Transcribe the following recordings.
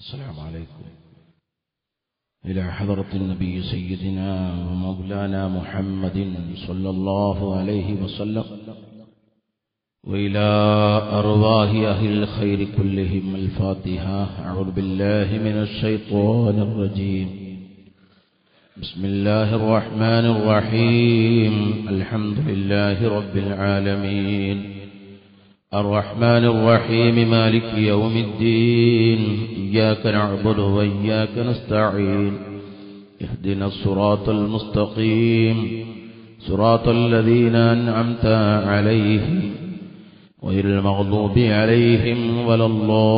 السلام عليكم إلى حضرة النبي سيدنا ومولانا محمد صلى الله عليه وسلم وإلى أرواح أهل الخير كلهم الفاتحة أعوذ بالله من الشيطان الرجيم بسم الله الرحمن الرحيم الحمد لله رب العالمين الرحمن الرحيم مالك يوم الدين إياك نعبد وإياك نستعين اهدنا الصراط المستقيم صراط الذين أنعمت عليهم غير المغضوب عليهم ولا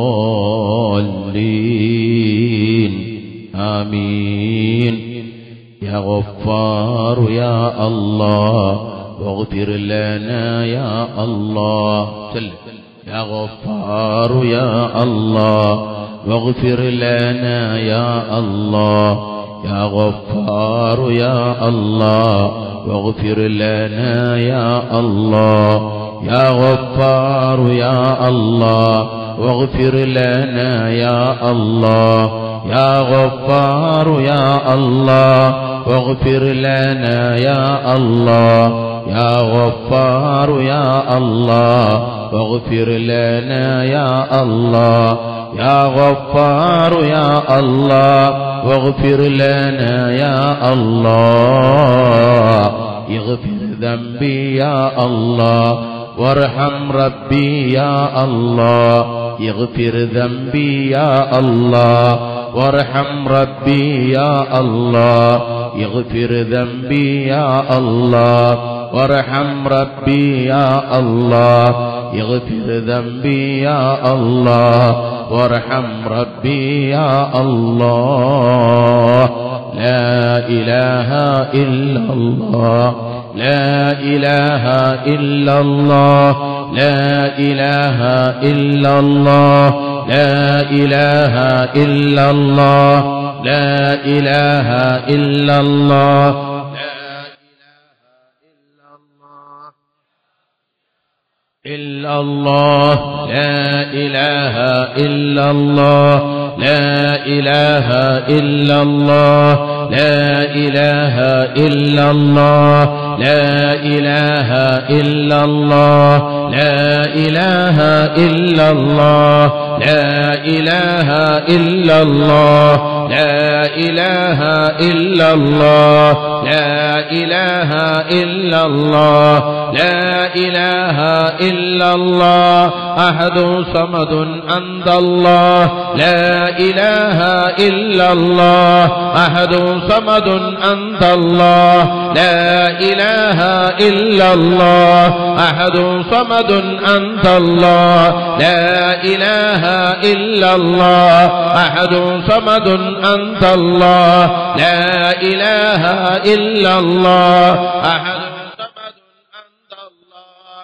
الضالين آمين يا غفار يا الله واغفر لنا يا الله سل يا غفار يا الله واغفر لنا يا الله يا غفار يا الله واغفر لنا يا الله يا غفار يا الله واغفر لنا يا الله يا غفار يا الله واغفر لنا يا الله يا غفار يا الله واغفر لنا يا الله يا غفار يا الله واغفر لنا يا الله اغفر ذنبي يا الله وارحم ربي يا الله اغفر ذنبي يا الله وارحم ربي يا الله اغفر ذنبي يا الله وارحم ربي يا الله اغفر ذنبي يا الله وارحم ربي يا الله لا إله إلا الله لا إله إلا الله لا إله إلا الله لا إله إلا الله لا إله إلا الله إلا الله لا إله إلا الله لا إله إلا الله لا إله إلا الله لا إله إلا الله لا إله إلا الله لا إله إلا الله لا إله إلا الله لا إله إلا الله لا إله إلا الله أحد صمد أنت الله لا إله إلا الله أحد صمد أنت الله لا إله إلا الله أحد صمد أنت الله لا إله إلا الله أحد صمد أنت الله لا إله إلا الله أحد صمد أنت الله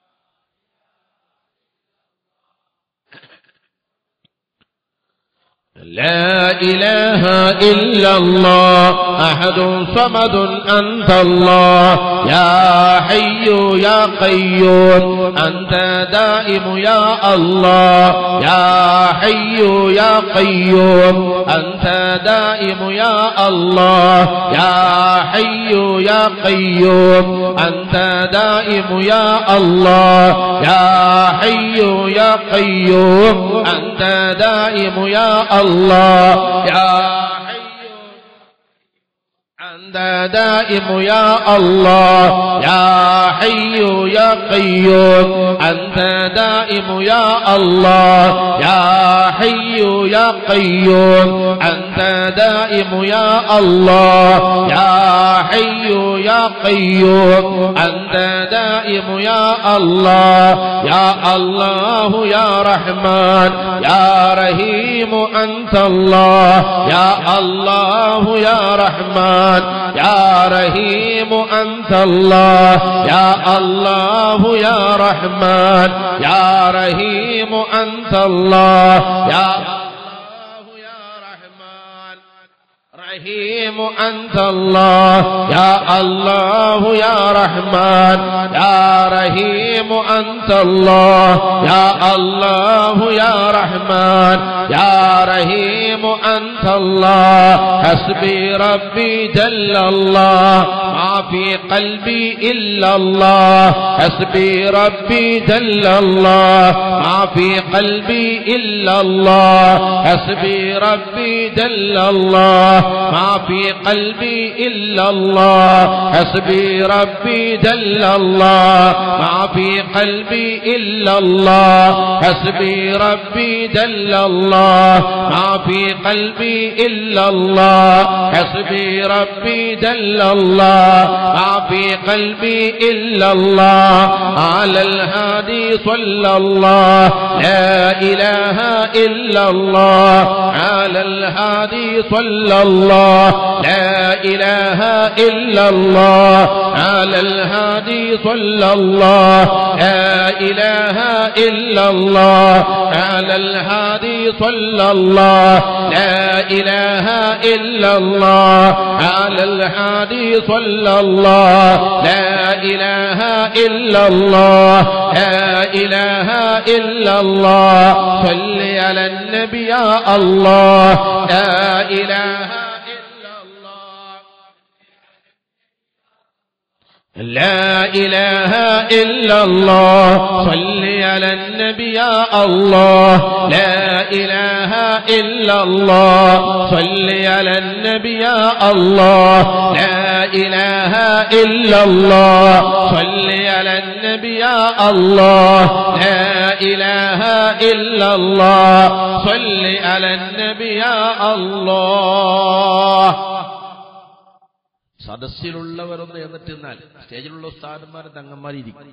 لا إله إلا الله أحد صمد أنت الله يا حي يا قيوم أنت دائم يا الله يا حي يا قيوم أنت دائم يا الله يا حي يا قيوم أنت دائم يا الله يا حي يا قيوم أنت دائم يا الله يا أنت دائم يا الله يا حي يا قيوم أنت دائم يا الله يا حي يا قيوم أنت دائم يا الله يا حي يا قيوم أنت دائم يا الله يا الله يا رحمن يا رحيم أنت الله يا الله يا رحمن يا رحيم أنت الله يا الله يا رحمن يا رحيم أنت الله يا الله يا رحمن رحيم أنت الله يا الله يا رحمن يا رحيم أنت أنت الله يا الله يا رحمن يا رحيم أنت الله حسبي ربي جل الله ما في قلبي إلا الله حسبي ربي جل الله ما في قلبي إلا الله حسبي ربي جل الله ما في قلبي إلا الله حسبي ربي جل الله ما في قلبي إلا الله حسبي ربي جل الله ما في قلبي إلا الله حسبي ربي جل الله ما في قلبي إلا الله على الهادي صلى الله لا إله إلا الله على الهادي صلى الله لا إله إلا الله على الهادي صلى الله لا إله إلا الله على الهادي صلى الله لا إله إلا الله على الهادي صلى الله لا إله إلا الله لا إله إلا الله صل على النبي يا الله لا إله إلا الله لا إله إلا الله صل على النبي يا الله لا إله إلا الله صل على النبي يا الله لا إله إلا الله صل على النبي يا الله لا إله إلا الله صل على النبي يا الله സദസ്സിലുള്ളവരൊന്ന് എന്നിട്ട് നിന്നാൽ സ്റ്റേജിലുള്ള ഉസ്താദന്മാരും തങ്ങന്മാരും ഇരിക്കും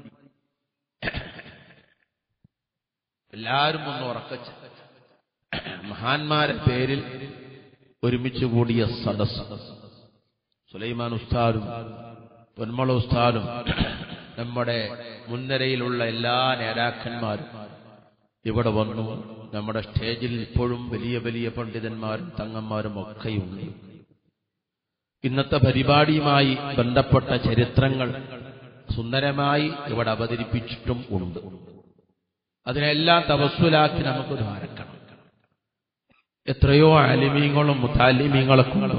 എല്ലാവരും ഒന്ന് ഉറക്കച്ച് മഹാന്മാരെ പേരിൽ ഒരുമിച്ച് കൂടിയ സദസ് സുലൈമാൻ ഉസ്താദും പൊന്മള ഉസ്താദും നമ്മുടെ മുൻനിരയിലുള്ള എല്ലാ നേതാക്കന്മാരും ഇവിടെ വന്നു നമ്മുടെ സ്റ്റേജിൽ ഇപ്പോഴും വലിയ വലിയ പണ്ഡിതന്മാരും തങ്ങന്മാരും ഒക്കെയുണ്ട് ഇന്നത്തെ പരിപാടിയുമായി ബന്ധപ്പെട്ട ചരിത്രങ്ങൾ സുന്ദരമായി ഇവിടെ അവതരിപ്പിച്ചിട്ടും ഉണ്ട് അതിനെല്ലാം തപസ്സുലാക്കി നമുക്ക് ധാരക്കണം എത്രയോ ആലിമീങ്ങളും മുത്താലിമീങ്ങളൊക്കെ ഉണ്ട്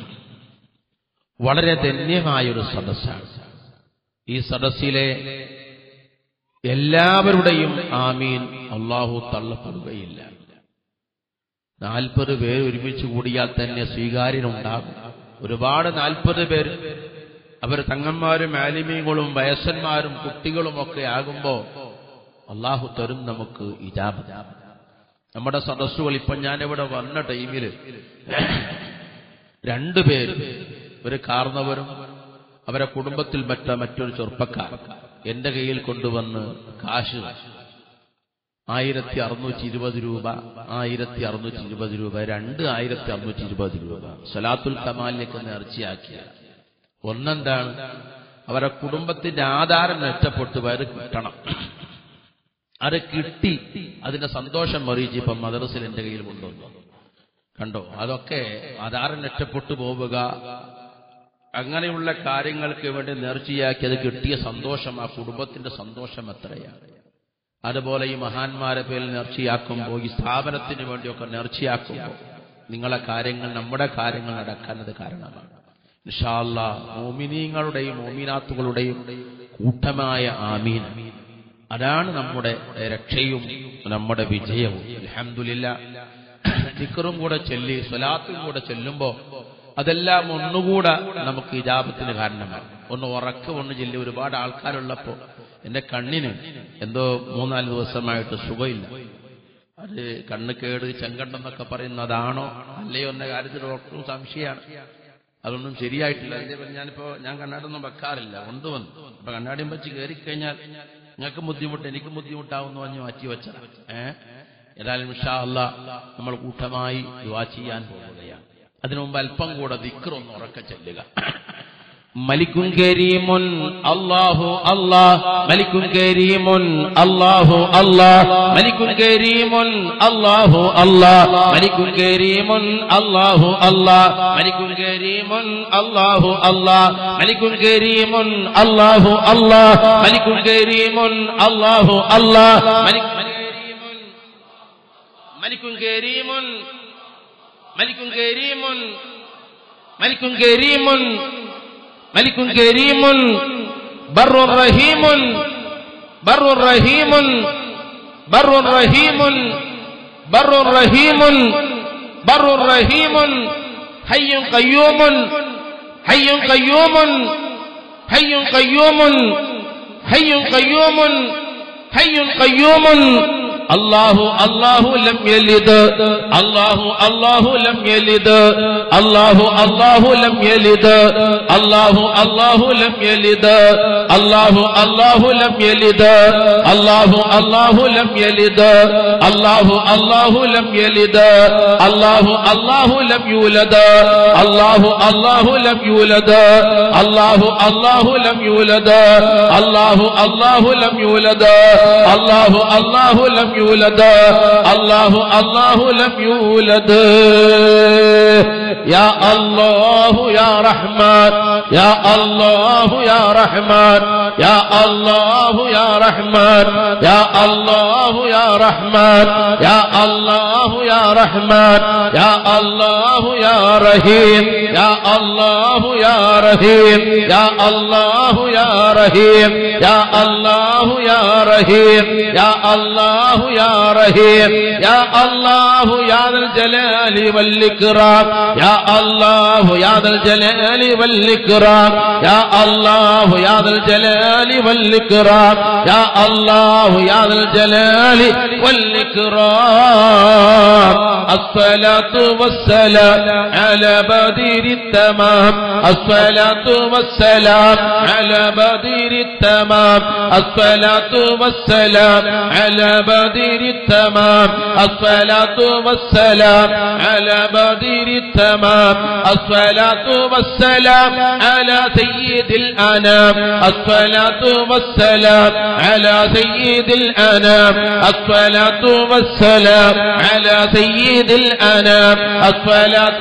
വളരെ ധന്യമായൊരു സദസ്സാണ് ഈ സദസ്സിലെ എല്ലാവരുടെയും ആമീൻ അള്ളാഹു തള്ളപ്പെടുകയില്ല നാൽപ്പത് പേർ ഒരുമിച്ച് കൂടിയാൽ തന്നെ സ്വീകാര്യനുണ്ടാകും ഒരുപാട് നാൽപ്പത് പേര് അവർ തങ്ങന്മാരും ആലിമീങ്ങളും വയസ്സന്മാരും കുട്ടികളും ഒക്കെ ആകുമ്പോ അള്ളാഹു തരും നമുക്ക് ഇജാബ് നമ്മുടെ സദസ്സുകൾ ഇപ്പൊ ഞാനിവിടെ വന്ന ടൈമില് രണ്ടുപേര് ഒരു കാർന്നവരും അവരെ കുടുംബത്തിൽ മറ്റ മറ്റൊരു ചെറുപ്പക്കാർ എന്റെ കയ്യിൽ കൊണ്ടുവന്ന് കാശ് ആയിരത്തി അറുന്നൂറ്റി ഇരുപത് രൂപ ആയിരത്തി അറുന്നൂറ്റി ഇരുപത് രൂപ രണ്ട് ആയിരത്തി അറുന്നൂറ്റി ഇരുപത് രൂപ സലാത്തുൽ കമാലിലേക്ക് നേർച്ചയാക്കിയ ഒന്നെന്താണ് അവരെ കുടുംബത്തിന്റെ ആധാരം നഷ്ടപ്പെട്ടു അത് കിട്ടണം അത് കിട്ടി അതിന്റെ സന്തോഷം അറിയിച്ച് ഇപ്പം മദ്രസിൽ എന്റെ കയ്യിൽ കൊണ്ടുവന്നു കണ്ടോ അതൊക്കെ ആധാരം നഷ്ടപ്പെട്ടു പോവുക അങ്ങനെയുള്ള കാര്യങ്ങൾക്ക് വേണ്ടി നേർച്ചയാക്കി അത് കിട്ടിയ സന്തോഷം ആ കുടുംബത്തിന്റെ സന്തോഷം എത്രയാണ് അതുപോലെ ഈ മഹാന്മാരെ പേരിൽ നേർച്ചയാക്കുമ്പോൾ ഈ സ്ഥാപനത്തിന് വേണ്ടിയൊക്കെ നേർച്ചയാക്കുമ്പോൾ നിങ്ങളെ കാര്യങ്ങൾ നമ്മുടെ കാര്യങ്ങൾ നടക്കാൻ അത് കാരണമാണ് ഇൻഷാല്ല മോമിനീങ്ങളുടെയും മോമിനാത്തുകളുടെയും കൂട്ടമായ ആമീൻ അതാണ് നമ്മുടെ രക്ഷയും നമ്മുടെ വിജയവും അലഹമില്ല ദിക്കറും കൂടെ ചൊല്ലി സ്വലാത്തും കൂടെ ചൊല്ലുമ്പോ അതെല്ലാം ഒന്നുകൂടെ നമുക്ക് ഇജാപത്തിന് കാരണമാണ് ഒന്ന് ഉറക്കം ഒന്ന് ചൊല്ലി ഒരുപാട് ആൾക്കാരുള്ളപ്പോ എന്റെ കണ്ണിന് എന്തോ മൂന്നാല് ദിവസമായിട്ട് സുഖമില്ല അത് കണ്ണ് കേട് ചെങ്കണ്ടെന്നൊക്കെ പറയുന്നതാണോ അല്ലയോ എന്ന കാര്യത്തിൽ ഡോക്ടറും സംശയമാണ് അതൊന്നും ശരിയായിട്ടില്ല അതേപോലെ ഞാനിപ്പോ ഞാൻ കണ്ണാടൊന്നും വെക്കാറില്ല കൊണ്ടുവന്നു അപ്പൊ കണ്ണാടിയും വെച്ച് കയറിക്കഴിഞ്ഞാൽ നിങ്ങൾക്ക് ബുദ്ധിമുട്ട് എനിക്കും ബുദ്ധിമുട്ടാവുന്നു പറഞ്ഞ് മാറ്റി വെച്ചതാണ് ഏഹ് ഏതായാലും ഇഷാ അല്ല നമ്മൾ കൂട്ടമായി ദുവാ ചെയ്യാൻ പോവുകയാണ് അതിനു മുമ്പ് അല്പം കൂടെ ദിക്റൊന്ന് ഉറക്ക ചെല്ലുക മലിക്കുൻ കരീമുൻ അല്ലാഹു അല്ലാഹ് മലിക്കുൻ കരീമുൻ അല്ലാഹു അല്ലാഹ് മലിക്കുൻ കരീമുൻ അല്ലാഹു അല്ലാഹ് മലിക്കുൻ കരീമുൻ അല്ലാഹു അല്ലാഹ് മലിക്കുൻ കരീമുൻ അല്ലാഹു അല്ലാഹ് മലിക്കുൻ കരീമുൻ അല്ലാഹു അല്ലാഹ് മലിക്കുൻ കരീമുൻ അല്ലാഹു അല്ലാഹ് മലിക്കുൻ കരീമുൻ മലിക്കുൻ കരീമുൻ മലിക്കുൻ കരീമുൻ ملك كريم بر رحيم بر رحيم بر رحيم بر رحيم بر رحيم حي قيوم حي قيوم حي قيوم حي قيوم حي قيوم الله الله لم يلد الله الله لم يلد الله الله لم يلد الله الله لم يلد الله الله لم يلد الله الله لم يلد الله الله لم يلد الله الله لم يولد الله الله لم يولد الله الله لم يولد الله الله لم يولد الله الله لم يولد الله الله لم يولد يا الله يا رحمن يا الله يا رحمن يا الله يا رحمن يا الله يا رحمن يا الله يا رحمن يا الله يا رحيم يا الله يا رحيم يا الله يا رحيم يا الله يا رحيم يا الله يا رحيم يا الله يا ذا الجلال والإكرام يا الله يا ذا الجلال والإكرام يا الله يا ذا الجلال والإكرام يا الله يا ذا الجلال والإكرام الصلاة والسلام على بدير التمام الصلاة والسلام على بدير التمام الصلاة والسلام على بدير التمام الصلاة والسلام على بدير التمام الصلاة والسلام على سيد الأنام الصلاة والسلام على سيد الأنام الصلاة والسلام على سيد الأنام الصلاة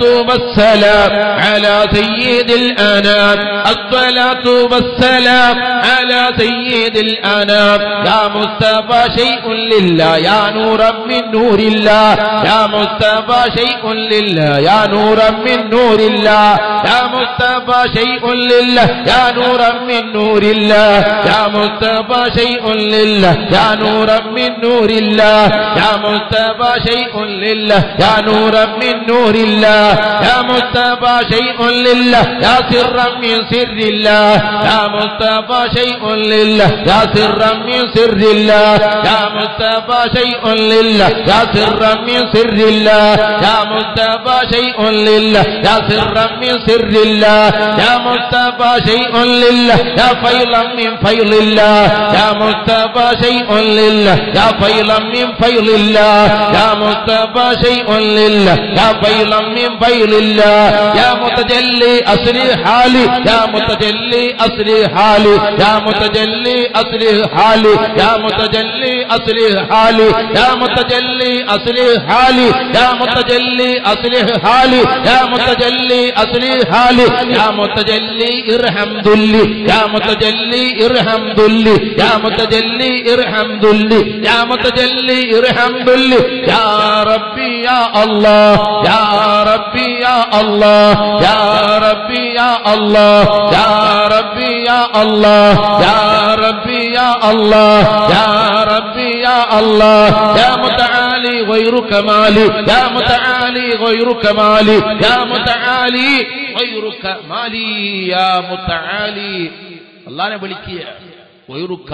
والسلام على سيد الأنام الصلاة والسلام على سيد الأنام يا مصطفى شيء لله يا نورا من نور الله يا مصطفى شيء لله يا نورا من نور الله يا مصطفى شيء لله يا نورا من نور الله يا مصطفى شيء لله يا نورا من نور الله يا مصطفى شيء لله يا نورا من نور الله يا مصطفى شيء لله يا سرا من سر الله يا مصطفى شيء لله يا سرا من سر الله يا مصطفى شيء لله يا سرا من سر الله يا مصطفى شيء لله يا سرا من سر الله يا مصطفى شيء لله يا فيضا من فيض الله يا مصطفى شيء لله يا فيضا من فيض الله يا مصطفى شيء لله يا فيضا من فيض الله يا متجلي أصلي حالي يا متجلي أصلي حالي يا متجلي أصلي حالي يا متجلي أصلي حالي يا متجلي أصلي حالي يا متجلي أصلي حالي يا متجلي أصلي حالي يا متجلي ارحم ذلي يا متجلي ارحم ذلي يا متجلي ارحم ذلي يا متجلي ارحم ذلي يا ربي يا الله يا ربي يا الله يا ربي يا الله يا ربي يا الله يا ربي يا الله يا ربي يا الله يا متعالي غير كمالي يا متعالي غير كمالي يا متعالي غير كمالي يا متعالي الله വിളിക്കുക വൈറുക്ക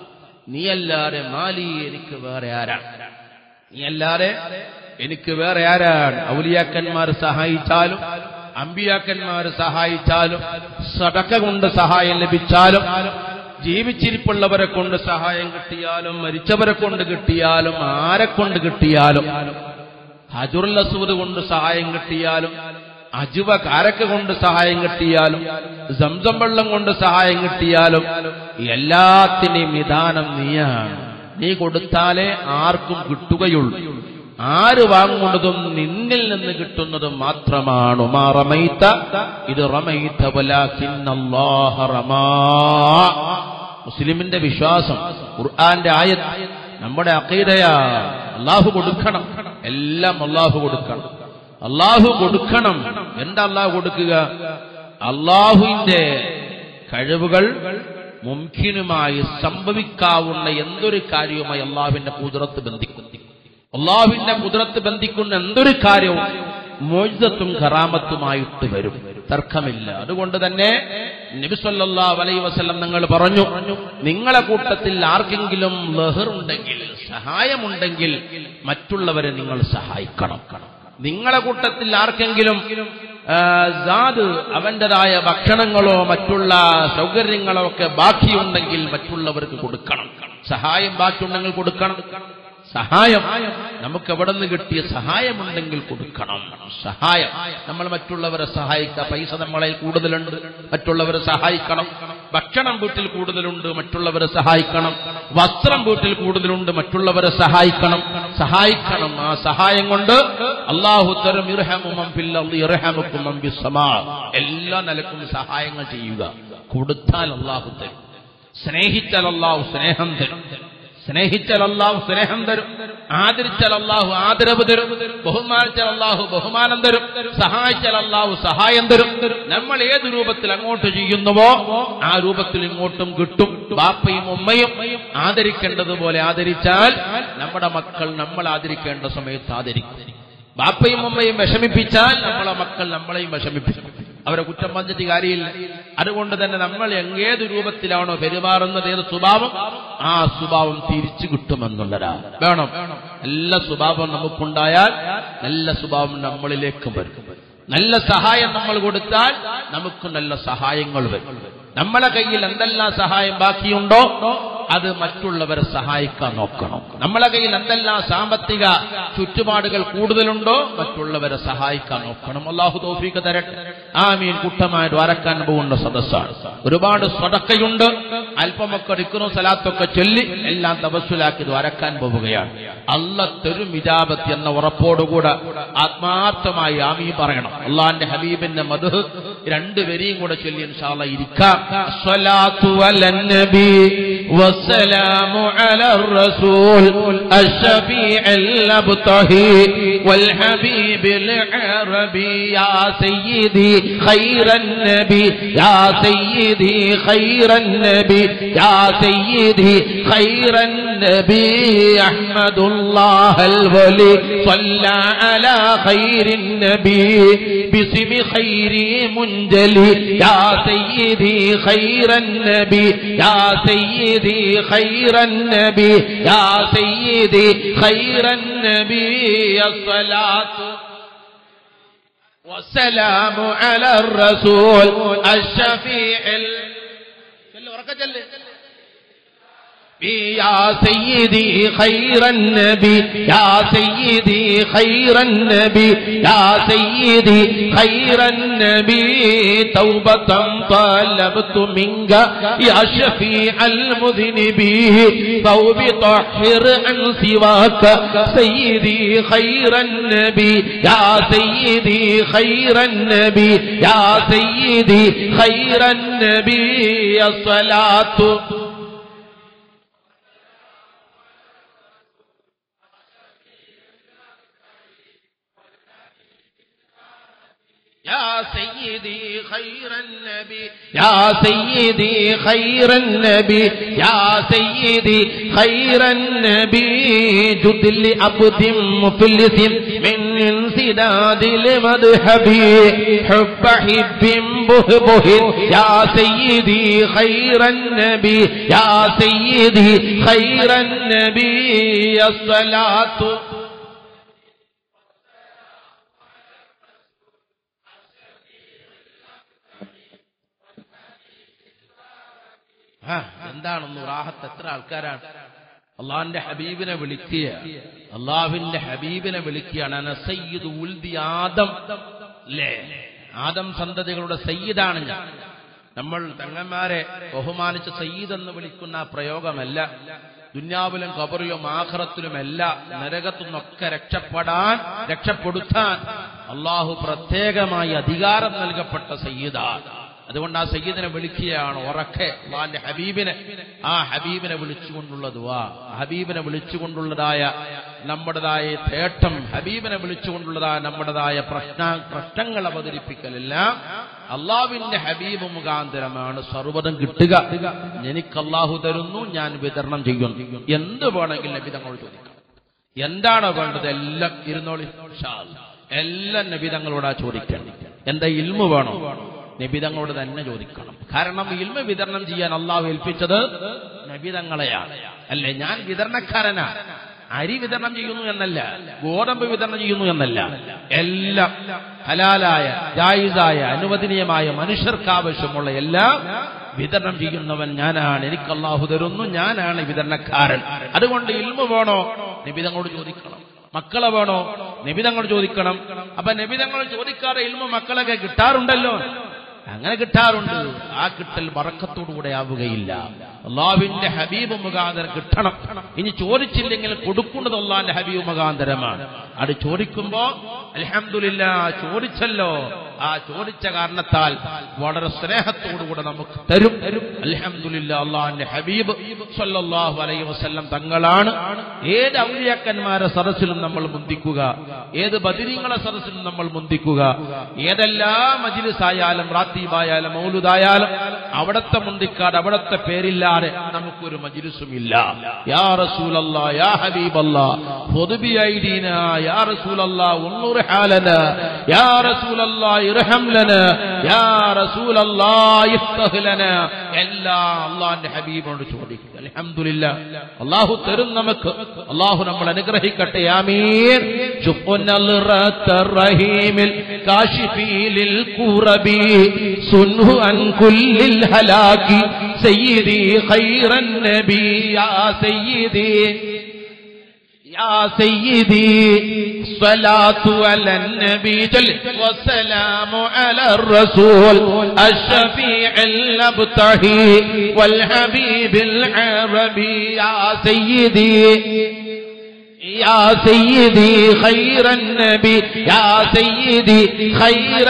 നീയല്ലാതെ മാലി എനിക്ക് വേറെ ആരാണ് നീയല്ലാതെ എനിക്ക് വേറെ ആരാണ് ഔലിയാക്കന്മാർ സഹായിച്ചാലും അമ്പിയാക്കന്മാർ സഹായിച്ചാലും സടക്ക കൊണ്ട് സഹായം ലഭിച്ചാലും ജീവിച്ചിരിപ്പുള്ളവരെ കൊണ്ട് സഹായം കിട്ടിയാലും മരിച്ചവരെ കൊണ്ട് കിട്ടിയാലും ആരെ കൊണ്ട് കിട്ടിയാലും ഹജുറുൽ അസൂദ് കൊണ്ട് സഹായം കിട്ടിയാലും അജുവ കാരക്ക കൊണ്ട് സഹായം കിട്ടിയാലും സംസം വെള്ളം കൊണ്ട് സഹായം കിട്ടിയാലും എല്ലാത്തിനെയും നിദാനം നീയാണ് നീ കൊടുത്താലേ ആർക്കും കിട്ടുകയുള്ളൂ ആര് വാങ്ങുന്നതും നിന്നിൽ നിന്ന് കിട്ടുന്നതും മാത്രമാണ് ഉമാ റമൈത്ത ഇത് റമൈത്ത വലാകിന്നല്ലാഹ റമാ മുസ്ലിമിന്റെ വിശ്വാസം ഖുർആന്റെ ആയത്ത് നമ്മുടെ അഖീദയാ അള്ളാഹു കൊടുക്കണം എല്ലാം അള്ളാഹു കൊടുക്കണം അള്ളാഹു കൊടുക്കണം എന്താ അള്ളാഹു കൊടുക്കുക അള്ളാഹുവിന്റെ കഴിവുകൾ മുംഖിനുമായി സംഭവിക്കാവുന്ന എന്തൊരു കാര്യവുമായി അള്ളാഹുവിന്റെ കുതിരത്ത് ബന്ധിക്കും അള്ളാഹുവിന്റെ കുതിരത്ത് ബന്ധിക്കുന്ന എന്തൊരു കാര്യവും മോചിതത്വം ഖറാമത്തുമായിട്ട് വരും തർക്കമില്ല അതുകൊണ്ട് തന്നെ നബിസ്വല്ലാ വലൈ വസല്ലം നിങ്ങൾ പറഞ്ഞു നിങ്ങളെ കൂട്ടത്തിൽ ആർക്കെങ്കിലും ലഹറുണ്ടെങ്കിൽ സഹായമുണ്ടെങ്കിൽ മറ്റുള്ളവരെ നിങ്ങൾ സഹായിക്കണം നിങ്ങളെ കൂട്ടത്തിൽ ആർക്കെങ്കിലും ആ, സാദ് അവന്റേതായ ഭക്ഷണങ്ങളോ മറ്റുള്ള സൗകര്യങ്ങളോ ഒക്കെ ബാക്കിയുണ്ടെങ്കിൽ മറ്റുള്ളവർക്ക് കൊടുക്കണം സഹായം ബാക്കിയുണ്ടെങ്കിൽ കൊടുക്കണം സഹായം നമുക്ക് എവിടെ നിന്ന് കിട്ടിയ സഹായമുണ്ടെങ്കിൽ കൊടുക്കണം സഹായം നമ്മൾ മറ്റുള്ളവരെ സഹായിക്കുക പൈസ നമ്മളെ കൂടുതലുണ്ട് മറ്റുള്ളവരെ സഹായിക്കണം ഭക്ഷണം വീട്ടിൽ കൂടുതലുണ്ട് മറ്റുള്ളവരെ സഹായിക്കണം വസ്ത്രം വീട്ടിൽ കൂടുതലുണ്ട് മറ്റുള്ളവരെ സഹായിക്കണം സഹായിക്കണം ആ സഹായം കൊണ്ട് അള്ളാഹു തരം എല്ലാ നിലക്കും സഹായങ്ങൾ ചെയ്യുക കൊടുത്താൽ അള്ളാഹു തരും സ്നേഹിച്ചാൽ അള്ളാഹു സ്നേഹം തരും സ്നേഹിച്ചാൽ അള്ളാഹു സ്നേഹം തരും ആദരിച്ചാൽ അള്ളാഹു ആദരവ് തരും ബഹുമാനിച്ചാൽ അള്ളാഹു ബഹുമാനം തരും സഹായിച്ചാൽ അള്ളാഹു സഹായം തരും നമ്മൾ ഏത് രൂപത്തിൽ അങ്ങോട്ട് ചെയ്യുന്നുവോ ആ രൂപത്തിൽ ഇങ്ങോട്ടും കിട്ടും ബാപ്പയും ഉമ്മയും ആദരിക്കേണ്ടതുപോലെ ആദരിച്ചാൽ നമ്മുടെ മക്കൾ നമ്മൾ ആദരിക്കേണ്ട സമയത്ത് ആദരിക്കും ബാപ്പയും ഉമ്മയും വിഷമിപ്പിച്ചാൽ നമ്മളെ മക്കൾ നമ്മളെയും വിഷമിപ്പിക്കും അവരെ കുറ്റം പറഞ്ഞിട്ട് കാര്യമില്ല അതുകൊണ്ട് തന്നെ നമ്മൾ ഏത് രൂപത്തിലാണോ പെരുമാറുന്നത് ഏത് സ്വഭാവം ആ സ്വഭാവം തിരിച്ചു കിട്ടുമെന്നുള്ളതാ വേണം നല്ല സ്വഭാവം നമുക്കുണ്ടായാൽ നല്ല സ്വഭാവം നമ്മളിലേക്കും വരും നല്ല സഹായം നമ്മൾ കൊടുത്താൽ നമുക്ക് നല്ല സഹായങ്ങൾ വരും നമ്മളെ കയ്യിൽ എന്തെല്ലാം സഹായം ബാക്കിയുണ്ടോ അത് മറ്റുള്ളവരെ സഹായിക്കാൻ നോക്കണം നമ്മളെ കയ്യിൽ എന്തെല്ലാം സാമ്പത്തിക ചുറ്റുപാടുകൾ കൂടുതലുണ്ടോ മറ്റുള്ളവരെ സഹായിക്കാൻ നോക്കണം അള്ളാഹു തോഫീക്ക് തരട്ടെ ആമീൻ കുട്ടമായി ദ്വാരക്കാൻ പോകുന്ന സദസ്സാണ് ഒരുപാട് സ്വടക്കയുണ്ട് അല്പമൊക്കെ റിക്കുന്നു സലാത്തൊക്കെ ചൊല്ലി എല്ലാം തപസ്സുലാക്കി ദ്വാരക്കാൻ പോവുകയാണ് അല്ല തെരും വിജാപത്ത് എന്ന ഉറപ്പോടുകൂടെ ആത്മാർത്ഥമായി ആമീ പറയണം അള്ളാന്റെ ഹബീബിന്റെ മധു രണ്ടുപേരെയും കൂടെ ചൊല്ലി ഇൻഷാല്ല ഇരിക്കാം അസ്സലാത്തു അലൻ നബി والسلام على الرسول الشفيع الأبطهي والحبيب العربي يا سيدي خير النبي يا سيدي خير النبي يا سيدي خير النبي أحمد الله الولي صلى على خير النبي باسم خير منجلي يا سيدي خير النبي يا سيدي خير النبي يا سيدي خير النبي الصلاة والسلام على الرسول الشفيع ال... يا سيدي خير النبي يا سيدي خير النبي يا سيدي خير النبي توبة طلبت منك يا شفيع المذنبين توب طهر عن سواك سيدي خير النبي يا سيدي خير النبي يا سيدي خير النبي الصلاة يا سيدي خير النبي يا سيدي خير النبي يا سيدي خير النبي جد لعبد مفلس من انسداد لمذهبي حب حب بهبه يا سيدي خير النبي يا سيدي خير النبي الصلاة ആ, എന്താണെന്ന് റാഹത്ത് എത്ര ആൾക്കാരാണ് അള്ളാഹിന്റെ ഹബീബിനെ വിളിക്കുക അള്ളാഹുവിന്റെ ഹബീബിനെ വിളിക്കുകയാണ് അന സയ്യിദ് ഉൽദി ആദം അല്ലേ ആദം സന്തതികളുടെ സയ്യിദാണ് ഞാൻ നമ്മൾ തങ്ങന്മാരെ ബഹുമാനിച്ച് സയ്യിദ് എന്ന് വിളിക്കുന്ന ആ പ്രയോഗമല്ല ദുന്യാവിലും കബറിലും ആഖറത്തിലുമല്ല നരകത്തുനിന്നൊക്കെ രക്ഷപ്പെടാൻ രക്ഷപ്പെടുത്താൻ അള്ളാഹു പ്രത്യേകമായി അധികാരം നൽകപ്പെട്ട സയ്യിദാണ് അതുകൊണ്ട് ആ സയ്യിദിനെ വിളിക്കുകയാണ് ഉറക്കെ അള്ളാന്റെ ഹബീബിനെ ആ ഹബീബിനെ വിളിച്ചുകൊണ്ടുള്ള ദുവാ ഹബീബിനെ വിളിച്ചുകൊണ്ടുള്ളതായ നമ്മുടേതായ തേട്ടം ഹബീബിനെ വിളിച്ചുകൊണ്ടുള്ളതായ നമ്മുടേതായ പ്രശ്ന പ്രശ്നങ്ങൾ അവതരിപ്പിക്കലെല്ലാം അള്ളാവിന്റെ ഹബീബ് മുഖാന്തരമാണ് സർവ്വതം കിട്ടുക എനിക്ക് അള്ളാഹു തരുന്നു ഞാൻ വിതരണം ചെയ്യുന്നു എന്ത് വേണമെങ്കിലും നബി തങ്ങളോട് ചോദിക്കാം എന്താണോ വേണ്ടത് എല്ലാം ഇരുന്നോളി ഇൻഷാ അല്ലാ. എല്ലാം നബി തങ്ങളോടാ ചോദിക്കണം എന്താ ഇൽമു വേണോ നബിതങ്ങളോട് തന്നെ ചോദിക്കണം കാരണം ഇൽമ വിതരണം ചെയ്യാൻ അള്ളാഹു ഏൽപ്പിച്ചത് നബിതങ്ങളെയാണ് അല്ലേ ഞാൻ വിതരണക്കാരനാ അരി വിതരണം ചെയ്യുന്നു എന്നല്ല ഗോതമ്പ് വിതരണം ചെയ്യുന്നു എന്നല്ല എല്ലാം ഹലാലായ ജായിസായ അനുവദനീയമായ മനുഷ്യർക്ക് ആവശ്യമുള്ള എല്ലാം വിതരണം ചെയ്യുന്നവൻ ഞാനാണ് എനിക്ക് അള്ളാഹു തരുന്നു ഞാനാണ് വിതരണക്കാരൻ അതുകൊണ്ട് ഇൽമ വേണോ നബിതങ്ങളോട് ചോദിക്കണം മക്കളെ വേണോ നബിതങ്ങൾ ചോദിക്കണം അപ്പൊ നബിതങ്ങൾ ചോദിക്കാതെ ഇൽമ മക്കളൊക്കെ കിട്ടാറുണ്ടല്ലോ അങ്ങനെ കിട്ടാറുണ്ട് ആ കിട്ടൽ വറക്കത്തോടുകൂടെ ആവുകയില്ല അള്ളാവിന്റെ ഹബീബ് മുഖാന്തരം കിട്ടണം ഇനി ചോദിച്ചില്ലെങ്കിൽ കൊടുക്കുന്നത് അള്ളാന്റെ ഹബീബ് മുഖാന്തരമാണ് അത് ചോദിക്കുമ്പോ അലഹമില്ല ചോദിച്ചല്ലോ ആ ചോദിച്ച കാരണത്താൽ വളരെ സ്നേഹത്തോടുകൂടെ നമുക്ക് തരും അലഹമില്ല അള്ളാഹിന്റെ ഹബീബ് സല്ലല്ലാഹു അലൈഹി വസല്ലം തങ്ങളാണ് ഏത് ഔലിയാക്കന്മാരെ സദസ്സിലും നമ്മൾ മുന്തിക്കുക ഏത് ബദിരീങ്ങളെ സദസ്സിലും നമ്മൾ മുന്തിക്കുക ഏതെല്ലാ മജിലിസായാലും റാത്തീബായാലും മൗലുദായാലും അവിടത്തെ മുന്തിക്കാട് അവിടത്തെ പേരില്ലാതെ നമുക്കൊരു മജിലിസും ഇല്ല യാ റസൂലല്ലാ യാ ഹബീബല്ലാ പൊതുബി ഐദീന യാ റസൂലല്ലാ ഉണ്ണൂർ ഹാലന യാ റസൂലല്ലാ ഇർഹം ലന യാ റസൂലല്ലാ ഇഫ്തഹ് ലന എല്ലാ അള്ളാഹിന്റെ ഹബീബിനോട് ചോദിക്കുക അൽഹംദുലില്ലാ അള്ളാഹു തരും നമുക്ക് അള്ളാഹു നമ്മൾ അനുഗ്രഹിക്കട്ടെ ആമീൻ ശുഖ്നൽ റഹീമിൽ കാശിഫീലിൽ കുറബി സുൻഹു അൻ കുല്ലിൽ ഹലാക്കി സയ്യിദി ഖൈറൻ നബി യാ സയ്യിദി يا سيدي صلاة على النبي جل والسلام على الرسول الشفيع الأبتهي والحبيب العربي يا سيدي يا سيدي خير النبي يا سيدي خير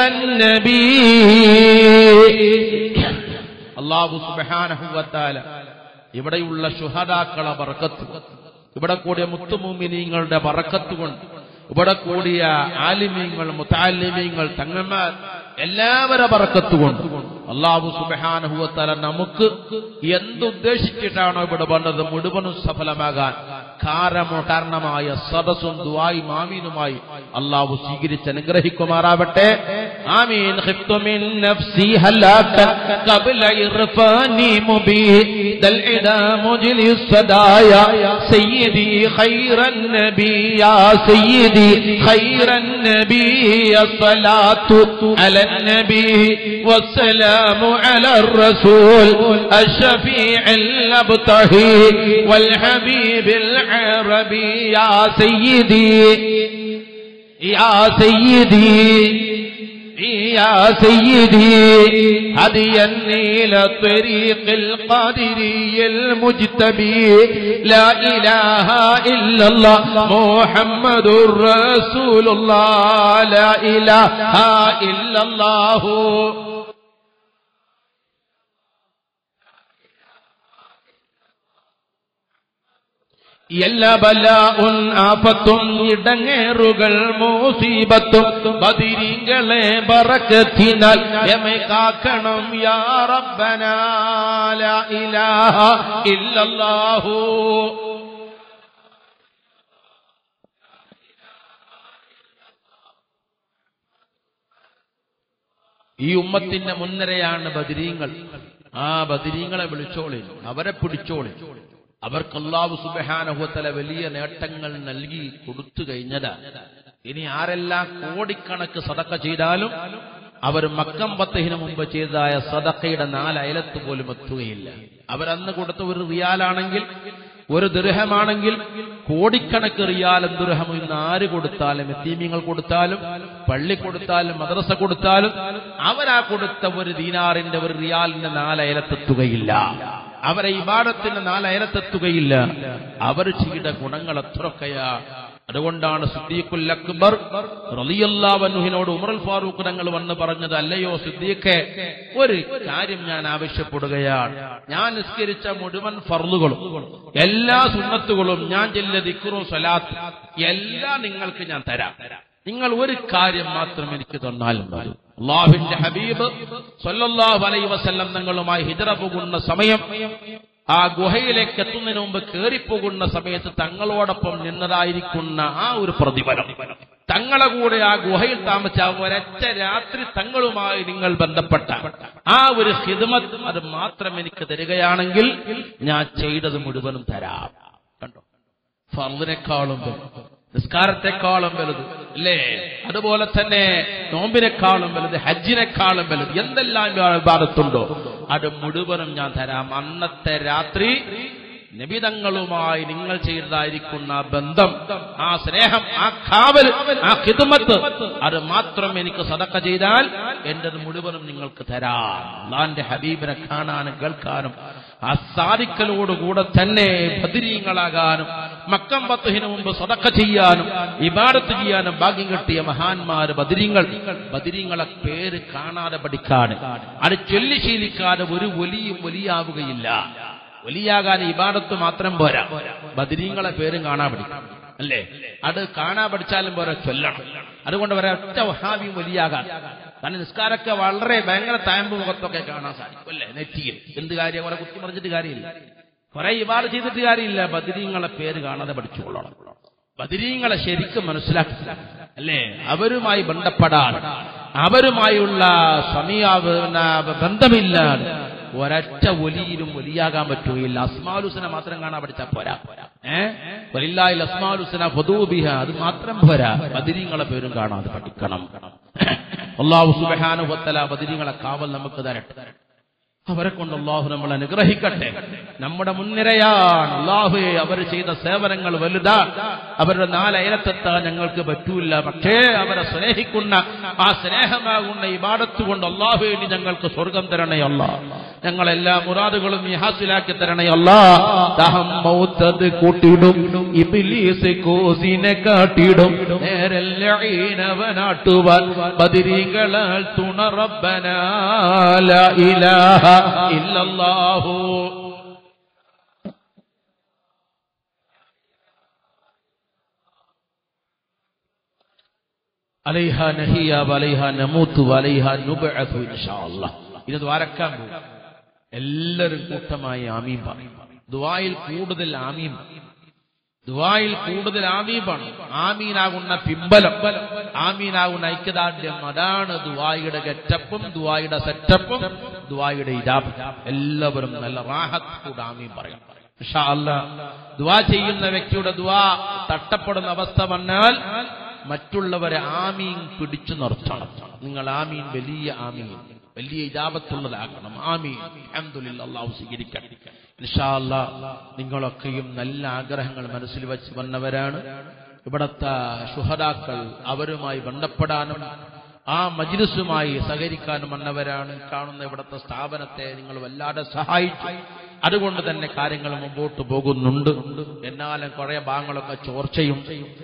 النبي അള്ളാഹു സുബാനഹുവത്താല ഇവിടെയുള്ള ശുഹദാക്കളെ ബറക്കത്ത് ഇവിടെ കൂടിയ മുത്തുമൂമിനീങ്ങളുടെ ബറക്കത്ത് കൊണ്ട് ഇവിടെ കൂടിയ ആലിമീങ്ങൾ മുത്താലിമീങ്ങൾ തങ്ങന്മാർ എല്ലാവരെ ബറക്കത്ത് കൊണ്ട് അള്ളാഹു സുബാനഹുവത്താല നമുക്ക് എന്തുദ്ദേശിച്ചിട്ടാണോ ഇവിടെ വന്നത് മുഴുവനും സഫലമാകാൻ കാരമോ കാരണമായ സദസ്സും ദുവായി മാമീനുമായി അള്ളാഹു സ്വീകരിച്ച് അനുഗ്രഹിക്കുമാറാവട്ടെ ആമീൻ ഖിഫ്തു മിൻ നഫ്സി ഹലാക്കൻ ഖബ്ല ഇർഫാനി മുബീദൽ ഇദാ മുജ്ലി സദായ സയ്യിദി ഖൈറൻ നബി യാ സയ്യിദി ഖൈറൻ നബി الصلاة على النبي والسلام على الرسول الشفيع الأبتهي والحبيب العربي يا سيدي يا سيدي يا سيدي هديا إلى طريق القادري المجتبي لا إله إلا الله محمد رسول الله لا إله إلا الله എല്ലാ ബലാഉൻ ആപത്തും ഇടങ്ങേറുകൾ മൂസീബത്തും ബദിരീങ്ങളെ ബറക്കത്തിനാൽ എമെ കാക്കണം യാ റബ്ബന ലാ ഇലാഹ ഇല്ലല്ലാഹു ഈ ഉമ്മത്തിന്റെ മുൻനിരയാണ് ബദിരീങ്ങൾ ആ ബദിരീങ്ങളെ വിളിച്ചോളി അവരെ പിടിച്ചോളി അവർക്ക് അള്ളാഹു സുബഹാനഹുത്തല വലിയ നേട്ടങ്ങൾ നൽകി കൊടുത്തു കഴിഞ്ഞതാ ഇനി ആരെല്ലാം കോടിക്കണക്ക് സതക്ക ചെയ്താലും അവർ മക്കം പത്തഹിന് മുമ്പ് ചെയ്തതായ സദക്കയുടെ നാലയലത്ത് പോലും എത്തുകയില്ല അവരന്ന് കൊടുത്ത ഒരു റിയാലാണെങ്കിൽ ഒരു ദൃഹമാണെങ്കിൽ കോടിക്കണക്ക് റിയാലും ദൃഹം ഇന്ന് ആര് കൊടുത്താലും എത്തീമിങ്ങൾ കൊടുത്താലും പള്ളി കൊടുത്താലും മദ്രസ കൊടുത്താലും അവരാ കൊടുത്ത ഒരു ദീനാറിന്റെ ഒരു റിയാലിന്റെ നാലയലത്തെത്തുകയില്ല അവരെ ഇബാദത്തിന്റെ നാലയലത്തെത്തുകയില്ല അവർ ചെയ്ത ഗുണങ്ങൾ എത്രയൊക്കെയാ അതുകൊണ്ടാണ് സിദ്ദീഖുൽ അക്ബർ റളിയല്ലാഹുവിനോട് ഉമറുൽ ഫാറൂഖ് തങ്ങൾ വന്ന് പറഞ്ഞത് അല്ലയോ സിദ്ദീഖെ ഒരു കാര്യം ഞാൻ ആവശ്യപ്പെടുകയാണ് ഞാൻ നിസ്കരിച്ച മുഴുവൻ ഫർളുകളും എല്ലാ സുന്നത്തുകളും ഞാൻ ചെല്ല ദിക്റു സ്വലാത്ത് എല്ലാം നിങ്ങൾക്ക് ഞാൻ തരാം നിങ്ങൾ ഒരു കാര്യം മാത്രം എനിക്ക് തന്നാലും മതി അള്ളാഹുവിന്റെ ഹബീബ് സല്ലല്ലാഹു അലൈഹി വസല്ലം തങ്ങളുമായി ഹിജറ പോകുന്ന സമയം ആ ഗുഹയിലേക്ക് എത്തുന്നതിന് മുമ്പ് കയറിപ്പോകുന്ന സമയത്ത് തങ്ങളോടൊപ്പം നിന്നതായിരിക്കുന്ന ആ ഒരു പ്രതിഫലം തങ്ങളെ കൂടെ ആ ഗുഹയിൽ താമസിച്ച ആ ഒരൊറ്റ രാത്രി തങ്ങളുമായി നിങ്ങൾ ബന്ധപ്പെട്ട ആ ഒരു ഹിദ്മത്ത് അത് മാത്രം എനിക്ക് തരികയാണെങ്കിൽ ഞാൻ ചെയ്തത് മുഴുവനും തരാം കണ്ടോ ഫർദിനേക്കാളും വലുത് നിസ്കാരത്തെക്കാളും വലുത് അല്ലേ അതുപോലെ തന്നെ നോമ്പിനേക്കാളും വലുത് ഹജ്ജിനേക്കാളും വലുത് എന്തെല്ലാം വിവാദത്തുണ്ടോ അത് മുഴുവനും ഞാൻ തരാം അന്നത്തെ രാത്രി നിബിതങ്ങളുമായി നിങ്ങൾ ചെയ്തതായിരിക്കുന്ന ആ ബന്ധം ആ സ്നേഹം ആ കാവൽ ആ ഹിതുമത്ത് അത് മാത്രം എനിക്ക് സതക്ക ചെയ്താൽ എന്റേത് മുഴുവനും നിങ്ങൾക്ക് തരാം അള്ളാന്റെ ഹബീബിനെ കാണാനും കേൾക്കാനും ആ സാധിക്കലോടുകൂടെ തന്നെ ബദിരീങ്ങളാകാനും മക്കം പത്തുഹിന് മുമ്പ് സതക്ക ചെയ്യാനും ഇബാടത്ത് ചെയ്യാനും ഭാഗ്യം കിട്ടിയ മഹാന്മാര് ബദിരീങ്ങൾ ബദിരീങ്ങളെ പേര് കാണാതെ പഠിക്കാതെ അത് ചൊല്ലി ശീലിക്കാതെ ഒരു വലിയും വലിയാവുകയില്ല വലിയാകാൻ ഇബാടത്ത് മാത്രം പോരാ ബദിരീങ്ങളെ പേരും കാണാൻ പഠിക്കും അല്ലേ അത് കാണാൻ പഠിച്ചാലും പോരാ ചൊല്ലണം അതുകൊണ്ട് ഒരൊറ്റ വഹാബിയും വലിയാകാൻ കാരണം നിസ്കാരമൊക്കെ വളരെ ഭയങ്കര താമ്പ് മുഖത്തൊക്കെ കാണാൻ സാധിക്കും അല്ലേ നെറ്റിയിൽ എന്ത് കാര്യം കുറെ കുത്തി മറിച്ചിട്ട് കാര്യമില്ല കുറെ ഇബാട് ചെയ്തിട്ട് കാര്യമില്ല ബദിരീങ്ങളെ പേര് കാണാതെ പഠിച്ചുകൊള്ളണം ബദിരീങ്ങളെ ശരിക്കും മനസ്സിലാക്കി അല്ലേ അവരുമായി ബന്ധപ്പെടാൻ അവരുമായുള്ള സമയ ബന്ധമില്ലാതെ ഒരൊറ്റ ഒലിയിലും ഒലിയാകാൻ പറ്റുകയില്ല അസ്മാലുസന മാത്രം കാണാൻ പഠിച്ചാൽ പോരാ ഏഹ് വലില്ലായിൽ അസ്മാലുസന ഫതൂബിഹ അത് മാത്രം പോരാ ബദിരീങ്ങളെ പേരും കാണാതെ പഠിക്കണം അള്ളാഹു സുബഹാനുഭത്തല ബദിരീങ്ങളെ കാവൽ നമുക്ക് തരട്ടെ അവരെ കൊണ്ട് അള്ളാഹു നമ്മൾ അനുഗ്രഹിക്കട്ടെ നമ്മുടെ മുൻനിരയാണ് അള്ളാഹുയെ അവർ ചെയ്ത സേവനങ്ങൾ വലുതാ അവരുടെ നാലയലത്തെത്താൻ ഞങ്ങൾക്ക് പറ്റൂല പക്ഷേ അവരെ സ്നേഹിക്കുന്ന ആ സ്നേഹമാകുന്ന ഈ പാടത്ത് കൊണ്ട് അള്ളാഹു ഇനി ഞങ്ങൾക്ക് സ്വർഗം തരണേ അല്ല ഞങ്ങളെല്ലാ മുറാദുകളും ഈ ഹാസിലാക്കി തരണേ അല്ല ദഹം മൗത്തത് കൂട്ടിടും ഇബിലീസ് കോസിനെ കാട്ടിടും നേരല്ലവനാട്ടുവാൻ ബദിരീകളാൽ തുണ റബ്ബനാ ലാ ഇലാഹ ഇല്ലല്ലാഹു അലൈഹ നഹിയ വലൈഹ നമൂത്ത് വലൈഹ നുബഅതു ഇൻഷാ അല്ലാഹ് ഇത് ദ്വാരക്കാൻ പോകും എല്ലാവരും കൂട്ടമായി ആമീൻ പറയും ദുആയിൽ കൂടുതൽ ആമീൻ ദുആയിൽ കൂടുതൽ ആമീപാണ് ആമീനാകുന്ന പിമ്പലം ആമീനാകുന്ന ഐക്യദാർഢ്യം അതാണ് ദുആയുടെ ഗെറ്റപ്പും ദുആയുടെ സെറ്റപ്പും ദുആയുടെ ഇതാപും എല്ലാവരും നല്ല റാഹത്തോട് ആമീൻ പറയണം ഇൻഷാ അല്ലാഹ് ദുആ ചെയ്യുന്ന വ്യക്തിയുടെ ദുആ തട്ടപ്പെടുന്ന അവസ്ഥ വന്നാൽ മറ്റുള്ളവരെ ആമീൻ പിടിച്ചു നിർത്തണം നിങ്ങൾ ആമീൻ വലിയ ആമീൻ വലിയ ഇജാബത്തുള്ളതാകണം ആമീൻ അൽഹംദുലില്ലാഹ് അല്ലാഹു സ്വീകരിക്കട്ടെ ഇൻഷാ അല്ലാഹ് നിങ്ങളൊക്കെയും നല്ല ആഗ്രഹങ്ങൾ മനസ്സിൽ വെച്ച് വന്നവരാണ് ഇവിടത്തെ ശുഹദാക്കൾ അവരുമായി ബന്ധപ്പെടാനും ആ മജ്ലിസുമായി സഹകരിക്കാനും വന്നവരാണ് കാണുന്ന ഇവിടുത്തെ സ്ഥാപനത്തെ നിങ്ങൾ വല്ലാതെ സഹായിച്ചു അതുകൊണ്ട് തന്നെ കാര്യങ്ങൾ മുമ്പോട്ട് പോകുന്നുണ്ട് എന്നാലും കുറെ ഭാഗങ്ങളൊക്കെ ചോർച്ചയും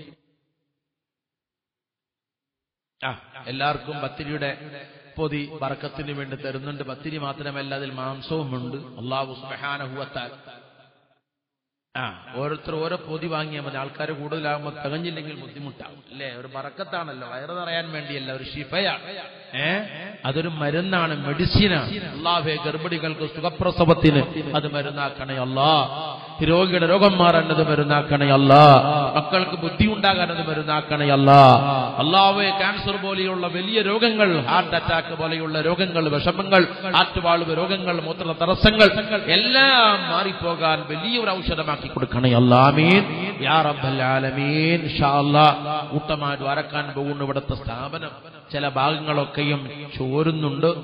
ആ എല്ലാവർക്കും പത്തിരിയുടെ പൊതി ബറക്കത്തിന് വേണ്ടി തരുന്നുണ്ട് പത്തിരി മാത്രമല്ല അതിൽ മാംസവുമുണ്ട് അള്ളാഹു സുബഹാനഹുവത്താൽ ആ ഓരോരുത്തർ ഓരോ പൊതി വാങ്ങിയാൽ മതി ആൾക്കാർ കൂടുതലാകുമ്പോൾ തികഞ്ഞില്ലെങ്കിൽ ബുദ്ധിമുട്ടാവും അല്ലേ ഒരു ബറക്കത്താണല്ലോ വയറ് നിറയാൻ വേണ്ടിയല്ല ഒരു ഷിഫയാണ് ഏ അതൊരു മരുന്നാണ് മെഡിസിനാണ് അള്ളാഹെ ഗർഭിണികൾക്ക് സുഖപ്രസവത്തിന് അത് മരുന്നാക്കണേ അല്ലാ രോഗിയുടെ രോഗം മാറാനത് മരുന്നാക്കണേ അല്ല മക്കൾക്ക് ബുദ്ധി ഉണ്ടാകാനത് മരുന്നാക്കണേ അല്ല അള്ളാഹെ ക്യാൻസർ പോലെയുള്ള വലിയ രോഗങ്ങൾ ഹാർട്ട് അറ്റാക്ക് പോലെയുള്ള രോഗങ്ങൾ വിഷമങ്ങൾ ആറ്റുവാൾവ് രോഗങ്ങൾ മൂത്ര തടസ്സങ്ങൾ എല്ലാം മാറിപ്പോകാൻ വലിയൊരു ഔഷധമാക്കി കൊടുക്കണേ അല്ലാമീൻ യാ റബ്ബൽ ആലമീൻ ഇൻഷാ അല്ലാഹ് കൂട്ടമായിട്ട് വരക്കാൻ പോകുന്ന ഇവിടുത്തെ സ്ഥാപനം ചില ഭാഗങ്ങളൊക്കെയും ചോരുന്നുണ്ട്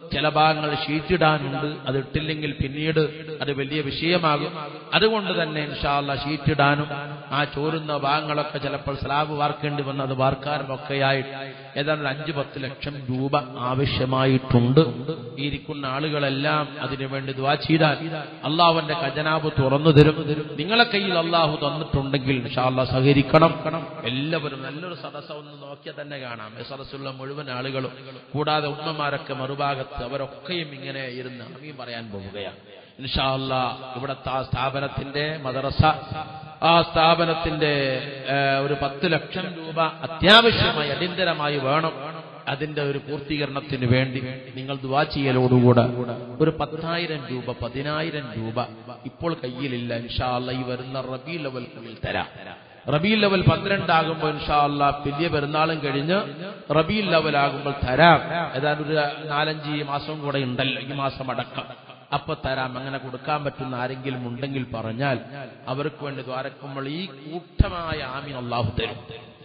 ചില ഭാഗങ്ങൾ ഷീറ്റിടാനുണ്ട് അത് ഇട്ടില്ലെങ്കിൽ പിന്നീട് അത് വലിയ വിഷയമാകും അതുകൊണ്ട് തന്നെ ഇൻഷാല്ല ഷീറ്റിടാനും ആ ചോരുന്ന ഭാഗങ്ങളൊക്കെ ചിലപ്പോൾ സ്ലാബ് വാർക്കേണ്ടി വന്ന് അത് വാർക്കാനും ഒക്കെയായിട്ട് ഏതാണ്ട് ഒരു അഞ്ച് പത്ത് ലക്ഷം രൂപ ആവശ്യമായിട്ടുണ്ട് ഈ ഇരിക്കുന്ന ആളുകളെല്ലാം അതിനുവേണ്ടി ദ്വാ ചെയ്താൽ അള്ളാഹുവിന്റെ ഖജനാബ് തുറന്നു തരും നിങ്ങളെ കയ്യിൽ അള്ളാഹു തന്നിട്ടുണ്ടെങ്കിൽ ഇൻഷാല്ല സഹകരിക്കണം എല്ലാവരും നല്ലൊരു സദസ്സ ഒന്ന് നോക്കിയാൽ തന്നെ കാണാം ഈ സദസ്സുള്ള മുഴുവൻ ആളുകളും കൂടാതെ ഉമ്മമാരൊക്കെ മറുഭാഗത്ത് അവരൊക്കെയും ഇങ്ങനെ ഇരുന്ന് അമീൻ പറയാൻ പോവുകയാണ് ഇൻഷാല്ല ഇവിടുത്തെ ആ സ്ഥാപനത്തിന്റെ മദ്രസ ആ സ്ഥാപനത്തിന്റെ ഏഹ്, ഒരു പത്ത് ലക്ഷം രൂപ അത്യാവശ്യമായി അടിയന്തരമായി വേണം അതിന്റെ ഒരു പൂർത്തീകരണത്തിന് വേണ്ടി നിങ്ങൾ ദുവാ ചെയ്യലോടുകൂടെ ഒരു പത്തായിരം രൂപ പതിനായിരം രൂപ ഇപ്പോൾ കയ്യിലില്ല ഇൻഷാല്ല ഈ വരുന്ന റബി ലെവൽക്കുള്ളിൽ തരാം റബി ലെവൽ പന്ത്രണ്ടാകുമ്പോൾ ഇൻഷാല്ല വലിയ പെരുന്നാളും കഴിഞ്ഞ് റബി ലെവലാകുമ്പോൾ തരാം ഏതാണ്ട് ഒരു നാലഞ്ച് മാസം കൂടെ ഉണ്ടല്ലോ ഈ മാസം അടക്കം അപ്പൊ തരാം അങ്ങനെ കൊടുക്കാൻ പറ്റുന്ന ആരെങ്കിലും ഉണ്ടെങ്കിൽ പറഞ്ഞാൽ അവർക്ക് വേണ്ടി ദ്വാരക്കുമ്പോൾ ഈ കൂട്ടമായ ആമീൻ അള്ളാഹു തരും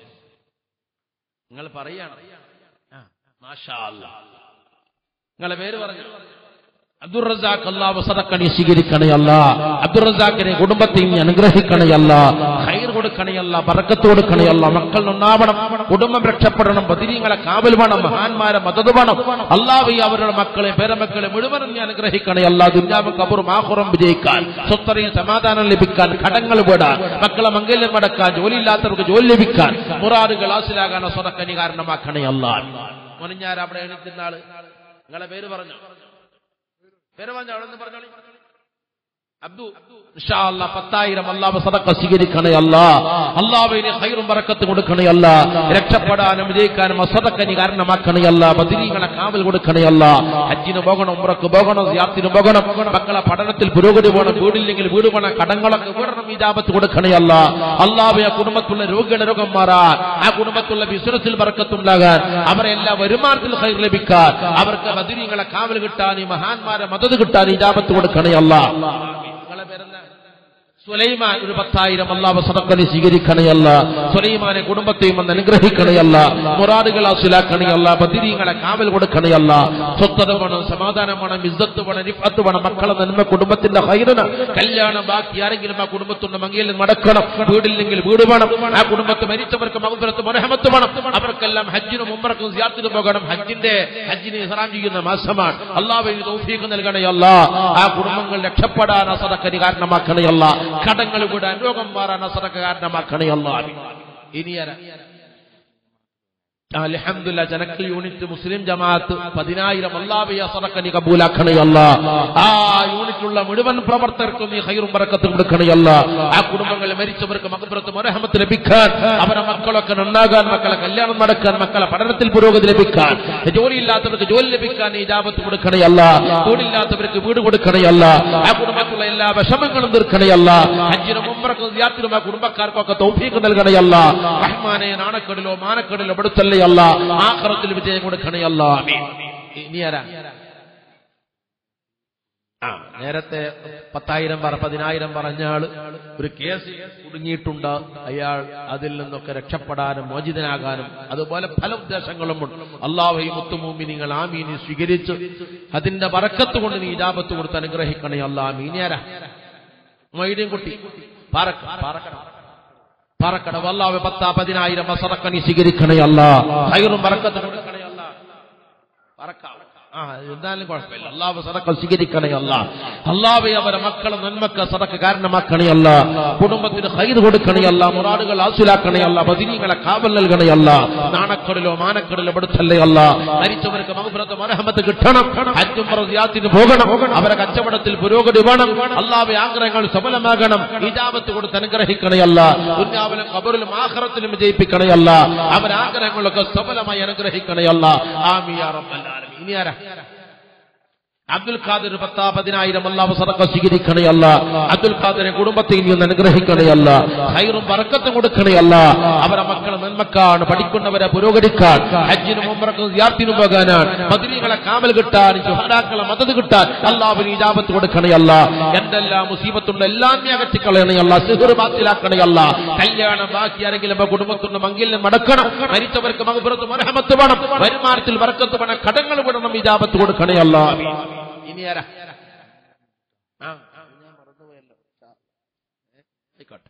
നിങ്ങൾ പറയാണ് ആ, മാഷാ അല്ലാ. നിങ്ങളെ പേര് പറഞ്ഞു അബ്ദുൾ റസാഖ് അള്ളാഹ് സദക്കണി സ്വീകരിക്കണയല്ല അബ്ദുൾ റസാഖിനെ കുടുംബത്തെ നീ അനുഗ്രഹിക്കണയല്ല ഹൈർ കൊടുക്കണയല്ല ബറക്കത്ത് കൊടുക്കണയല്ല മക്കൾ നന്നാവണം കുടുംബം രക്ഷപ്പെടണം ബദിരീങ്ങളെ കാവൽ വേണം മഹാന്മാരെ മദത് വേണം അള്ളാഹ് അവരുടെ മക്കളെ പേരമക്കളെ മുഴുവനും നീ അനുഗ്രഹിക്കണയല്ല ദുര്യാവ് കബറും ആഹുറം വിജയിക്കാൻ സ്വത്തറിയും സമാധാനം ലഭിക്കാൻ കടങ്ങൾ വിടാൻ മക്കളെ മംഗല്യം അടക്കാൻ ജോലിയില്ലാത്തവർക്ക് ജോലി ലഭിക്കാൻ മുറാദുകൾ ഹാസിലാകാൻ സ്വതക്കനി കാരണമാക്കണയല്ല മുനിഞ്ഞാർ അവിടെ എണീറ്റുന്ന ആള് നിങ്ങളെ പേര് പറഞ്ഞു പേര് പറഞ്ഞോ അവിടെ നിന്ന് പറഞ്ഞോളി അബ്ദു ഇൻഷാ അല്ലാ പത്തായിരം അള്ളാഹ് സദക്ക സ്വീകരിക്കണേ അല്ല അള്ളാഹുവിന് ഹൈറും ബറക്കത്ത് കൊടുക്കണേ അല്ല രക്ഷപ്പെടാനും വിജയിക്കാനും സദക്കനി കാരണമാക്കണേ അല്ല ബദിരീങ്ങളെ കാവൽ കൊടുക്കണേ അല്ല ഹജ്ജിന് പോകണം ഉമ്രക്ക് പോകണം യാത്തിന് പോകണം മക്കളെ പഠനത്തിൽ പുരോഗതി വേണം വീടില്ലെങ്കിൽ വീട് വേണം കടങ്ങളൊക്കെ വീടണം ഇജാബത്ത് കൊടുക്കണേ അല്ല അള്ളാഹു ആ കുടുംബത്തുള്ള രോഗിയുടെ രോഗം മാറാൻ ആ കുടുംബത്തുള്ള ബിസിനസ്സിൽ ബറക്കത്തുണ്ടാകാൻ അവരെ എല്ലാ വരുമാനത്തിൽ ഹൈർ ലഭിക്കാൻ അവർക്ക് ബദിരീങ്ങളെ കാവൽ കിട്ടാൻ ഈ മഹാന്മാരെ മദത് കിട്ടാൻ ഇജാബത്ത് കൊടുക്കണേ അല്ല നിങ്ങളെ പേരെന്താ സുലൈമാൻ ഒരു പത്തായിരം അള്ളാഹ് സദക്കനെ സ്വീകരിക്കണയല്ല സുലൈമാനെ കുടുംബത്തെയും ഒന്ന് അനുഗ്രഹിക്കണയല്ല മുറാദുകൾ ആസുലാക്കണയല്ല ബദിരീങ്ങളെ കാവൽ കൊടുക്കണയല്ല സ്വത്തത വേണം സമാധാനം വേണം ഇസ്സത്ത് വേണം നിഫത്ത് വേണം മക്കളെ നന്മ കുടുംബത്തിന്റെ ഹൈറിന് കല്യാണം ബാക്കി ആരെങ്കിലും ആ കുടുംബത്തിന്റെ മങ്ങിയിൽ നടക്കണം വീടില്ലെങ്കിൽ വീട് വേണം ആ കുടുംബത്തെ മരിച്ചവർക്ക് മകുപുരത്ത് മനഹമത്ത് വേണം അവർക്കെല്ലാം ഹജ്ജിനും ഉമ്മറക്കും സിയാത്തിനും പോകണം ഹജ്ജിന്റെ ഹജ്ജിനെ ഇസ്ലാം ചെയ്യുന്ന മാസമാണ് അള്ളാഹുവിന് തൗഫീഖ് നൽകണയല്ല ആ കുടുംബങ്ങൾ രക്ഷപ്പെടാൻ അസദക്കന് കാരണമാക്കണയല്ല കടങ്ങൾ വിടാൻ രോഗം മാറാൻ അസദക്ക കാരണമാക്കണയല്ല ഇനി ആരാ? അലഹമില്ല ജനക്കൽ യൂണിറ്റ് മുസ്ലിം ജമാഅത്ത് പതിനായിരം അള്ളാബിയ സറക്കനി കബൂലാക്കണയല്ല ആ യൂണിറ്റിലുള്ള മുഴുവൻ പ്രവർത്തകർക്കും നീ ഹൈറും ബറക്കത്തും കൊടുക്കണയല്ല ആ കുടുംബങ്ങളിൽ മരിച്ചവർക്ക് മകപുറത്ത് മരഹമത്ത് ലഭിക്കാൻ അവരുടെ മക്കളൊക്കെ നന്നാകാൻ മക്കളെ കല്യാണം നടക്കാൻ മക്കളെ പഠനത്തിൽ പുരോഗതി ലഭിക്കാൻ ജോലിയില്ലാത്തവർക്ക് ജോലി ലഭിക്കാൻ നീ ജാപത്ത് കൊടുക്കണയല്ല വീടില്ലാത്തവർക്ക് വീട് കൊടുക്കണയല്ല ആ കുടുംബത്തിലുള്ള എല്ലാ വിഷമങ്ങളും തീർക്കണയല്ല ഹജ്ജിനും മുമ്പറക്കും യാത്തിനും ആ കുടുംബക്കാർക്കൊക്കെ തൗഫീഖ് നൽകണയല്ല റഹ്മാനെ നാണക്കെടിലോ മാനക്കെടിലോ പെടുത്തല്ലേ അല്ല ആഖിറത്തിൽ വിജയം കൊടുക്കണേ അല്ല ഇനി ആരാ ആ നേരത്തെ പത്തായിരം പറ പതിനായിരം പറഞ്ഞ ആള് ഒരു കേസ് കുടുങ്ങിയിട്ടുണ്ട് അയാൾ അതിൽ നിന്നൊക്കെ രക്ഷപ്പെടാനും മോചിതനാകാനും അതുപോലെ പല ഉദ്ദേശങ്ങളുമുണ്ട് അള്ളാഹു മുത്തുമൂമി നിങ്ങൾ ആമീനി സ്വീകരിച്ച് അതിന്റെ വറക്കത്ത് കൊണ്ട് നീ ഇജാബത്ത് കൊടുത്ത് അനുഗ്രഹിക്കണേ അല്ലാ മീനിയാരാ മൊയ്തീൻ കുട്ടി പാറക്ക പാറക്കട പറക്കട വല്ലാവ് പത്താ പതിനായിരം സറക്കനി സ്വീകരിക്കണേ അല്ല ഹൈറും പറക്കത്ത് കൊടുക്കണേ അല്ല പറക്കാം ആ എന്തായാലും കുഴപ്പമില്ല അള്ളാഹ് സദക്ക സ്വീകരിക്കണേ അല്ല അള്ളാഹ് അവരെ മക്കളെ നന്മക്ക് സദക്ക കാരണമാക്കണേ അല്ല കുടുംബത്തിന് ഹൈർ കൊടുക്കണേ അല്ല മുറാടുകൾ ആസുലാക്കണേ അല്ല ബദിനീകളെ കാവൽ നൽകണേ അല്ല നാണക്കടലോ മാനക്കടലോ പെടുത്തല്ലേ അല്ല മരിച്ചവർക്ക് മഹബുറത്ത് മനഹമത്ത് കിട്ടണം ഹജ്ജും യാത്തിന് പോകണം അവരെ കച്ചവടത്തിൽ പുരോഗതി വേണം അള്ളാഹ് ആഗ്രഹങ്ങൾ സഫലമാകണം ഇജാബത്ത് കൊടുത്ത് അനുഗ്രഹിക്കണേ അല്ല ദുന്യാവിലും കബറിലും ആഹ്റത്തിലും വിജയിപ്പിക്കണേ അല്ല അവരെ ആഗ്രഹങ്ങളൊക്കെ സഫലമായി അനുഗ്രഹിക്കണേ അല്ല ആമിയാ റബ്ബൽ ആലമീൻ ഇനി ആരാ അബ്ദുൽ ഖാദർ പത്താ പതിനായിരം അല്ലാഹു സദക്ക സ്വീകരിക്കണേ അല്ല അബ്ദുൽ ഖാദറെ കുടുംബത്തെ ഇനി ഒന്ന് അനുഗ്രഹിക്കണേ അല്ല ഹൈറും ബറക്കത്തും കൊടുക്കണേ അല്ല അവരെ മക്കളെ നന്മക്കാണ് പഠിക്കുന്നവരെ പുരോഗതിക്കാൻ ഹജ്ജിനും ഉംറക്കും സിയാർത്തിനും പോകാനാണ് മദരീകളെ കാമൽ കിട്ടാൻ സുഹറാക്കളെ മദത് കിട്ടാൻ അള്ളാഹുവിന് ഇജാബത്ത് കൊടുക്കണേ അല്ല എന്തെല്ലാം മുസീബത്തുണ്ട് എല്ലാം നീ അകറ്റിക്കളയണേ അല്ല സിഹർ ബാത്തിലാക്കണേ അല്ല കല്യാണം ബാക്കി ആരെങ്കിലും ഇപ്പൊ കുടുംബത്തിന്റെ മംഗല്യം മടക്കണം മരിച്ചവർക്ക് മകപുറത്ത് മരഹമത്ത് വേണം വരുമാനത്തിൽ ബറക്കത്ത് വേണം കടങ്ങൾ വിടണം ഇജാബത്ത് കൊടുക്കണേ അല്ല ഇനി ആരാ ആ, ആ, ഞാൻ മറന്നുപോയല്ലോ. ഏ, ആയിക്കോട്ടെ.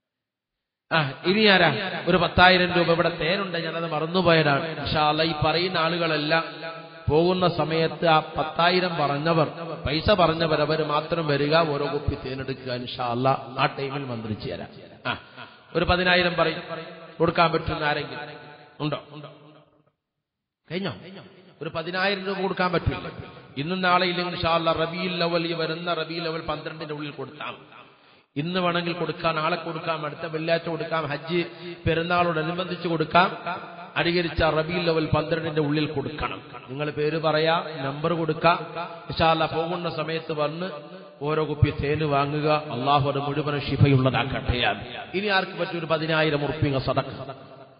ആ ഇനി ആരാ ഒരു പത്തായിരം രൂപ ഇവിടെ തേനുണ്ട് ഞാനത് മറന്നുപോയതാണ് ഇൻഷാല്ല ഈ പറയുന്ന ആളുകളെല്ലാം പോകുന്ന സമയത്ത് ആ പത്തായിരം പറഞ്ഞവർ പൈസ പറഞ്ഞവർ അവർ മാത്രം വരിക ഓരോ കുപ്പി തേനെടുക്കുക ഇൻഷാല്ല ആ ടൈമിൽ മന്ത്രിച്ചു തരാം ആ ഒരു പതിനായിരം പറയും കൊടുക്കാൻ പറ്റുന്ന ആരെങ്കിലും ഉണ്ടോ കഴിഞ്ഞോ ഒരു പതിനായിരം രൂപ കൊടുക്കാൻ പറ്റില്ല ഇന്നും നാളെ ഇല്ലെങ്കിൽ ഇൻഷാല്ല റബിയിൽ ലവൽ ഈ വരുന്ന റബിയിൽ ലവൽ പന്ത്രണ്ടിന്റെ ഉള്ളിൽ കൊടുത്താൽ മതി. ഇന്ന് വേണമെങ്കിൽ കൊടുക്കാം നാളെ കൊടുക്കാം അടുത്ത വെള്ളിയാഴ്ച കൊടുക്കാം ഹജ്ജ് പെരുന്നാളോടനുബന്ധിച്ച് കൊടുക്കാം അനുകരിച്ച റബിയിൽ ലെവൽ പന്ത്രണ്ടിന്റെ ഉള്ളിൽ കൊടുക്കണം നിങ്ങൾ പേര് പറയാ നമ്പർ കൊടുക്കാം ഇഷാല്ല പോകുന്ന സമയത്ത് വന്ന് ഓരോ കുപ്പി തേന് വാങ്ങുക അള്ളാഹു അത് മുഴുവൻ ഷിഫയുള്ളതാക്കട്ടെ ഇനി ആർക്ക് പറ്റും ഒരു പതിനായിരം ഉറുപ്പിങ്ങ സദക്ക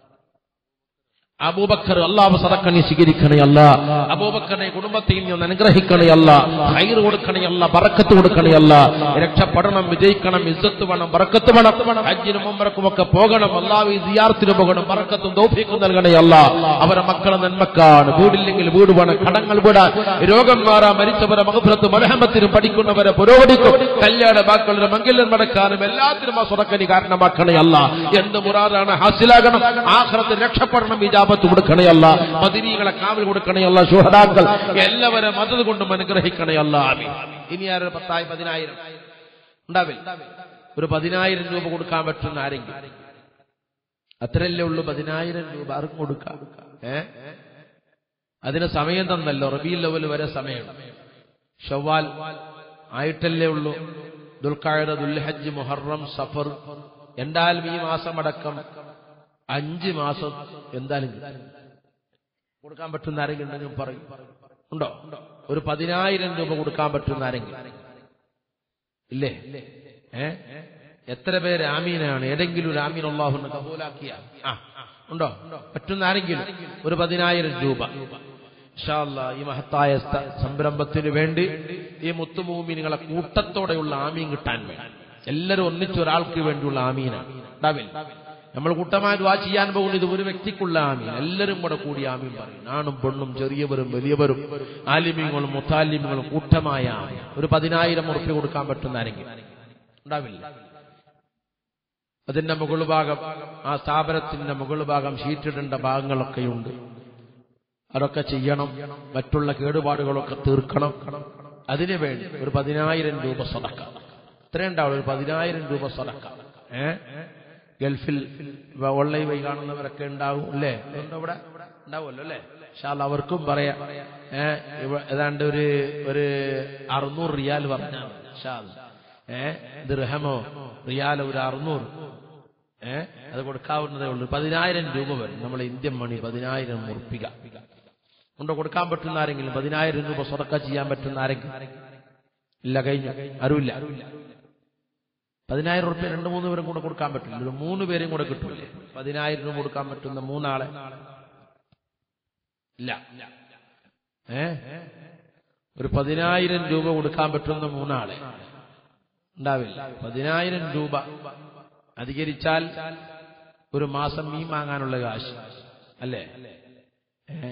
അബൂബക്കർ അള്ളാഹു സദക്കനെ സ്വീകരിക്കണേ അല്ല അബൂബക്കറിനെ കുടുംബത്തെയും നീ ഒന്ന് അനുഗ്രഹിക്കണേ അല്ല ഹൈർ കൊടുക്കണേ അല്ല ബറക്കത്ത് കൊടുക്കണേ അല്ല രക്ഷപ്പെടണം വിജയിക്കണം ഇസ്സത്ത് വേണം ബറക്കത്ത് വേണം ഹജ്ജിനും ഉംറക്കും ഒക്കെ പോകണം അള്ളാഹു സിയാർത്തിന് പോകണം ബറക്കത്തും ദൗഫീഖും നൽകണേ അല്ല അവരെ മക്കളെ നന്മക്കാണ് വീടില്ലെങ്കിൽ വീട് വേണം കടങ്ങൾ വിടാൻ രോഗം മാറാൻ മരിച്ചവരെ മകഫലത്ത് മലഹമത്തിനും പഠിക്കുന്നവരെ പുരോഗതിക്കും കല്യാണ ബാക്കളുടെ മംഗല്യം നടക്കാനും എല്ലാത്തിനും ആ സ്വതക്കനി കാരണമാക്കണേ അല്ല എന്ത് മുറാദാണ് ഹാസിലാകണം ആഹ്റത്തിൽ രക്ഷപ്പെടണം വിജാപത്ത് കൊടുക്കണേ അല്ല മദിനീകളെ കാവൽ കൊടുക്കണേ അല്ല ശുഹദാക്കൾ എല്ലാവരും മതത് കൊണ്ടും അനുഗ്രഹിക്കണേ അല്ല ആമീൻ. ഇനി ആരൊരു പത്തായി പതിനായിരം ഉണ്ടാവില്ല ഒരു പതിനായിരം രൂപ കൊടുക്കാൻ പറ്റുന്ന ആരെങ്കിലും അത്രയല്ലേ ഉള്ളൂ പതിനായിരം രൂപ ആർക്കും കൊടുക്കാം ഏ അതിന് സമയം തന്നല്ലോ റബീൽ ലെവൽ വരെ സമയം ഷവ്വാൽ ആയിട്ടല്ലേ ഉള്ളൂ ദുൽഖാഴ ദുൽഹജ്ജ് മുഹറം സഫർ എന്തായാലും ഈ മാസമടക്കം അഞ്ച് മാസം എന്തായാലും കിട്ടും. കൊടുക്കാൻ പറ്റുന്ന ആരെങ്കിലും ഉണ്ടെങ്കിൽ പറയും ഉണ്ടോ ഒരു പതിനായിരം രൂപ കൊടുക്കാൻ പറ്റുന്ന ആരെങ്കിലും ഇല്ലേ ഏ എത്ര പേര് ആമീനാണ് ഏതെങ്കിലും ഒരു ആമീൻ അള്ളാഹുന്ന് കബൂലാക്കിയ ആ ഉണ്ടോ പറ്റുന്ന ആരെങ്കിലും ഒരു പതിനായിരം രൂപ ഇൻഷാ അല്ലാ, ഈ മഹത്തായ സ്ഥ- സംരംഭത്തിന് വേണ്ടി ഈ മുത്തുമൂമിനികളെ കൂട്ടത്തോടെയുള്ള ആമീൻ കിട്ടാൻ വേണ്ടി എല്ലാവരും ഒന്നിച്ച് ഒരാൾക്ക് വേണ്ടിയുള്ള ആമീനാണ് ഉണ്ടാവില്ല നമ്മൾ കൂട്ടമായി ദ്വാ ചെയ്യാൻ പോകുന്നത് ഇത് ഒരു വ്യക്തിക്കുള്ള ആമീൻ എല്ലാവരും കൂടെ കൂടി ആമീൻ പറയും ആണും പെണ്ണും ചെറിയവരും വലിയവരും ആലിമ്യങ്ങളും മുത്താലിമ്യങ്ങളും കൂട്ടമായ ആമീൻ ഒരു പതിനായിരം ഉറുപ്പ്യ കൊടുക്കാൻ പറ്റുന്ന ആരെങ്കിലും ഉണ്ടാവില്ല അതിന്റെ മുകൾ ഭാഗം ആ സ്ഥാപനത്തിന്റെ മുകൾ ഭാഗം ഷീറ്റിടേണ്ട ഭാഗങ്ങളൊക്കെയുണ്ട് അതൊക്കെ ചെയ്യണം മറ്റുള്ള കേടുപാടുകളൊക്കെ തീർക്കണം അതിനു വേണ്ടി ഒരു പതിനായിരം രൂപ സടക്ക ഇത്രയും ഉണ്ടാവും ഒരു പതിനായിരം രൂപ സടക്ക ഏ ഗൾഫിൽ ഓൺലൈൻ വഴി കാണുന്നവരൊക്കെ ഉണ്ടാവും അല്ലേ അതുകൊണ്ട് ഇവിടെ ഉണ്ടാവുമല്ലോ അല്ലേ ഷാൽ അവർക്കും പറയാം ഏ ഇവ- ഏതാണ്ട് ഒരു ഒരു അറുന്നൂറ് റിയാൽ പറഞ്ഞാൽ ഷാൽ ഏ ദിർഹമോ റിയാലോ ഒരു അറുന്നൂറ് ഏ അത് കൊടുക്കാവുന്നതേ ഉള്ളൂ പതിനായിരം രൂപ വരും നമ്മളെ ഇന്ത്യൻ മണി പതിനായിരം ഉറപ്പിക ഉണ്ടോ കൊടുക്കാൻ പറ്റുന്ന ആരെങ്കിലും പതിനായിരം രൂപ സ്വതക്ക ചെയ്യാൻ പറ്റുന്ന ആരെങ്കിലും ഇല്ല കഴിഞ്ഞു ആരുമില്ല പതിനായിരം റുപ്യ രണ്ട് മൂന്ന് പേരും കൂടെ കൊടുക്കാൻ പറ്റില്ല ഒരു മൂന്ന് പേരും കൂടെ കിട്ടൂലേ പതിനായിരം രൂപ കൊടുക്കാൻ പറ്റുന്ന മൂന്നാളെ ഇല്ല ഏ ഒരു പതിനായിരം രൂപ കൊടുക്കാൻ പറ്റുന്ന മൂന്നാളെ ഉണ്ടാവില്ല പതിനായിരം രൂപ അധികരിച്ചാൽ ഒരു മാസം മീൻ വാങ്ങാനുള്ള കാശ് അല്ലേ ഏ?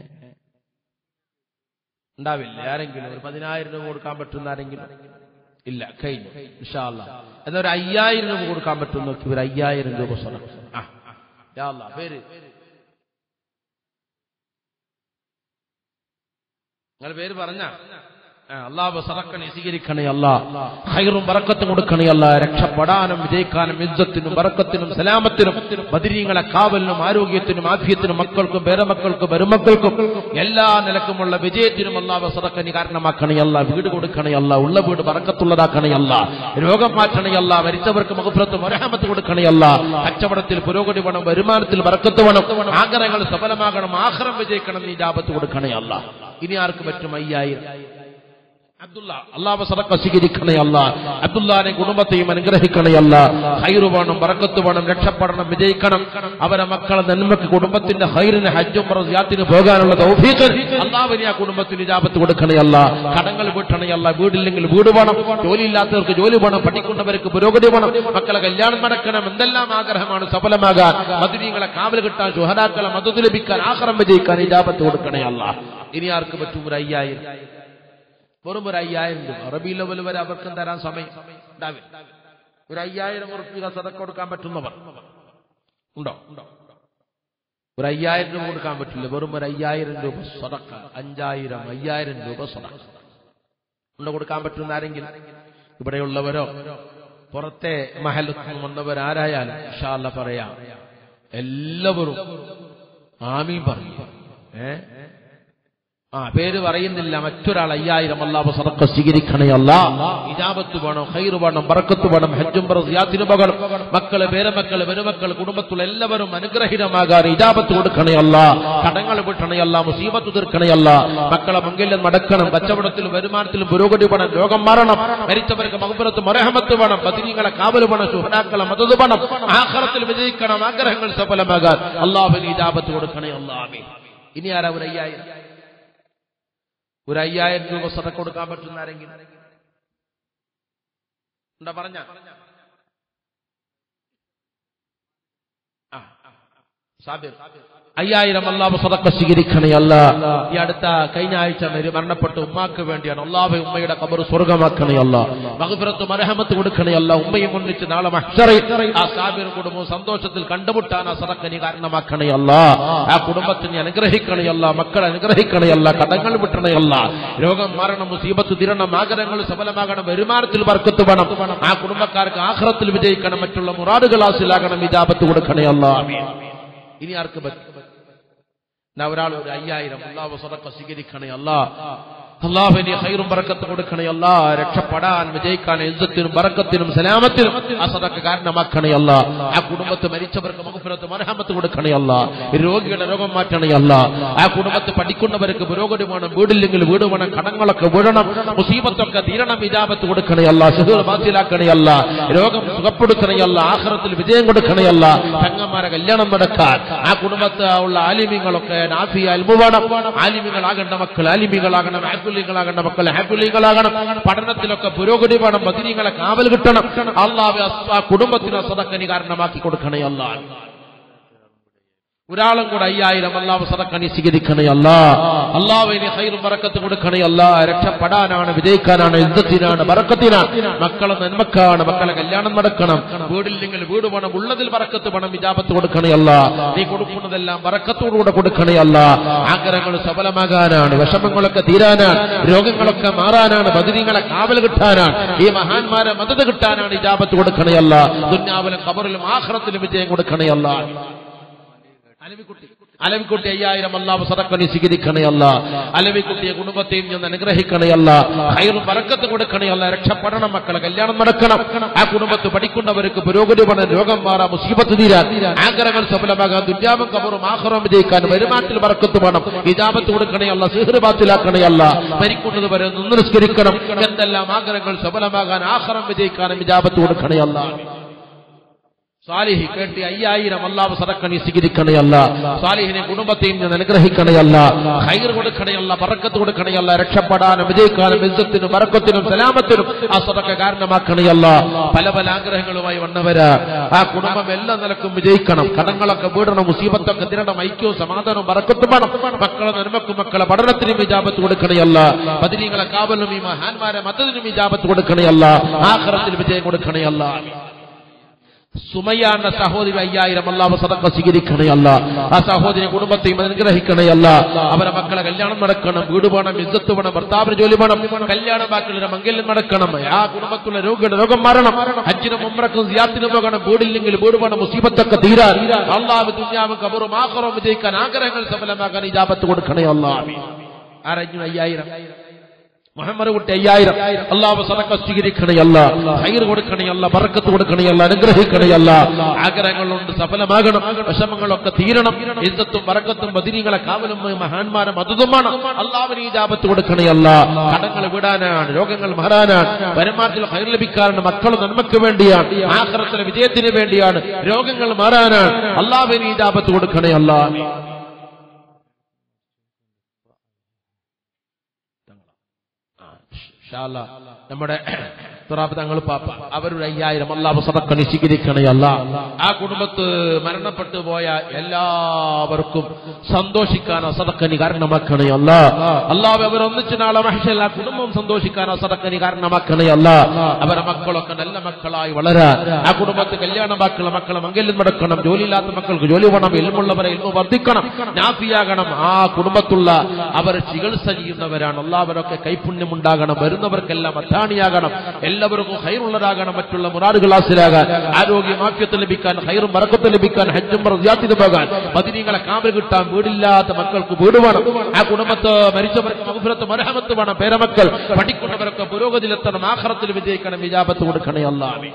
ഉണ്ടാവില്ല ആരെങ്കിലും ഒരു പതിനായിരം രൂപ കൊടുക്കാൻ പറ്റുന്ന ആരെങ്കിലും ഇല്ല കഴിഞ്ഞു ഇൻഷാല്ല എന്നാ ഒരു അയ്യായിരം രൂപ കൊടുക്കാൻ പറ്റുന്ന ഒരു അയ്യായിരം രൂപ സ്വന്തം ആ യാ അല്ലാ, പേര് നിങ്ങൾ പേര് പറഞ്ഞ അള്ളാഹ് സറക്കണെ സ്വീകരിക്കണേ അല്ല ഹൈറും ബറക്കത്തും കൊടുക്കണേ അല്ല രക്ഷപ്പെടാനും വിജയിക്കാനും ഇജ്ജത്തിനും ബറക്കത്തിനും സലാമത്തിനും ബദിരീങ്ങളെ കാവലിനും ആരോഗ്യത്തിനും ആഫ്യത്തിനും മക്കൾക്കും പേരമക്കൾക്കും മരുമക്കൾക്കും എല്ലാ നിലക്കുമുള്ള വിജയത്തിനും അള്ളാഹ് സറക്കനി കാരണമാക്കണേ അല്ല വീട് കൊടുക്കണേ അല്ല ഉള്ള വീട് ബറക്കത്തുള്ളതാക്കണേ അല്ല രോഗം മാറ്റണേ അല്ല മരിച്ചവർക്ക് മകുഫലത്ത് മരഹമത്ത് കൊടുക്കണേ അല്ല കച്ചവടത്തിൽ പുരോഗതി വേണം വരുമാനത്തിൽ ബറക്കത്ത് വേണം ആഗ്രഹങ്ങൾ സഫലമാകണം ആഹ്റം വിജയിക്കണം നീ ജാപത്ത് കൊടുക്കണേ അല്ല ഇനി ആർക്ക് പറ്റും അയ്യായിരം അബ്ദുള്ള അള്ളാഹ് സദക്ക സ്വീകരിക്കണേ അല്ല അബ്ദുല്ലാനെ കുടുംബത്തെയും അനുഗ്രഹിക്കണേ അല്ല ഹൈറ് വേണം ബറക്കത്ത് വേണം രക്ഷപ്പെടണം വിജയിക്കണം അവരെ മക്കളെ നന്മക്ക് കുടുംബത്തിന്റെ ഹൈറിന് ഹജ്ജും റസിയാത്തിന് പോകാനുള്ള തൗഫീഖ് അള്ളാഹുവിനെ ആ കുടുംബത്തിന് ഇജാബത്ത് കൊടുക്കണേ അല്ല കടങ്ങൾ വീട്ടണേ അല്ല വീടില്ലെങ്കിൽ വീട് വേണം ജോലിയില്ലാത്തവർക്ക് ജോലി വേണം പഠിക്കുന്നവർക്ക് പുരോഗതി വേണം മക്കളെ കല്യാണം നടക്കണം എന്തെല്ലാം ആഗ്രഹമാണ് സഫലമാകാൻ മധുരീങ്ങളെ കാവൽ കിട്ടാൻ ശുഹരാക്കളെ മതത് ലഭിക്കാൻ ആഹ്റം വിജയിക്കാൻ ഇജാബത്ത് കൊടുക്കണേ അല്ല ഇനി ആർക്ക് പറ്റും ഒരു അയ്യായിരം വെറും ഒരു അയ്യായിരം രൂപ അറബി ലെവൽ വരെ അവർക്കും തരാൻ സമയം ഉണ്ടാവില്ല ഒരു അയ്യായിരം ഉറപ്പിക സതക്ക കൊടുക്കാൻ പറ്റുന്നവർ ഉണ്ടോ ഒരു അയ്യായിരം രൂപ കൊടുക്കാൻ പറ്റില്ല വെറും ഒരു അയ്യായിരം രൂപ സതക്ക അഞ്ചായിരം അയ്യായിരം രൂപ സതക്ക ഉണ്ടോ കൊടുക്കാൻ പറ്റുന്ന ആരെങ്കിലും ഇവിടെയുള്ളവരോ പുറത്തെ മഹലത്ത് നിന്ന് വന്നവരാരായാലും ഇഷാല്ല പറയാം എല്ലാവരും ആമീൻ പറയും ഏ ആ പേര് പറയുന്നില്ല മറ്റൊരാൾ അയ്യായിരം അള്ളാഹ് സദക്ക സ്വീകരിക്കണേ അല്ല ഇജാബത്ത് വേണം ഹൈറ് വേണം ബറക്കത്ത് വേണം ഹജ്ജും സിയാത്തിന് പകരം മക്കള് പേരമക്കള് വരുമക്കൾ കുടുംബത്തുള്ള എല്ലാവരും അനുഗ്രഹീതമാകാൻ ഇജാബത്ത് കൊടുക്കണേ അല്ല കടങ്ങൾ വിട്ടണേ അല്ല മുസീബത്ത് തീർക്കണേ അല്ല മക്കളെ മംഗല്യം നടക്കണം കച്ചവടത്തിലും വരുമാനത്തിലും പുരോഗതി വേണം രോഗം മാറണം മരിച്ചവർക്ക് മഹബുറത്ത് മരഹമത്ത് വേണം പതിനികളെ കാവൽ വേണം സുഹനാക്കളെ മതത് വേണം ആഹ്റത്തിൽ വിജയിക്കണം ആഗ്രഹങ്ങൾ സഫലമാകാൻ അള്ളാഹുവിന് ഇജാബത്ത് കൊടുക്കണേ അല്ലാമേ ഇനി ആരാ ഒരു അയ്യായിരം ഒരു അയ്യായിരം രൂപ സദക്ക കൊടുക്കാൻ പറ്റുന്ന ആരെങ്കിലും എന്താ പറഞ്ഞ സാബിർ അയ്യായിരം അള്ളാഹ് സദക്ക സ്വീകരിക്കണേ അല്ല ഈ അടുത്ത കഴിഞ്ഞ ആഴ്ച മരി- മരണപ്പെട്ട ഉമ്മാക്ക് വേണ്ടിയാണ് അള്ളാഹ് ഉമ്മയുടെ കബർ സ്വർഗമാക്കണേ അല്ല മഹബിറത്ത് മരഹമത്ത് കൊടുക്കണേ അല്ല ഉമ്മയും ഒന്നിച്ച് നാളെ മഹ്ഷറയിൽ ആ സാബിർ കുടുംബവും സന്തോഷത്തിൽ കണ്ടുമുട്ടാൻ ആ സദക്കനി കാരണമാക്കണേ അല്ല ആ കുടുംബത്തിനെ അനുഗ്രഹിക്കണേ അല്ല മക്കളെ അനുഗ്രഹിക്കണേ അല്ല കടങ്ങൾ വിട്ടണേ അല്ല രോഗം മാറണം മുസീബത്ത് തിരണം ആഗ്രഹങ്ങൾ സഫലമാകണം വരുമാനത്തിൽ വർക്കത്ത് വേണം ആ കുടുംബക്കാർക്ക് ആഹ്റത്തിൽ വിജയിക്കണം മറ്റുള്ള മുറാദുകൾ ഹാസിലാകണം ഇജാബത്ത് കൊടുക്കണേ അല്ല ഇനി ആർക്ക് പറ്റും എന്നാ ഒരാൾ ഒരു അയ്യായിരം അള്ളാഹു സദക്ക സ്വീകരിക്കണേ അല്ലാ അള്ളാഹുവിനെ ഹൈറും ബറക്കത്ത് കൊടുക്കണേ അല്ലാ രക്ഷപ്പെടാൻ വിജയിക്കാൻ ഇജ്ജത്തിനും ബറക്കത്തിനും സലാമത്തിനും ആ സദക്ക കാരണമാക്കണേ അല്ല ആ കുടുംബത്ത് മരിച്ചവർക്ക് മഹഫിറത്ത് മരഹമത്ത് കൊടുക്കണേ അല്ല രോഗിയുടെ രോഗം മാറ്റണേ അല്ല ആ കുടുംബത്ത് പഠിക്കുന്നവർക്ക് പുരോഗതി വേണം വീടില്ലെങ്കിൽ വീട് വേണം കടങ്ങളൊക്കെ വീഴണം മുസീബത്തൊക്കെ തീരണം ഇജാബത്ത് കൊടുക്കണേ അല്ല സുഹൃത്ത് ബാധ്യലാക്കണേ അല്ല രോഗം സുഖപ്പെടുത്തണേ അല്ല ആഹ്റത്തിൽ വിജയം കൊടുക്കണേ അല്ല പെങ്ങന്മാരെ കല്യാണം നടക്കാൻ ആ കുടുംബത്ത് ഉള്ള ആലിമ്യങ്ങളൊക്കെ നാഫി അൽമുവേണം ആലിമ്യങ്ങളാകേണ്ട മക്കൾ ആലിമ്യങ്ങളാകണം ഹാപ്പുലിങ്ങളാകേണ്ട മക്കൾ ഹാപ്പുലിങ്ങളാകണം പഠനത്തിലൊക്കെ പുരോഗതി വേണം ബദിനികളെ കാവൽ കിട്ടണം അള്ളാഹ് ആ കുടുംബത്തിന് സദക്കനി കാരണമാക്കി കൊടുക്കണേ അല്ല ഒരാളും കൂടെ അയ്യായിരം അള്ളാഹ് സദക്കനി സ്വീകരിക്കണേ അല്ല അള്ളാഹുവിന് ഹൈറും ബറക്കത്ത് കൊടുക്കണേ അല്ല രക്ഷപ്പെടാനാണ് വിജയിക്കാനാണ് യുദ്ധത്തിനാണ് ബറക്കത്തിനാണ് മക്കളെ നന്മക്കാണ് മക്കളെ കല്യാണം നടക്കണം വീടില്ലെങ്കിൽ വീട് വേണം ഉള്ളതിൽ ബറക്കത്ത് വേണം വിജാപത്ത് കൊടുക്കണേ അല്ല നീ കൊടുക്കുന്നതെല്ലാം ബറക്കത്തോടുകൂടെ കൊടുക്കണേ അല്ല ആഗ്രഹങ്ങൾ സഫലമാകാനാണ് വിഷമങ്ങളൊക്കെ തീരാനാണ് രോഗങ്ങളൊക്കെ മാറാനാണ് ബദിനികളെ കാവൽ കിട്ടാനാണ് ഈ മഹാന്മാരെ മദത് കിട്ടാനാണ് ഇജാബത്ത് കൊടുക്കണേ അല്ല ദുന്യാവിലും കബറിലും ആഹ്റത്തിലും വിജയം കൊടുക്കണേ അല്ല അലവിക്കുട്ടി അലവിക്കുട്ടി അയ്യായിരം അല്ലാവ് സദക്കണി സ്വീകരിക്കണേ അല്ല അലവിക്കുട്ടിയെ കുടുംബത്തെയും ഞാൻ അനുഗ്രഹിക്കണേ അല്ല ഹൈറും പറക്കത്ത് കൊടുക്കണേ അല്ല രക്ഷപ്പെടണം മക്കളെ കല്യാണം നടക്കണം ആ കുടുംബത്ത് പഠിക്കുന്നവർക്ക് പുരോഗതി പണം രോഗം മാറാം മുസീബത്ത് തീരാൻ ആഗ്രഹങ്ങൾ സഫലമാകാൻ ദുര്യാപം കബറും ആഹ്റം വിജയിക്കാൻ വരുമാനത്തിൽ പറക്കത്ത് വേണം ഇജാബത്ത് കൊടുക്കണേ അല്ല സിഹൃബാത്തിലാക്കണേ അല്ല മരിക്കുന്നത് വരെ നിന്ന് നിസ്കരിക്കണം എന്തെല്ലാം ആഗ്രഹങ്ങൾ സഫലമാകാൻ ആഹ്റം വിജയിക്കാനും ഇജാബത്ത് കൊടുക്കണേ അല്ല സാലിഹി കേട്ടി അയ്യായിരം അള്ളാഹ് സദക്കണി സ്വീകരിക്കണേ അല്ല സാലിഹിനെ കുടുംബത്തെയും ഞാൻ അനുഗ്രഹിക്കണേ അല്ല ഹൈർ കൊടുക്കണേ അല്ല പറക്കത്ത് കൊടുക്കണേ അല്ല രക്ഷപ്പെടാനും വിജയിക്കാനും ഇജ്ജത്തിനും ബറക്കത്തിനും സലാമത്തിനും ആ സദക്ക കാരണമാക്കണേ അല്ല പല പല ആഗ്രഹങ്ങളുമായി വന്നവര് ആ കുടുംബം എല്ലാ നിലക്കും വിജയിക്കണം കടങ്ങളൊക്കെ വീടണം മുസീബത്തൊക്കെ തിരണം ഐക്യവും സമാധാനവും ബറക്കത്തും വേണം മക്കളെ നന്മക്കും മക്കളെ പഠനത്തിനും ഇജാബത്ത് കൊടുക്കണേ അല്ല പതിനികളെ കാവലും ഈ മഹാന്മാരെ മതത്തിനും ഇജാബത്ത് കൊടുക്കണേ അല്ല ആഖിറത്തിൽ വിജയം കൊടുക്കണേ അല്ല സുമയ്യ എന്ന സഹോദരി അയ്യായിരം അല്ലാഹ് സദക്ക സ്വീകരിക്കണേ അല്ല ആ സഹോദരി കുടുംബത്തെയും അനുഗ്രഹിക്കണേ അല്ല അവരെ മക്കളെ കല്യാണം നടക്കണം വീട് വേണം ഇജ്ജത്ത് വേണം ഭർത്താവിന് ജോലി വേണം കല്യാണം ബാക്കിയുള്ള മംഗല്യം നടക്കണം ആ കുടുംബത്തിലുള്ള രോഗിയുടെ രോഗം മാറണം ഹജ്ജിനും ഉമ്രക്കും സിയാത്തിനും പോകണം വീടില്ലെങ്കിൽ വീട് വേണം മുസീബത്തൊക്കെ തീരാൻ അള്ളാഹ് ദുന്യാവും കബറും ആഖറും വിജയിക്കാൻ ആഗ്രഹങ്ങൾ സഫലമാക്കാൻ ഇജാബത്ത് കൊടുക്കണേ അല്ല ആരഞ്ഞു അയ്യായിരം മുഹമ്മദ് കുട്ടി അയ്യായിരം അള്ളാഹു സദക്ക സ്വീകരിക്കണയല്ല ഹൈർ കൊടുക്കണയല്ല ബറക്കത്ത് കൊടുക്കണയല്ല അനുഗ്രഹിക്കണയല്ല ആഗ്രഹങ്ങളുണ്ട് സഫലമാകണം വിഷമങ്ങളൊക്കെ തീരണം ഇന്നത്തും ബറക്കത്തും ബദിനികളെ കാവലും മഹാന്മാരെ മധുതുമാണ് അള്ളാഹുവിന് ഈ ജാപത്ത് കൊടുക്കണയല്ല കടങ്ങൾ വിടാനാണ് രോഗങ്ങൾ മാറാനാണ് വരുമാനത്തിൽ ഹൈർ ലഭിക്കാനാണ് മക്കൾ നന്മയ്ക്ക് വേണ്ടിയാണ് ആഹ്റത്തിലെ വിജയത്തിന് വേണ്ടിയാണ് രോഗങ്ങൾ മാറാനാണ് അള്ളാഹുവിന് ഈ ജാപത്ത് കൊടുക്കണയല്ല ഇൻഷാ അല്ലാ നമ്മുടെ തുറാബ് തങ്ങൾ പാപ്പ അവരുടെ അയ്യായിരം അള്ളാഹ് സദക്കണി സ്വീകരിക്കണേ അല്ല ആ കുടുംബത്ത് മരണപ്പെട്ടു പോയ എല്ലാവർക്കും സന്തോഷിക്കാൻ സദക്കനി കാരണമാക്കണേ അല്ല അള്ളാഹ് അവർ ഒന്നിച്ച് നാളെ മഹഷൽ ആ കുടുംബം സന്തോഷിക്കാൻ സദക്കനി കാരണമാക്കണേ അല്ല അവരെ മക്കളൊക്കെ നല്ല മക്കളായി വളരാൻ ആ കുടുംബത്ത് കല്യാണമാക്കുള്ള മക്കളെ മംഗല്യം നടക്കണം ജോലിയില്ലാത്ത മക്കൾക്ക് ജോലി വേണം എൽമുള്ളവരെ എൽമു വർദ്ധിക്കണം നാഫിയാകണം ആ കുടുംബത്തുള്ള അവർ ചികിത്സ ചെയ്യുന്നവരാണ് എല്ലാവരൊക്കെ കൈപുണ്യമുണ്ടാകണം വരുന്നവർക്കെല്ലാം അത്താണിയാകണം എല്ലാവർക്കും ഹൈറുള്ളതാകണം മറ്റുള്ള മുറാറുകൾ ഹാസിലാകാൻ ആരോഗ്യം ആഫ്യത്ത് ലഭിക്കാൻ ഹൈറും മറക്കത്ത് ലഭിക്കാൻ ഹജ്ജും പോകാൻ പതിനീങ്ങളെ കാമൽ കിട്ടാൻ വീടില്ലാത്ത മക്കൾക്ക് വീട് വേണം ആ കുടുംബത്ത് മരിച്ചവർക്ക് മകുഫുരത്ത് മരഹമത്ത് വേണം പേരമക്കൾ പഠിക്കുന്നവരൊക്കെ പുരോഗതിയിലെത്തണം ആഹ്റത്തിൽ വിജയിക്കണം വിജാപത്ത് കൊടുക്കണേ അല്ലാമേ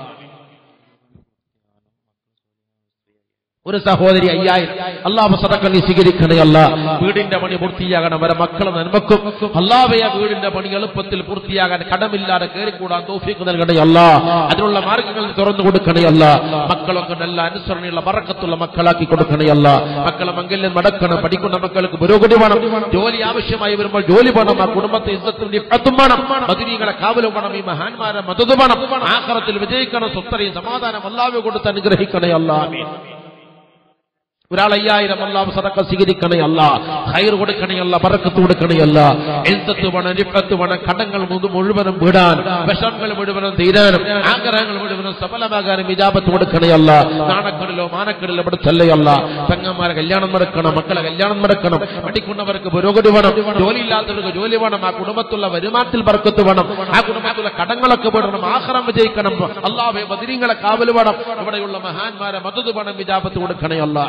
ഒരു സഹോദരി അയ്യായിരം അള്ളാഹ് സദക്കണി സ്വീകരിക്കണേ അല്ല വീടിന്റെ പണി പൂർത്തിയാകണം വരെ മക്കളെ നന്മക്കും അള്ളാഹയ വീടിന്റെ പണി എളുപ്പത്തിൽ പൂർത്തിയാകാൻ കടമില്ലാതെ കയറിക്കൂടാൻ തോഫിക്ക് നൽകണേ അല്ല അതിനുള്ള മാർഗങ്ങൾ തുറന്നു കൊടുക്കണേ അല്ല മക്കളൊക്കെ നല്ല അനുസരണയുള്ള മറക്കത്തുള്ള മക്കളാക്കി കൊടുക്കണേ അല്ല മക്കളെ മംഗല്യം നടക്കണം പഠിക്കുന്ന മക്കൾക്ക് പുരോഗതി വേണം ജോലി ആവശ്യമായി വരുമ്പോൾ ജോലി വേണം ആ കുടുംബത്തെ ഇസ്സത്തിന്റെ ഇപ്പത്തും വേണം മധുരീകളെ കാവലും വേണം ഈ മഹാന്മാരെ മതത് വേണം ആഹ്റത്തിൽ വിജയിക്കണം സ്വത്തരയും സമാധാനം അല്ലാവെ കൊടുത്ത് അനുഗ്രഹിക്കണേ അല്ലാമീൻ ഒരാൾ അയ്യായിരം അല്ലാഹ് സദക്ക സ്വീകരിക്കണേ അല്ല ഹൈർ കൊടുക്കണേ അല്ല ബറക്കത്ത് കൊടുക്കണേ അല്ല എഴുത്തത്ത് വേണം നിപ്പത്ത് വേണം കടങ്ങൾ മുതു മുഴുവനും വിടാൻ വിഷങ്ങൾ മുഴുവനും തീരാനും ആഗ്രഹങ്ങൾ മുഴുവനും സഫലമാകാനും വിജാപത്ത് കൊടുക്കണേ അല്ല നാണക്കടലോ മാനക്കടലോ പെടുത്തല്ലേ അല്ല പെങ്ങന്മാരെ കല്യാണം നടക്കണം മക്കളെ കല്യാണം നടക്കണം പഠിക്കുന്നവർക്ക് പുരോഗതി വേണം ജോലിയില്ലാത്തവർക്ക് ജോലി വേണം ആ കുടുംബത്തുള്ള വരുമാനത്തിൽ ബർക്കത്ത് വേണം ആ കുടുംബത്തുള്ള കടങ്ങളൊക്കെ വിടണം ആഹ്റം വിജയിക്കണം അല്ലാവെ ബദിരിങ്ങളെ കാവൽ വേണം ഇവിടെയുള്ള മഹാന്മാരെ മതത് വേണം വിജാപത്ത് കൊടുക്കണേ അല്ലാ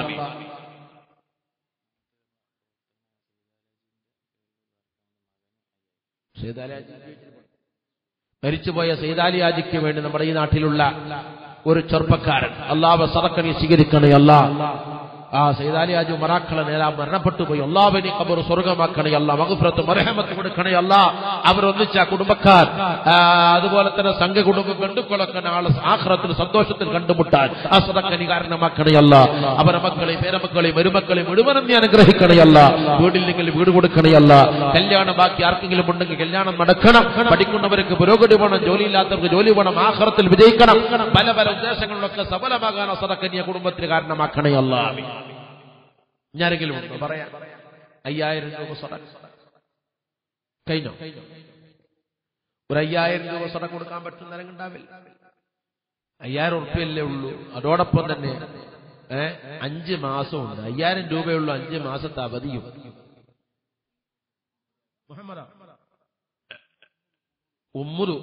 മരിച്ചുപോയ സൈതാലിയാജിക്ക് വേണ്ടി നമ്മുടെ ഈ നാട്ടിലുള്ള ഒരു ചെറുപ്പക്കാരൻ അള്ളാഹ് സദക്കണി സ്വീകരിക്കണേ അല്ലാ ആ സൈതാലിയാജു മറാക്കളെ നേരാ മരണപ്പെട്ടു പോയി അള്ളാവിനെ കബർ സ്വർഗമാക്കണേ അല്ല മകുഫ്രത്ത് മരഹമത്ത് കൊടുക്കണേ അല്ല അവരൊന്നിച്ച ആ കുടുംബക്കാർ ആ, അതുപോലെ തന്നെ സംഘ കുടുംബം ബന്ധുക്കളൊക്കെ നാളെ ആഹ്റത്തിൽ സന്തോഷത്തിൽ കണ്ടുമുട്ടാൻ ആ സദക്കനി കാരണമാക്കണേ അല്ല അവരെ മക്കളെ പേരമക്കളെ മരുമക്കളെ മുഴുവനും നീ അനുഗ്രഹിക്കണേ അല്ല വീടില്ലെങ്കിൽ വീട് കൊടുക്കണേ അല്ല കല്യാണം ബാക്കി ആർക്കെങ്കിലും ഉണ്ടെങ്കിൽ കല്യാണം നടക്കണം പഠിക്കുന്നവർക്ക് പുരോഗതി വേണം ജോലിയില്ലാത്തവർക്ക് ജോലി വേണം ആഹ്റത്തിൽ വിജയിക്കണം പല പല ഉദ്ദേശങ്ങളിലൊക്കെ സഫലമാകാൻ ആ സദക്കനിയ കുടുംബത്തിന് കാരണമാക്കണേ അല്ല ഞാനെങ്കിലും ഉണ്ടോ പറയാം അയ്യായിരം രൂപ സദക്ക കഴിഞ്ഞോ ഒരു അയ്യായിരം രൂപ സദക്ക കൊടുക്കാൻ പറ്റുന്ന നേരം ഉണ്ടാവില്ല അയ്യായിരം ഉറുപ്പ്യല്ലേ ഉള്ളൂ അതോടൊപ്പം തന്നെ ഏ അഞ്ച് മാസമുണ്ട് അയ്യായിരം രൂപയുള്ളൂ അഞ്ച് മാസത്തെ അവധിയും മുഹമ്മദാ ഉമ്മുദു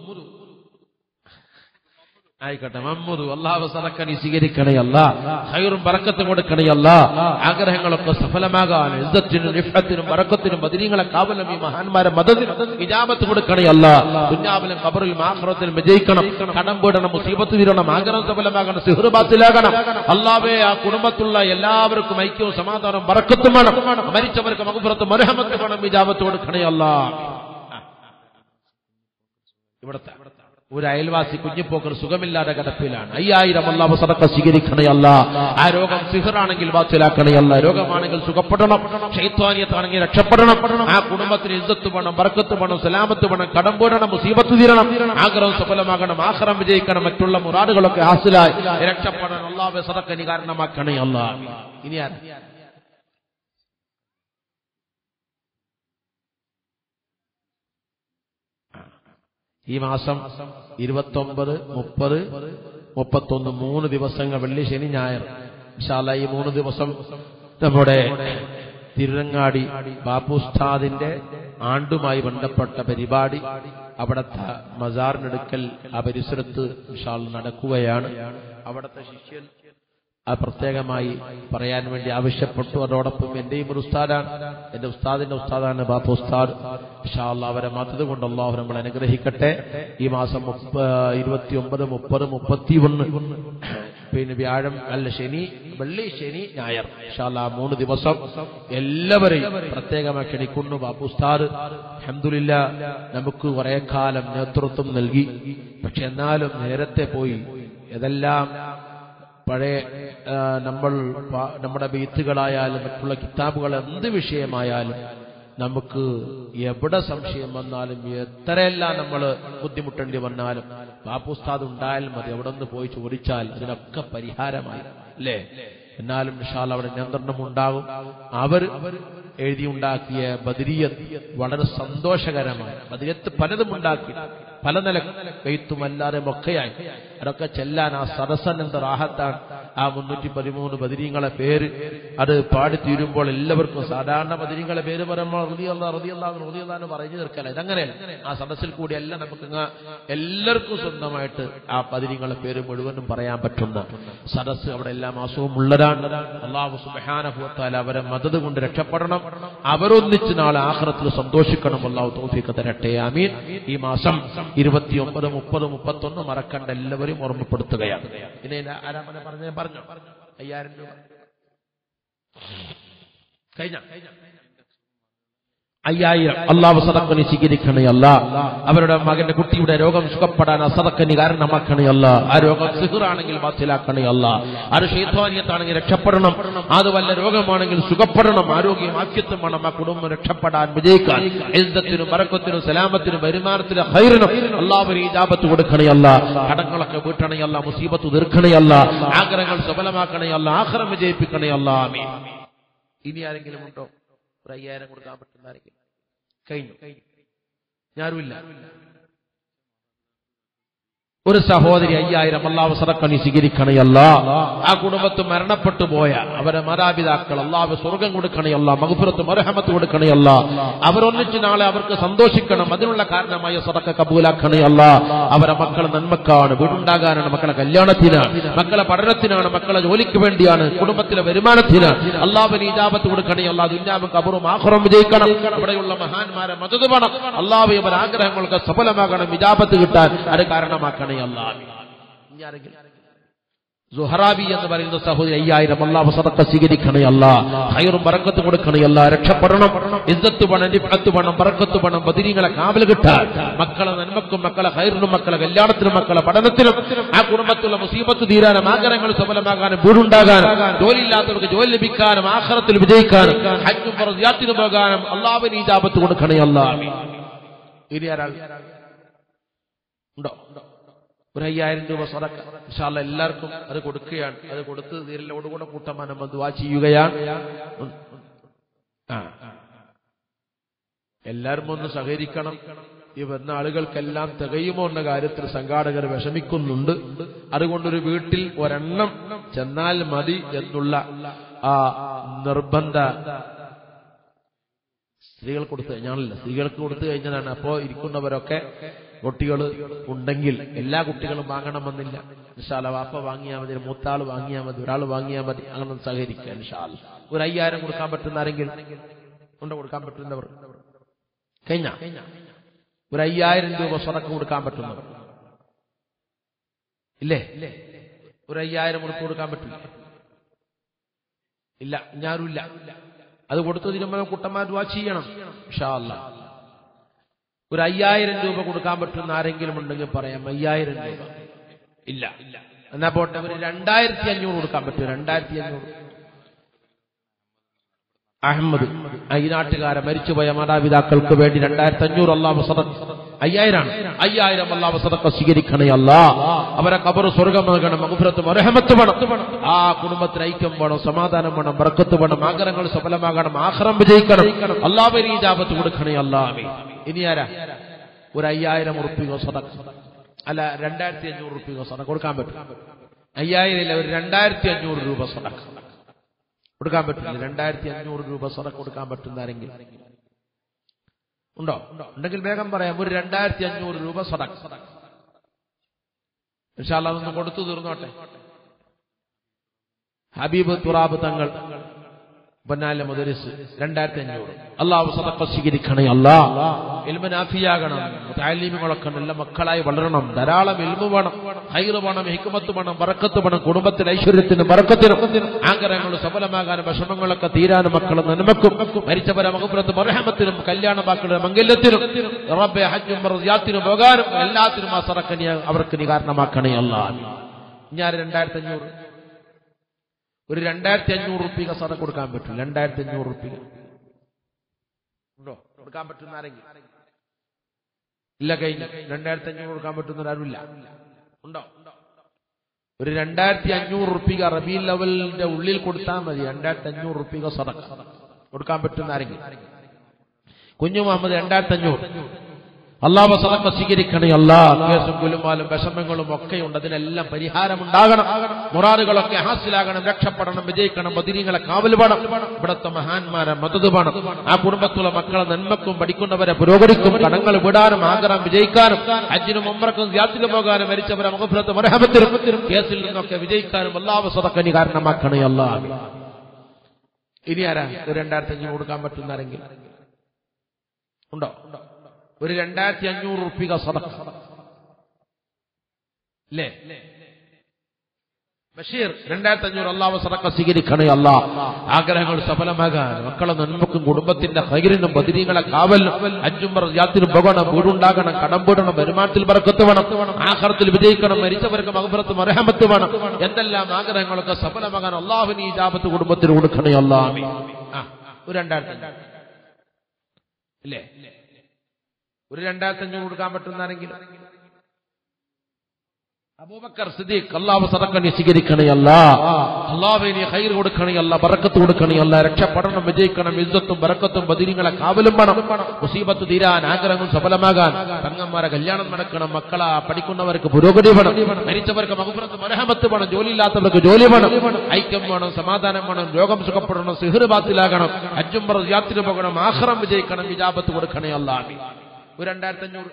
ആയിക്കോട്ടെ മമ്മൂദ് അള്ളാഹു സദക്കനി സ്വീകരിക്കണേ അല്ല ഹൈറും ബറക്കത്തും കൊടുക്കണേ അല്ല ആഗ്രഹങ്ങളൊക്കെ സഫലമാകാൻ ഇസ്സത്തിനും നിഫത്തിനും ബറക്കത്തിനും ബദിരീങ്ങളെ കാവലും ഈ മഹാന്മാരെ മതത്തിനും ഇജാബത്ത് കൊടുക്കണേ അല്ല ദുഞ്ഞാവിലും കബറിലും ആഹ്റത്തിലും വിജയിക്കണം കടം വീടണം മുസീബത്ത് തീരണം ആഗ്രഹം സഫലമാകണം സിഹ്റുബാത്തിലാകണം അള്ളാവേ ആ കുടുംബത്തുള്ള എല്ലാവർക്കും ഐക്യവും സമാധാനം ബറക്കത്തും വേണം മരിച്ചവർക്ക് മകുപുറത്ത് മരഹമത്ത് വേണം ഇജാബത്ത് കൊടുക്കണേ അല്ല ഇവിടത്തെ ഒരു അയൽവാസി കുഞ്ഞിപ്പോക്കർ സുഖമില്ലാതെ കിടപ്പിലാണ് അയ്യായിരം അല്ലാഹു സദക്ക സ്വീകരിക്കണേ അല്ല ആ രോഗം സിഹറാണെങ്കിൽ വാച്ചിലാക്കണേ അല്ല രോഗമാണെങ്കിൽ സുഖപ്പെടണം ഷൈത്വാനിയത്താണെങ്കിൽ രക്ഷപ്പെടണം ആ കുടുംബത്തിന് ഇജ്ജത്ത് വേണം ബർക്കത്ത് വേണം സലാമത്ത് വേണം കടം വീടണം മുസീബത്ത് തീരണം ആഗ്രഹം സഫലമാകണം ആഹ്റം വിജയിക്കണം മറ്റുള്ള മുറാദുകളൊക്കെ ഹാസിലായി രക്ഷപ്പെടണം അള്ളാഹു സദക്കനി കാരണമാക്കണേ അല്ല ഇനി ആരാ ഈ മാസം ഇരുപത്തൊമ്പത് മുപ്പത് മുപ്പത്തൊന്ന് മൂന്ന് ദിവസങ്ങൾ വെള്ളി ശനി ഞായർ ഇൻഷാല്ല ഈ മൂന്ന് ദിവസം നമ്മുടെ തിരുരങ്ങാടി ബാപ്പുസ്താദിന്റെ ആണ്ടുമായി ബന്ധപ്പെട്ട പരിപാടി അവിടുത്തെ മസാറിനെടുക്കൽ ആ പരിസരത്ത് ഇൻഷാൽ നടക്കുകയാണ് അവിടുത്തെ ശിഷ്യൻ ആ പ്രത്യേകമായി പറയാൻ വേണ്ടി ആവശ്യപ്പെട്ടു അതോടൊപ്പം എന്റെയും ഒരു ഉസ്താദാണ് എന്റെ ഉസ്താദിന്റെ ഉസ്താദാണ് ബാപ്പ ഉസ്താദ് ഇൻഷാ അല്ലാഹ് അവരെ മതത് കൊണ്ട് അള്ളാഹു നമ്മൾ അനുഗ്രഹിക്കട്ടെ ഈ മാസം ഇരുപത്തി ഒമ്പത് മുപ്പത് മുപ്പത്തി ഒന്ന് പിന്നെ വ്യാഴം അല്ല ശനി വെള്ളി ശനി ഞായർ ഇൻഷാ അല്ലാഹ് മൂന്ന് ദിവസം എല്ലാവരെയും പ്രത്യേകമായി ക്ഷണിക്കുന്നു ബാപ്പു ഉസ്താദ് അഹമ്മദില്ല നമുക്ക് കുറെ കാലം നേതൃത്വം നൽകി പക്ഷെ എന്നാലും നേരത്തെ പോയി ഇതെല്ലാം പഴയ ആ, നമ്മൾ പ- നമ്മുടെ ബീത്തുകളായാലും മറ്റുള്ള കിതാബുകൾ എന്ത് വിഷയമായാലും നമുക്ക് എവിടെ സംശയം വന്നാലും എത്രയെല്ലാം നമ്മൾ ബുദ്ധിമുട്ടേണ്ടി വന്നാലും ബാപ്പുസ്താദ് ഉണ്ടായാൽ മതി അവിടെ നിന്ന് പോയി ചോദിച്ചാൽ അതിനൊക്കെ പരിഹാരമായി അല്ലേ എന്നാലും വിശാൽ അവിടെ നിയന്ത്രണം ഉണ്ടാകും അവർ എഴുതിയുണ്ടാക്കിയ ബദരിയത്ത് വളരെ സന്തോഷകരമായി ബദരിയത്ത് പലതും ഉണ്ടാക്കി പല നില പെയ്ത്തും അല്ലാതെ ഒക്കെയായി അതൊക്കെ ചെല്ലാൻ ആ സദസ്സൻ എന്ത് റാഹത്താണ് ആ മുന്നൂറ്റി പതിമൂന്ന് ബദിരീങ്ങളെ പേര് അത് പാടി തീരുമ്പോൾ എല്ലാവർക്കും സാധാരണ ബദിരീങ്ങളെ പേര് പറയുമ്പോൾ റതിയല്ല റതിയല്ല റതിയല്ല എന്ന് പറഞ്ഞു തീർക്കല ഇതങ്ങനെയല്ല ആ സദസ്സിൽ കൂടി എല്ലാം നമുക്ക് ഇങ്ങ് എല്ലാവർക്കും സ്വന്തമായിട്ട് ആ പതിരീങ്ങളെ പേര് മുഴുവനും പറയാൻ പറ്റുന്ന സദസ്സ് അവിടെ എല്ലാ മാസവും ഉള്ളതാണ് അള്ളാഹു സുബാനഭൂത്താൽ അവരെ മദത് കൊണ്ട് രക്ഷപ്പെടണം അവരൊന്നിച്ച് നാളെ ആഹ്റത്തിൽ സന്തോഷിക്കണം അള്ളാഹു തോഫിക്ക് തരട്ടെ ആമീൻ ഈ മാസം ഇരുപത്തിയൊമ്പത് മുപ്പത് മുപ്പത്തൊന്ന് മറക്കണ്ട എല്ലാവരും ഓർമ്മപ്പെടുത്തുകയാണ് ഇനി ആരാമനെ പറഞ്ഞ പറഞ്ഞോ അയ്യായിരം രൂപ കഴിഞ്ഞ അയ്യായിരം അള്ളാഹു സദക്കനി സ്വീകരിക്കണേ അല്ല അവരുടെ മകന്റെ കുട്ടിയുടെ രോഗം സുഖപ്പെടാൻ ആ സദക്കനി കാരണമാക്കണേ അല്ല ആ രോഗം സിഹുറാണെങ്കിൽ ബാത്തിലാക്കണേ അല്ല അത് ഷെയ്ത്വാനിയത്താണെങ്കിൽ രക്ഷപ്പെടണം അത് വല്ല രോഗമാണെങ്കിൽ സുഖപ്പെടണം ആരോഗ്യം ആക്യത്വം വേണം ആ കുടുംബം രക്ഷപ്പെടാൻ വിജയിക്കാൻ എഴുതത്തിനും മറക്കത്തിനും സലാമത്തിനും വരുമാനത്തിനും ഹൈറിനും അള്ളാഹുവിന് ഈജാബത്ത് കൊടുക്കണേ അല്ല കടങ്ങളൊക്കെ വീട്ടണേ അല്ല മുസീബത്ത് തീർക്കണേ അല്ല ആഗ്രഹങ്ങൾ സഫലമാക്കണേ അല്ല ആഹ്റം വിജയിപ്പിക്കണേ അല്ല ആമീൻ ഇനി ആരെങ്കിലും ഉണ്ടോ ഒരു അയ്യായിരം കൊടുക്കാൻ പറ്റുന്ന ആരെങ്കിലും കഴിഞ്ഞു ഞാനുമില്ല ഒരു സഹോദരി അയ്യായിരം അള്ളാഹു സറക്കണി സ്വീകരിക്കണയല്ല ആ കുടുംബത്ത് മരണപ്പെട്ടു പോയ അവരെ മാതാപിതാക്കൾ അള്ളാഹു സ്വർഗം കൊടുക്കണയല്ല മകുപുറത്ത് മരഹമത്ത് കൊടുക്കണയല്ല അവരൊന്നിച്ച് നാളെ അവർക്ക് സന്തോഷിക്കണം അതിനുള്ള കാരണമായ സറക്ക കബൂലാക്കണയല്ല അവരെ മക്കൾ നന്മക്കാണ് വീടുണ്ടാകാനാണ് മക്കളെ കല്യാണത്തിനാണ് മക്കളെ പഠനത്തിനാണ് മക്കളെ ജോലിക്ക് വേണ്ടിയാണ് കുടുംബത്തിലെ വരുമാനത്തിനാണ് അള്ളാഹുവിന് ഇജാബത്ത് കൊടുക്കണയല്ല ദുന്യാവും കബറും ആഹ്റം വിജയിക്കണം ഇവിടെയുള്ള മഹാന്മാരെ മതത് വേണം അള്ളാഹു ഇവർ ആഗ്രഹങ്ങൾക്ക് സഫലമാകണം ഇജാബത്ത് കിട്ടാൻ അത് കാരണമാക്കണേ അള്ളാഹ് ഇനി ആരെങ്കിലും സുഹറാബി എന്ന് പറയുന്ന സഹോദരി അയ്യായിരം അള്ളാഹ് സദക്ക സ്വീകരിക്കണേ അല്ല ഹൈറും ബറക്കത്ത് കൊടുക്കണേ അല്ല രക്ഷപ്പെടണം ഇസ്സത്ത് പണം നിഫത്ത് പണം ബറക്കത്ത് പണം ബദിരിങ്ങളെ കാവൽ കിട്ടാൻ മക്കളെ നന്മക്കും മക്കളെ ഹൈറിനും മക്കളെ കല്യാണത്തിനും മക്കളെ പഠനത്തിനും ആ കുടുംബത്തിലുള്ള മുസീബത്ത് തീരാനും ആഗ്രഹങ്ങൾ സഫലമാകാനും വീടുണ്ടാകാനും ജോലിയില്ലാത്തവർക്ക് ജോലി ലഭിക്കാനും ആഹ്റത്തിൽ വിജയിക്കാനും ഹജ്ജും ഫറസിയാത്തിനും പോകാനും അള്ളാഹുവിന് ഈജാബത്ത് കൊടുക്കണേ അല്ല ഇനി ആരാൾ ഉണ്ടോ ഒരു അയ്യായിരം രൂപ സ്വതക്ക ഇൻഷാല്ല എല്ലാവർക്കും അത് കൊടുക്കുകയാണ് അത് കൊടുത്ത് തീരലോടുകൂടെ കൂട്ടമാനം നമ്മൾ ദുവാ ചെയ്യുകയാണ് ആ എല്ലാവരും ഒന്ന് സഹകരിക്കണം ഈ വരുന്ന ആളുകൾക്കെല്ലാം തികയുമോ എന്ന കാര്യത്തിൽ സംഘാടകർ വിഷമിക്കുന്നുണ്ട് അതുകൊണ്ടൊരു വീട്ടിൽ ഒരെണ്ണം ചെന്നാൽ മതി എന്നുള്ള ആ നിർബന്ധ സ്ത്രീകൾ കൊടുത്തു കഴിഞ്ഞാണല്ലോ സ്ത്രീകൾക്ക് കൊടുത്തു കഴിഞ്ഞതാണ് അപ്പോ ഇരിക്കുന്നവരൊക്കെ കുട്ടികൾ ഉണ്ടെങ്കിൽ എല്ലാ കുട്ടികളും വാങ്ങണമെന്നില്ല നിഷാല വാപ്പ വാങ്ങിയാൽ മതി മൂത്താൾ വാങ്ങിയാൽ മതി ഒരാൾ വാങ്ങിയാൽ മതി അങ്ങനെ സഹകരിക്കുക നിഷാൽ ഒരു അയ്യായിരം കൊടുക്കാൻ പറ്റുന്ന ആരെങ്കിലും ഉണ്ടോ കൊടുക്കാൻ പറ്റുന്നവർ കഴിഞ്ഞ ഒരു അയ്യായിരം രൂപ സ്വതക്കം കൊടുക്കാൻ പറ്റുന്നവർ ഇല്ലേ ഒരു അയ്യായിരം കൊടുത്തു കൊടുക്കാൻ പറ്റില്ല ഇല്ല ഞാനുമില്ല അത് കൊടുത്തു തീരുമ്പോൾ കുട്ടന്മാർ ദുവാ ചെയ്യണം ഇൻഷാ അല്ലാ ഒരു അയ്യായിരം രൂപ കൊടുക്കാൻ പറ്റുന്ന ആരെങ്കിലും ഉണ്ടെങ്കിൽ പറയാം അയ്യായിരം രൂപ ഇല്ല എന്നാ പോട്ടെ ഒരു രണ്ടായിരത്തി അഞ്ഞൂറ് കൊടുക്കാൻ പറ്റും രണ്ടായിരത്തി അഞ്ഞൂറ് അഹമ്മദ് ഈ നാട്ടുകാരെ മരിച്ചുപോയ മാതാപിതാക്കൾക്ക് വേണ്ടി രണ്ടായിരത്തി അഞ്ഞൂറ് അള്ളാഹ് സദ അയ്യായിരം അയ്യായിരം അള്ളാഹ് സദക്ക സ്വീകരിക്കണേ അല്ല അവരെ കബർ സ്വർഗം നൽകണം മകുഫുരത്തും അർഹമത്ത് വേണം ആ കുടുംബത്തിന് ഐക്യം വേണം സമാധാനം വേണം ബർക്കത്ത് വേണം ആഗ്രഹങ്ങൾ സഫലമാകണം ആഹ്റം വിജയിക്കണം അള്ളാഹ് ഈജാബത്ത് കൊടുക്കണേ അല്ലാമേ ഇനി ആരാ ഒരു അയ്യായിരം ഉറുപ്പികോ സദക്ക അല്ല രണ്ടായിരത്തി അഞ്ഞൂറ് ഉറുപ്പികോ സദക്ക കൊടുക്കാൻ പറ്റും അയ്യായിരം ഇല്ല ഒരു രണ്ടായിരത്തി അഞ്ഞൂറ് രൂപ സദക്ക കൊടുക്കാൻ പറ്റില്ല രണ്ടായിരത്തി അഞ്ഞൂറ് രൂപ സദക്ക കൊടുക്കാൻ പറ്റുന്ന ആരെങ്കിലും ഉണ്ടോ ഉണ്ടെങ്കിൽ വേഗം പറയാം ഒരു രണ്ടായിരത്തി അഞ്ഞൂറ് രൂപ സദക്ക ഇൻഷാല്ല അതൊന്ന് കൊടുത്തു തീർന്നോട്ടെ ഹബീബ് തുറാബ് തങ്ങൾ പൊന്നാല മുദരിസ് രണ്ടായിരത്തി അഞ്ഞൂറ് അള്ളാഹു സദക്ക സ്വീകരിക്കണേ അല്ലാ എൽമ നാഫിയാകണം താലീമുകളൊക്കെ നല്ല മക്കളായി വളരണം ധാരാളം എൽമ വേണം ഹൈറ് വേണം ഹിക്കുമത്ത് വേണം ബറക്കത്ത് വേണം കുടുംബത്തിന് ഐശ്വര്യത്തിനും ബറക്കത്തിനും ആഗ്രഹങ്ങൾ സഫലമാകാനും വിഷമങ്ങളൊക്കെ തീരാനും മക്കൾ നന്മക്കും മരിച്ചവരെ മകപുരത്ത് മറഹമത്തിനും കല്യാണ ബാക്കളുടെ മംഗല്യത്തിനും റബ്ബെ ഹജ്ജും മറിയാത്തിനും പോകാനും എല്ലാത്തിനും ആ സറക്ക നീ അവർക്ക് നീ കാരണമാക്കണേ അല്ലാ ഞാൻ രണ്ടായിരത്തി അഞ്ഞൂറ് ഒരു രണ്ടായിരത്തി അഞ്ഞൂറ് റുപ്യ സദ കൊടുക്കാൻ പറ്റും രണ്ടായിരത്തി അഞ്ഞൂറ് റുപ്യ ഉണ്ടോ കൊടുക്കാൻ പറ്റുന്ന ആരെങ്കിലും ഇല്ല കഴിഞ്ഞ രണ്ടായിരത്തി അഞ്ഞൂറ് കൊടുക്കാൻ പറ്റുന്ന ആരുമില്ല ഉണ്ടോ ഒരു രണ്ടായിരത്തി അഞ്ഞൂറ് റുപ്യ റബി ലെവലിന്റെ ഉള്ളിൽ കൊടുത്താൽ മതി രണ്ടായിരത്തി അഞ്ഞൂറ് റുപ്യ സദ കൊടുക്കാൻ പറ്റുന്ന ആരെങ്കിലും കുഞ്ഞു മുഹമ്മദ് രണ്ടായിരത്തി അഞ്ഞൂറ് അള്ളാഹ് സദക്ക സ്വീകരിക്കണേ അല്ലാ കേസും കുലുമാലും വിഷമങ്ങളും ഒക്കെ ഉണ്ട് അതിനെല്ലാം പരിഹാരമുണ്ടാകണം മുറാറുകളൊക്കെ ഹാസിലാകണം രക്ഷപ്പെടണം വിജയിക്കണം ബദിരിങ്ങളെ കാവൽ വേണം ഇവിടുത്തെ മഹാന്മാരെ മതത് വേണം ആ കുടുംബത്തിലെ മക്കളെ നന്മക്കും പഠിക്കുന്നവരെ പുരോഗതിക്കും കടങ്ങൾ വിടാനും ആഗ്രഹം വിജയിക്കാനും അജിനും ഉമ്രക്കും യാത്ര പോകാനും മരിച്ചവരെ മുഖപുരത്ത് മരഹമത്തിനും കേസിൽ നിന്നൊക്കെ വിജയിക്കാനും അള്ളാഹ് സദക്കനി കാരണമാക്കണേ അല്ലാ ഇനി ആരാ ഒരു രണ്ടായിരത്തി അഞ്ഞൂറ് കൊടുക്കാൻ പറ്റുന്ന ആരെങ്കിലും ഉണ്ടോ ഒരു രണ്ടായിരത്തി അഞ്ഞൂറ് റുപ്യ സദക്ക അല്ലേ ബഷീർ രണ്ടായിരത്തി അഞ്ഞൂറ് അള്ളാഹ് സദക്ക സ്വീകരിക്കണേ അല്ല ആഗ്രഹങ്ങൾ സഫലമാകാൻ മക്കളെ നന്മക്കും കുടുംബത്തിന്റെ ഹൈറിനും ബദിരീങ്ങളെ കാവലിനും അഞ്ചും യാത്തിനും പോകണം വീടുണ്ടാകണം കടം വീടണം വരുമാനത്തിൽ പറക്കത്ത് വേണം ആഹാരത്തിൽ വിജയിക്കണം മരിച്ചവർക്ക് മകപുറത്ത് മരഹമത്ത് വേണം എന്തെല്ലാം ആഗ്രഹങ്ങളൊക്കെ സഫലമാകാൻ അള്ളാഹുവിന് ഈ ജാപത്ത് കുടുംബത്തിന് കൊടുക്കണേ അല്ലാമി ആ ഒരു രണ്ടായിരത്തി അഞ്ഞൂറ് ഇല്ലേ ഒരു രണ്ടായിരത്തി അഞ്ഞൂറ് കൊടുക്കാൻ പറ്റുന്നാരെങ്കിലും അബൂബക്കർ സിദ്ദീഖ് അള്ളാഹു സദക്കണി സ്വീകരിക്കണേ അല്ല അള്ളാഹു നീ ഹൈർ കൊടുക്കണേ അല്ല ബറക്കത്ത് കൊടുക്കണേ അല്ല രക്ഷപ്പെടണം വിജയിക്കണം ഇജ്ജത്തും ബറക്കത്തും ബദിരിങ്ങളെ കാവലും വേണം മുസീബത്ത് തീരാൻ ആഗ്രഹങ്ങൾ സഫലമാകാൻ തങ്ങന്മാരെ കല്യാണം നടക്കണം മക്കളെ പഠിക്കുന്നവർക്ക് പുരോഗതി വേണം മരിച്ചവർക്ക് മകുപുറത്ത് മരഹമത്ത് വേണം ജോലിയില്ലാത്തവർക്ക് ജോലി വേണം ഐക്യം വേണം സമാധാനം വേണം രോഗം സുഖപ്പെടണം സിഹിർ ബാത്തിലാകണം അജ്ജും യാത്ര പോകണം ആഹ്റം വിജയിക്കണം വിജാപത്ത് കൊടുക്കണേ അല്ല ഒരു രണ്ടായിരത്തി അഞ്ഞൂറ്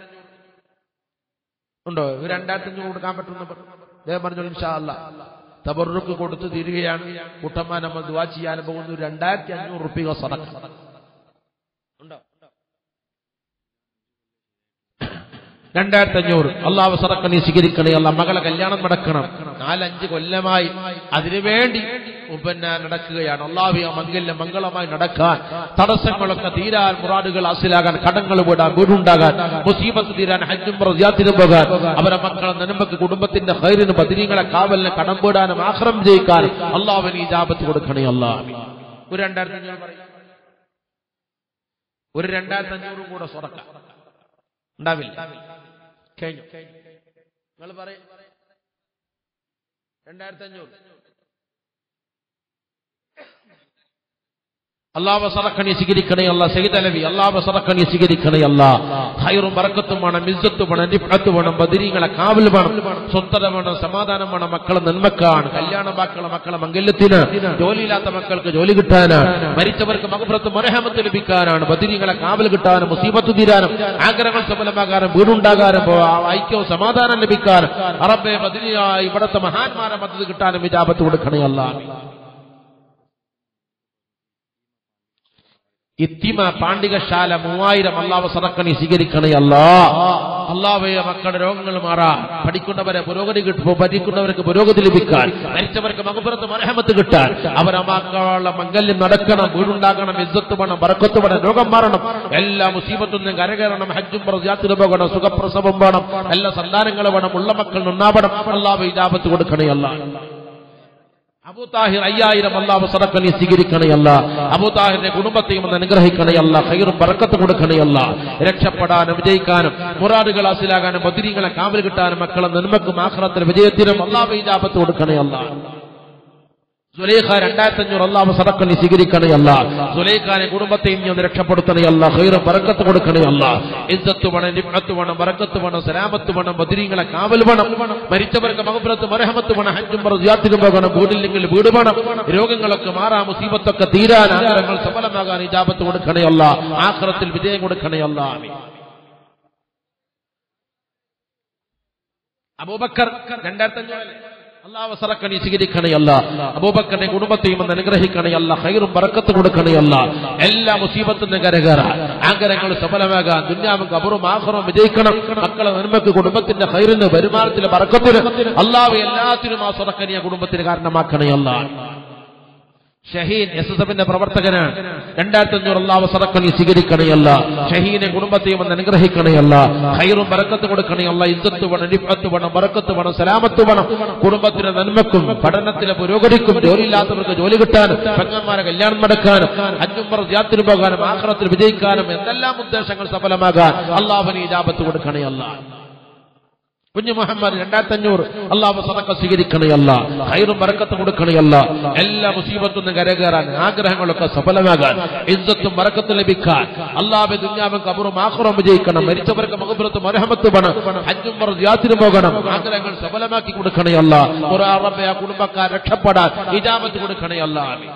ഉണ്ടോ ഒരു രണ്ടായിരത്തി അഞ്ഞൂറ് കൊടുക്കാൻ പറ്റുന്ന അദ്ദേഹം പറഞ്ഞു ഇൻഷാ അല്ല തബറുക്ക് കൊടുത്ത് തീരുകയാണ് കുട്ടന്മാർ നമ്മൾ ദുവാ ചെയ്യാൻ പോകുന്നു രണ്ടായിരത്തി അഞ്ഞൂറ് റുപ്യ സദക്ക ഉണ്ടോ രണ്ടായിരത്തി അഞ്ഞൂറ് അള്ളാഹ് സറക്ക നീ സ്വീകരിക്കണേ അല്ല മകളെ കല്യാണം നടക്കണം നാലഞ്ച് കൊല്ലമായി അതിനുവേണ്ടി പിന്നെ നടക്കുകയാണ് അള്ളാഹു ആ മംഗല്യം മംഗളമായി നടക്കാൻ തടസ്സങ്ങളൊക്കെ തീരാൻ മുറാടുകൾ അസിലാകാൻ കടങ്ങൾ വിടാൻ വീടുണ്ടാകാൻ മുസീബത്ത് തീരാൻ ഹജ്ജും റസിയാത്തിനും പോകാൻ അവരെ മക്കളെ നന്മക്ക് കുടുംബത്തിന്റെ ഹൈറിന് ബദിരീങ്ങളെ കാവലിന് കടം വീടാനും ആഹ്റം ജയിക്കാനും അള്ളാഹുവിന് ഈ ജാപത്ത് കൊടുക്കണേ അള്ളാഹ് ഒരു രണ്ടായിരത്തി അഞ്ഞൂറ് പറയും ഒരു രണ്ടായിരത്തി അഞ്ഞൂറും കൂടെ സ്വറക്കാം ഉണ്ടാവില്ല കഴിഞ്ഞു നിങ്ങൾ പറയും രണ്ടായിരത്തി അഞ്ഞൂറ് അള്ളാഹ് സറക്കണി സ്വീകരിക്കണേ അല്ല സയ്യിദ് അലവി അള്ളാഹ് സറക്കണി സ്വീകരിക്കണേ അല്ല ഹൈറും ബറക്കത്തും വേണം ഇസ്സത്തും വേണം നിഫത്ത് വേണം ബദിരീങ്ങളെ കാവൽ വേണം സ്വത്തത വേണം സമാധാനം വേണം മക്കളെ നന്മക്കാണ് കല്യാണ മക്കളെ മക്കളെ മംഗല്യത്തിന് ജോലിയില്ലാത്ത മക്കൾക്ക് ജോലി കിട്ടാനാണ് മരിച്ചവർക്ക് മകപുറത്ത് മരഹമത്ത് ലഭിക്കാനാണ് ബദിരീങ്ങളെ കാവൽ കിട്ടാനും മുസീബത്ത് തീരാനും ആഗ്രഹങ്ങൾ സഫലമാകാനും വീടുണ്ടാകാനും ഐക്യവും സമാധാനം ലഭിക്കാനും അറബെ ബദിരിയായി ഇവിടുത്തെ മഹാന്മാരെ മദത് കിട്ടാനും വിജാപത്ത് കൊടുക്കണേ അല്ല ഇത്തിമ പാണ്ഡികശാല മൂവായിരം അള്ളാവ് സദക്കണി സ്വീകരിക്കണേ അല്ലാ അള്ളാവയെ മക്കളുടെ രോഗങ്ങൾ മാറാൻ പഠിക്കുന്നവരെ പുരോഗതി കിട്ടുമ്പോൾ പഠിക്കുന്നവർക്ക് പുരോഗതി ലഭിക്കാൻ മരിച്ചവർക്ക് മകപുറത്ത് മരഹമത്ത് കിട്ടാൻ അവരെ മക്കളുടെ മംഗല്യം നടക്കണം വീടുണ്ടാകണം ഇജ്ജത്ത് വേണം ബറക്കത്ത് വേണം രോഗം മാറണം എല്ലാ മുസീബത്തും നിന്നും കരകയറണം ഹജ്ജും യാത്ര പോകണം സുഖപ്രസവം വേണം എല്ലാ സന്താനങ്ങൾ വേണം ഉള്ള മക്കൾ നന്നാവണം അള്ളാവ് ഇജാബത്ത് കൊടുക്കണേ അല്ല അബൂതാഹിർ അയ്യായിരം അള്ളാഹു സദക്കനെ സ്വീകരിക്കണയല്ല അബൂതാഹിറിന്റെ കുടുംബത്തെയും ഒന്ന് അനുഗ്രഹിക്കണയല്ല കയറും പറക്കത്ത് കൊടുക്കണയല്ല രക്ഷപ്പെടാനും വിജയിക്കാനും മുറാദുകൾ അസിലാകാനും ബദിരീങ്ങളെ കാവൽ കിട്ടാനും മക്കളെ നന്മക്കും ആഹ്റത്തിന് വിജയത്തിനും അള്ളാഹു ഇജാബത്ത് കൊടുക്കണയല്ല സുലൈഖ രണ്ടായിരത്തി അഞ്ഞൂറ് അള്ളാഹു സദക്കനെ സ്വീകരിക്കണയല്ല സുലൈഖാനെ കുടുംബത്തെയും നീ ഒന്ന് രക്ഷപ്പെടുത്തണയല്ല ഹൈറ് ബറക്കത്ത് കൊടുക്കണയല്ല ഇസ്സത്ത് വേണം നിഫത്ത് വേണം ബറക്കത്ത് വേണം സലാമത്ത് വേണം ബദിരീങ്ങളെ കാവൽ വേണം മരിച്ചവർക്ക് മകപുരത്ത് മരഹമത്ത് വേണം ഹജ്ജും യാത്തിനും പോകണം വീടില്ലെങ്കിൽ വീട് വേണം രോഗങ്ങളൊക്കെ മാറാം മുസീബത്തൊക്കെ തീരാൻ ആഗ്രഹങ്ങൾ സഫലമാകാൻ ഇജാബത്ത് കൊടുക്കണയല്ല ആഖിറത്തിൽ വിജയം കൊടുക്കണയല്ല അബൂബക്കർ രണ്ടായിരത്തി അഞ്ഞൂറ് അള്ളാഹു സറക്കണി സ്വീകരിക്കണയല്ല അബൂബക്കറിന്റെ കുടുംബത്തെയും ഒന്ന് അനുഗ്രഹിക്കണയല്ല ഹൈറും ബറക്കത്ത് കൊടുക്കണയല്ല എല്ലാ മുസീബത്തിന് കരകയറാൻ ആഗ്രഹങ്ങൾ സഫലമാകാൻ ദുന്യാവും കബറും ആഹ്റവും വിജയിക്കണം മക്കളെ നന്മക്ക് കുടുംബത്തിന്റെ ഹൈറിന് വരുമാനത്തിന് ബറക്കത്തിന് അള്ളാഹു എല്ലാത്തിനും ആ സറക്കനിയ കുടുംബത്തിന് കാരണമാക്കണയല്ല ഷഹീൻ എസ് എസ് എഫിന്റെ പ്രവർത്തകനാണ് രണ്ടായിരത്തി അഞ്ഞൂറ് അള്ളാഹു സറക്കണി സ്വീകരിക്കണയല്ല ഷഹീനെ കുടുംബത്തെയും ഒന്ന് അനുഗ്രഹിക്കണയല്ല ഹൈറും ബറക്കത്ത് കൊടുക്കണയല്ല ഇജ്ജത്ത് വേണം നിഫത്ത് വേണം ബറക്കത്ത് വേണം സലാമത്ത് വേണം കുടുംബത്തിന്റെ നന്മക്കും പഠനത്തിലെ പുരോഗതിക്കും ജോലിയില്ലാത്തവർക്ക് ജോലി കിട്ടാനും പെങ്ങന്മാരെ കല്യാണം നടക്കാനും അഞ്ഞുമ്പർ യാത്ര പോകാനും ആഹ്റത്തിൽ വിജയിക്കാനും എന്തെല്ലാം ഉദ്ദേശങ്ങൾ സഫലമാകാൻ അള്ളാഹുവിന് ഇജാബത്ത് കൊടുക്കണയല്ല കുഞ്ഞു മുഹമ്മദ് രണ്ടായിരത്തി അഞ്ഞൂറ് അള്ളാഹു സദക്ക സ്വീകരിക്കണയല്ല ഹൈറും ബറക്കത്ത് കൊടുക്കണയല്ല എല്ലാ മുസീബത്തും കരകയറാൻ ആഗ്രഹങ്ങളൊക്കെ സഫലമാകാൻ ഇജ്ജത്തും ബറക്കത്തും ലഭിക്കാൻ അള്ളാഹു ദുഞ്ഞാവും കബറും ആഹ്റം വിജയിക്കണം മരിച്ചവർക്ക് മഹബുറത്ത് മരഹമത്ത് വേണം ഹജ്ജും യാത്ര പോകണം ആഗ്രഹങ്ങൾ സഫലമാക്കി കൊടുക്കണയല്ല ഖുർആൻ ആ കുടുംബക്കാർ രക്ഷപ്പെടാൻ ഇജാബത്ത് കൊടുക്കണയല്ല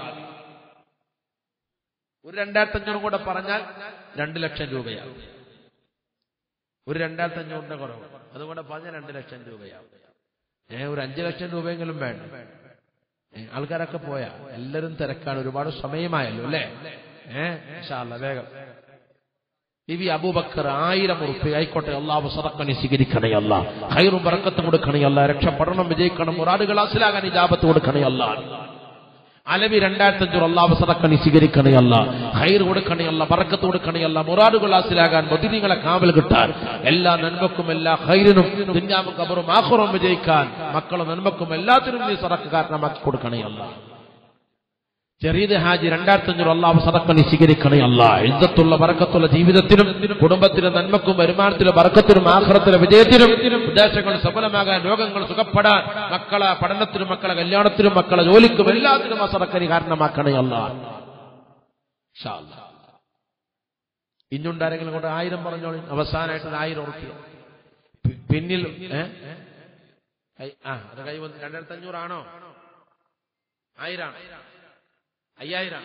ഒരു രണ്ടായിരത്തി അഞ്ഞൂറ് കൂടെ പറഞ്ഞാൽ രണ്ട് ലക്ഷം രൂപയാവും ഒരു രണ്ടായിരത്തി അഞ്ഞൂറിന്റെ കുറവ് അതുകൊണ്ട് പറഞ്ഞ രണ്ട് ലക്ഷം രൂപയാവും ഏ ഒരു അഞ്ചു ലക്ഷം രൂപയെങ്കിലും വേണം ഏ, ആൾക്കാരൊക്കെ പോയാ എല്ലാരും തിരക്കാണ് ഒരുപാട് സമയമായല്ലോ അല്ലേ ഏഹ് വേഗം ബിബി അബൂബക്കർ ആയിരം ഉറുപ്പ് ആയിക്കോട്ടെ അള്ളാഹു സദക്കണി സ്വീകരിക്കണേ അല്ല ഹൈറും ബറക്കത്ത് കൊടുക്കണേ അല്ല രക്ഷപ്പെടണം വിജയിക്കണം മുറാദുകൾ അസിലാകാൻ ഇജാബത്ത് കൊടുക്കണേ അല്ല അലവി രണ്ടായിരത്തി അഞ്ഞൂറ് അള്ളാഹു സദക്കണി സ്വീകരിക്കണേ അല്ല ഹൈർ കൊടുക്കണേ അല്ല ബറക്കത്ത് കൊടുക്കണേ അല്ല മുറാദുകൾ ഹാസിലാകാൻ ബദിനികളെ കാവൽ കിട്ടാൻ എല്ലാ നന്മക്കും എല്ലാ ഹൈറിനും ദുഞ്ഞാവും കബറും ആഹുറും വിജയിക്കാൻ മക്കളും നന്മക്കും എല്ലാത്തിനും നീ സദക്ക് കാരണമാക്കി കൊടുക്കണേ അല്ല ചെറിയത് ഹാജി രണ്ടായിരത്തി അഞ്ഞൂറ് അള്ളാഹു സദക്കണി സ്വീകരിക്കണേ അല്ല ഇജ്ജത്തുള്ള ബറക്കത്തുള്ള ജീവിതത്തിനും കുടുംബത്തിലെ നന്മക്കും വരുമാനത്തിലെ ബറക്കത്തിനും ആഹ്റത്തിലെ വിജയത്തിനും ഉദ്ദേശങ്ങൾ സഫലമാകാൻ രോഗങ്ങൾ സുഖപ്പെടാൻ മക്കളെ പഠനത്തിനും മക്കളെ കല്യാണത്തിനും മക്കളെ ജോലിക്കും എല്ലാത്തിനും ആ സദക്കനി കാരണമാക്കണേ അല്ല ഇൻഷാ അല്ലാ. ഇഞ്ഞുണ്ടാരെങ്കിലും കൊണ്ട് ആയിരം പറഞ്ഞോളി അവസാനമായിട്ട് ഒരു ആയിരം ഉറക്കുക പിന്നിൽ ഏ? കൈ- ആ അത് കൈ വന്ന് രണ്ടായിരത്തി അഞ്ഞൂറാണോ ആയിരം അയ്യായിരം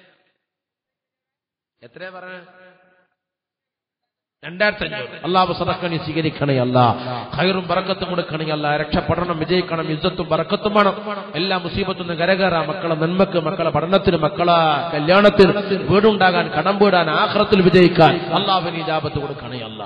എത്രയാ പറഞ്ഞ രണ്ടായിരത്തി അഞ്ഞൂറ് അള്ളാഹു സദക്കണി സ്വീകരിക്കണേ അല്ല ഹൈറും ബറക്കത്തും കൊടുക്കണേ അല്ല രക്ഷപ്പെടണം വിജയിക്കണം യുദ്ധത്തും ബറക്കത്തും വേണം എല്ലാ മുസീബത്തും കരകയറാം മക്കളെ നന്മക്ക് മക്കളെ പഠനത്തിന് മക്കളെ കല്യാണത്തിന് വീടുണ്ടാകാൻ കടം വീടാൻ ആഹ്റത്തിൽ വിജയിക്കാൻ അള്ളാഹുവിന് ഇജാബത്ത് കൊടുക്കണേ അല്ല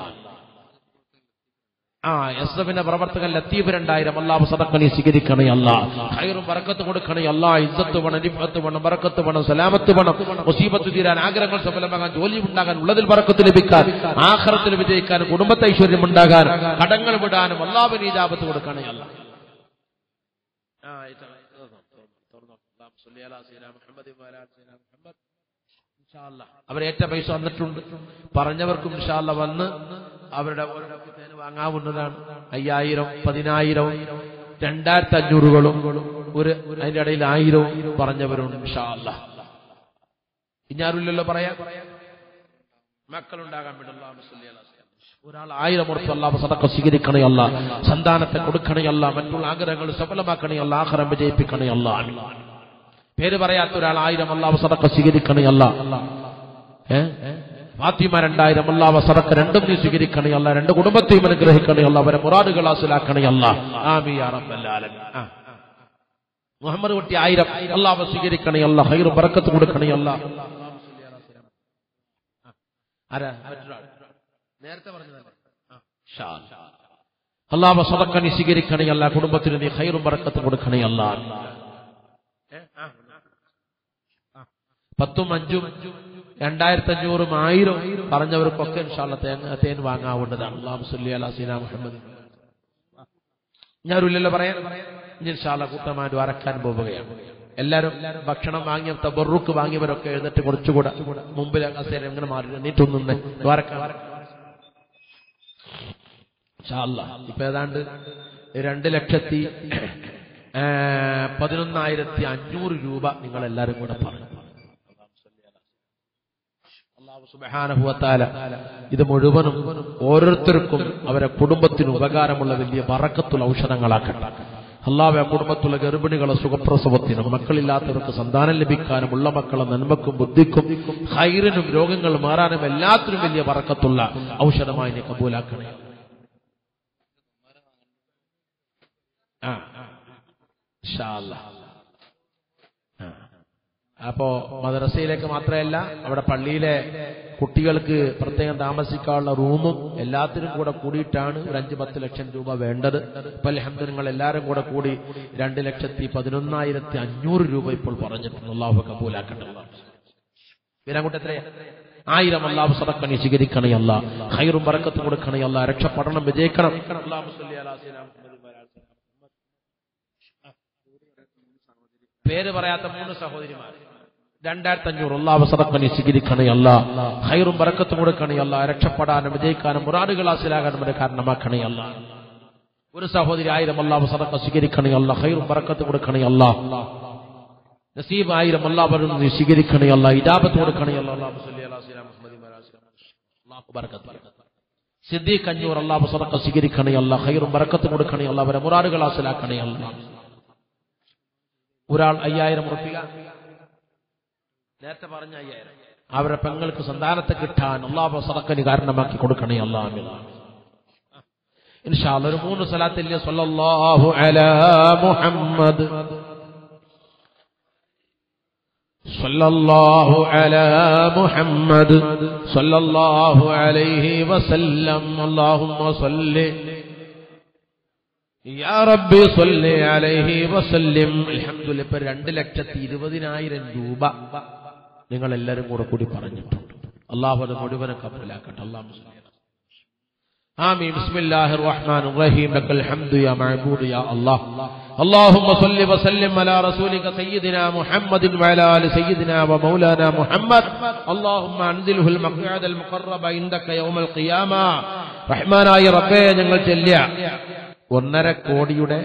ആ എസ് എഫിന്റെ പ്രവർത്തകൻ ലത്തീഫ് രണ്ടായിരം അള്ളാഹു സദക്കണി സ്വീകരിക്കണേ അല്ല ഹൈറും ബറക്കത്ത് കൊടുക്കണേ അല്ല ഇജ്ജത്ത് വേണം നിഫത്ത് വേണം ബറക്കത്ത് വേണം സലാമത്ത് വേണം മുസീബത്ത് തീരാൻ ആഗ്രഹങ്ങൾ സഫലമാകാൻ ജോലി ഉണ്ടാകാൻ ഉള്ളതിൽ ബറക്കത്ത് ലഭിക്കാൻ ആഖിറത്തിൽ വിജയിക്കാൻ കുടുംബത്തെ ഐശ്വര്യം ഉണ്ടാകാൻ കടങ്ങൾ വിടാനും അള്ളാഹുവിന് ഇജാബത്ത് കൊടുക്കണേ അല്ല ആ, ഇത് തുറന്നോ. അല്ലാഹു സ്വല്ലി അലാ സയ്യിദിനാ മുഹമ്മദിൻ വഅലാ ആലി സയ്യിദിനാ മുഹമ്മദ്. ഇൻഷാ അല്ലാ. അവരേറ്റ പൈസ വന്നിട്ടുണ്ട് പറഞ്ഞവർക്കും ഇൻഷാല്ല വന്ന് അവരുടെ ഓരോ തേന് വാങ്ങാവുന്നതാണ് അയ്യായിരം പതിനായിരം രണ്ടായിരത്തി അഞ്ഞൂറുകളും ഒരു അതിന്റെ ഇടയിൽ ആയിരവും പറഞ്ഞവരുണ്ട് ഇൻഷാല്ല ഇഞ്ഞാരുമില്ലല്ലോ പറയാം മക്കളുണ്ടാകാൻ വേണ്ടി അല്ലാഹു സ്വല്ലി അലാ സയ്യിദിനാ ഒരാൾ ആയിരം ഉറപ്പ് അല്ലാഹു സദക്ക സ്വീകരിക്കണയല്ല സന്താനത്തെ കൊടുക്കണയല്ല മറ്റുള്ള ആഗ്രഹങ്ങൾ സഫലമാക്കണയല്ല ആഹാരം വിജയിപ്പിക്കണയല്ല പേര് പറയാത്ത ഒരാൾ ആയിരം അല്ലാഹു സദക്ക സ്വീകരിക്കണയല്ല ഏ ഫാത്തിമ രണ്ടായിരം അല്ലാഹു സദക്ക രണ്ടും നീ സ്വീകരിക്കണയല്ല രണ്ട് കുടുംബത്തെയും അനുഗ്രഹിക്കണയല്ല അവരെ മുറാദുകൾ ഹാസിലാക്കണയല്ല ആമീൻ യാ റബ്ബൽ ആലമീൻ ആ മുഹമ്മദ് കുട്ടി ആയിരം അല്ലാഹു സ്വീകരിക്കണയല്ല ഹൈർ ബറക്കത്ത് കൊടുക്കണയല്ല ആരാ മറ്റൊരാൾ നേരത്തെ പറഞ്ഞതല്ലേ ഷാ അള്ളാഹു സദക്ക നീ സ്വീകരിക്കണയല്ല കുടുംബത്തിന് നീ ഹൈറും ബറക്കത്തും കൊടുക്കണയല്ല പത്തും അഞ്ചും രണ്ടായിരത്തി അഞ്ഞൂറും ആയിരം പറഞ്ഞവർക്കൊക്കെ ഇൻഷാല്ല തേൻ തേൻ വാങ്ങാവുന്നതാണ് അള്ളാഹു സല്ലി അലാ സീന മുഹമ്മദ് ഞാനില്ലല്ലോ പറയാൻ ഇനി ഇൻഷാല്ല കൂട്ടമായിട്ട് വരക്കാൻ പോവുകയാണ് എല്ലാരും ഭക്ഷണം വാങ്ങിയ തബറുക്ക് വാങ്ങിയവരൊക്കെ എഴുന്നിട്ട് കുറച്ചുകൂടെ മുമ്പിൽ കസേര എങ്ങനെ മാറി നീട്ടൊന്നുന്നേ വരക്കാൻ ഇൻഷാല്ല ഇപ്പൊ ഏതാണ്ട് രണ്ട് ലക്ഷത്തി ഏ, പതിനൊന്നായിരത്തി അഞ്ഞൂറ് രൂപ നിങ്ങൾ എല്ലാരും കൂടെ പറഞ്ഞു അല്ലാഹു സുബ്ഹാനഹു വതആല ഇത് മുഴുവനും ഓരോരുത്തർക്കും അവരെ കുടുംബത്തിന് ഉപകാരമുള്ള വലിയ ബറക്കത്തുള്ള ഔഷധങ്ങളാക്കട്ടെ അള്ളാഹു ആ കുടുംബത്തുള്ള ഗർഭിണികളെ സുഖപ്രസവത്തിനും മക്കളില്ലാത്തവർക്ക് സന്താനം ലഭിക്കാനും ഉള്ള മക്കളെ നന്മക്കും ബുദ്ധിക്കും ഹൈറിനും രോഗങ്ങൾ മാറാനും എല്ലാത്തിനും വലിയ ബറക്കത്തുള്ള ഔഷധമായി നീ കബൂലാക്കണേ ആ ഇൻഷാ അല്ലാ. ആ. അപ്പോ മദ്രസയിലേക്ക് മാത്രമല്ല അവിടെ പള്ളിയിലെ കുട്ടികൾക്ക് പ്രത്യേകം താമസിക്കാനുള്ള റൂമും എല്ലാത്തിനും കൂടെ കൂടിയിട്ടാണ് ഒരു അഞ്ച് പത്ത് ലക്ഷം രൂപ വേണ്ടത് ഇപ്പൊ അലഹമ്മദ് നിങ്ങൾ എല്ലാവരും കൂടെ കൂടി രണ്ട് ലക്ഷത്തി പതിനൊന്നായിരത്തി അഞ്ഞൂറ് രൂപ ഇപ്പോൾ പറഞ്ഞിട്ടുണ്ട് അള്ളാഹു കബൂലാക്കണ്ടല്ലോ വീരാൻകുട്ടി എത്രയാ ആയിരം അള്ളാഹു സദക്കണി സ്വീകരിക്കണയല്ല ഹൈറും ബറക്കത്തും കൊടുക്കണയല്ല രക്ഷപ്പെടണം വിജയിക്കണം അല്ലാഹു സ്വല്ലി അലാ സയ്യിദിനാ മുഹമ്മദ് വഅലാ ആലിഹി വസല്ലം. പേര് പറയാത്ത മൂന്ന് സഹോദരിമാർ രണ്ടായിരത്തി അഞ്ഞൂറ് അള്ളാഹു സദക്കണി സ്വീകരിക്കണയല്ല ഹൈറും ബറക്കത്തും കൊടുക്കണയല്ല രക്ഷപ്പെടാനും വിജയിക്കാനും മുറാദുകൾ ഹാസിലാകാനും ഒരു കാരണമാക്കണയല്ല ഒരു സഹോദരി ആയിരം അള്ളാഹു സദക്ക സ്വീകരിക്കണയല്ല ഹൈറും ബറക്കത്തും കൊടുക്കണയല്ല നസീബ് ആയിരം അല്ലാ പറഞ്ഞു നീ സ്വീകരിക്കണേ അല്ല ഇജാബത്ത് കൊടുക്കണേ അല്ല അല്ലാഹു സ്വല്ലി അലാ സയ്യിദിനാ മുഹമ്മദി വഅലാ ആലിഹി വസല്ലം. അല്ലാഹു ബറക്കത്ത് സിദ്ദീഖ് അഞ്ഞൂർ അല്ലാഹു സദഖ സ്വീകരിക്കണേ അല്ല ഖൈറും ബറക്കത്ത് കൊടുക്കണേ അല്ല അവരെ മുറാദുകൾ ഹാസിലാക്കണേ അല്ല ഒരാൾ അയ്യായിരം ഉറപ്പിക നേരത്തെ പറഞ്ഞ അയ്യായിരം അവരുടെ പെങ്ങൾക്ക് സന്താനത്തെ കിട്ടാൻ അള്ളാഹു സദക്കന് കാരണമാക്കി കൊടുക്കണേ അല്ലാ ഇൻഷാ അല്ലാ ഒരു മൂന്ന് സലാത്തില്ലേ സല്ലല്ലാഹു അലാ മുഹമ്മദ് صلى الله على محمد صلى الله عليه وسلم اللهم صل يا ربي صل عليه وسلم الحمد لله ഇപ്പൊ രണ്ട് ലക്ഷത്തി ഇരുപതിനായിരം രൂപ നിങ്ങൾ എല്ലാവരും കൂടെ കൂടി പറഞ്ഞിട്ടുണ്ട് അള്ളാഹു അത് മുഴുവനും കപ്പലാക്കട്ടെ അള്ളാഹു آمين بسم الله الرحمن الرحيم لك الحمد يا معبود يا الله اللهم صل وسلم على رسولك سيدنا محمد وعلى آل سيدنا ومولانا محمد اللهم أنزله المقعد المقرب عندك يوم القيامة റഹ്മാനായ റബ്ബേ ഞങ്ങൾ ചെല്ലിയ ഒന്നര കോടിയുടെ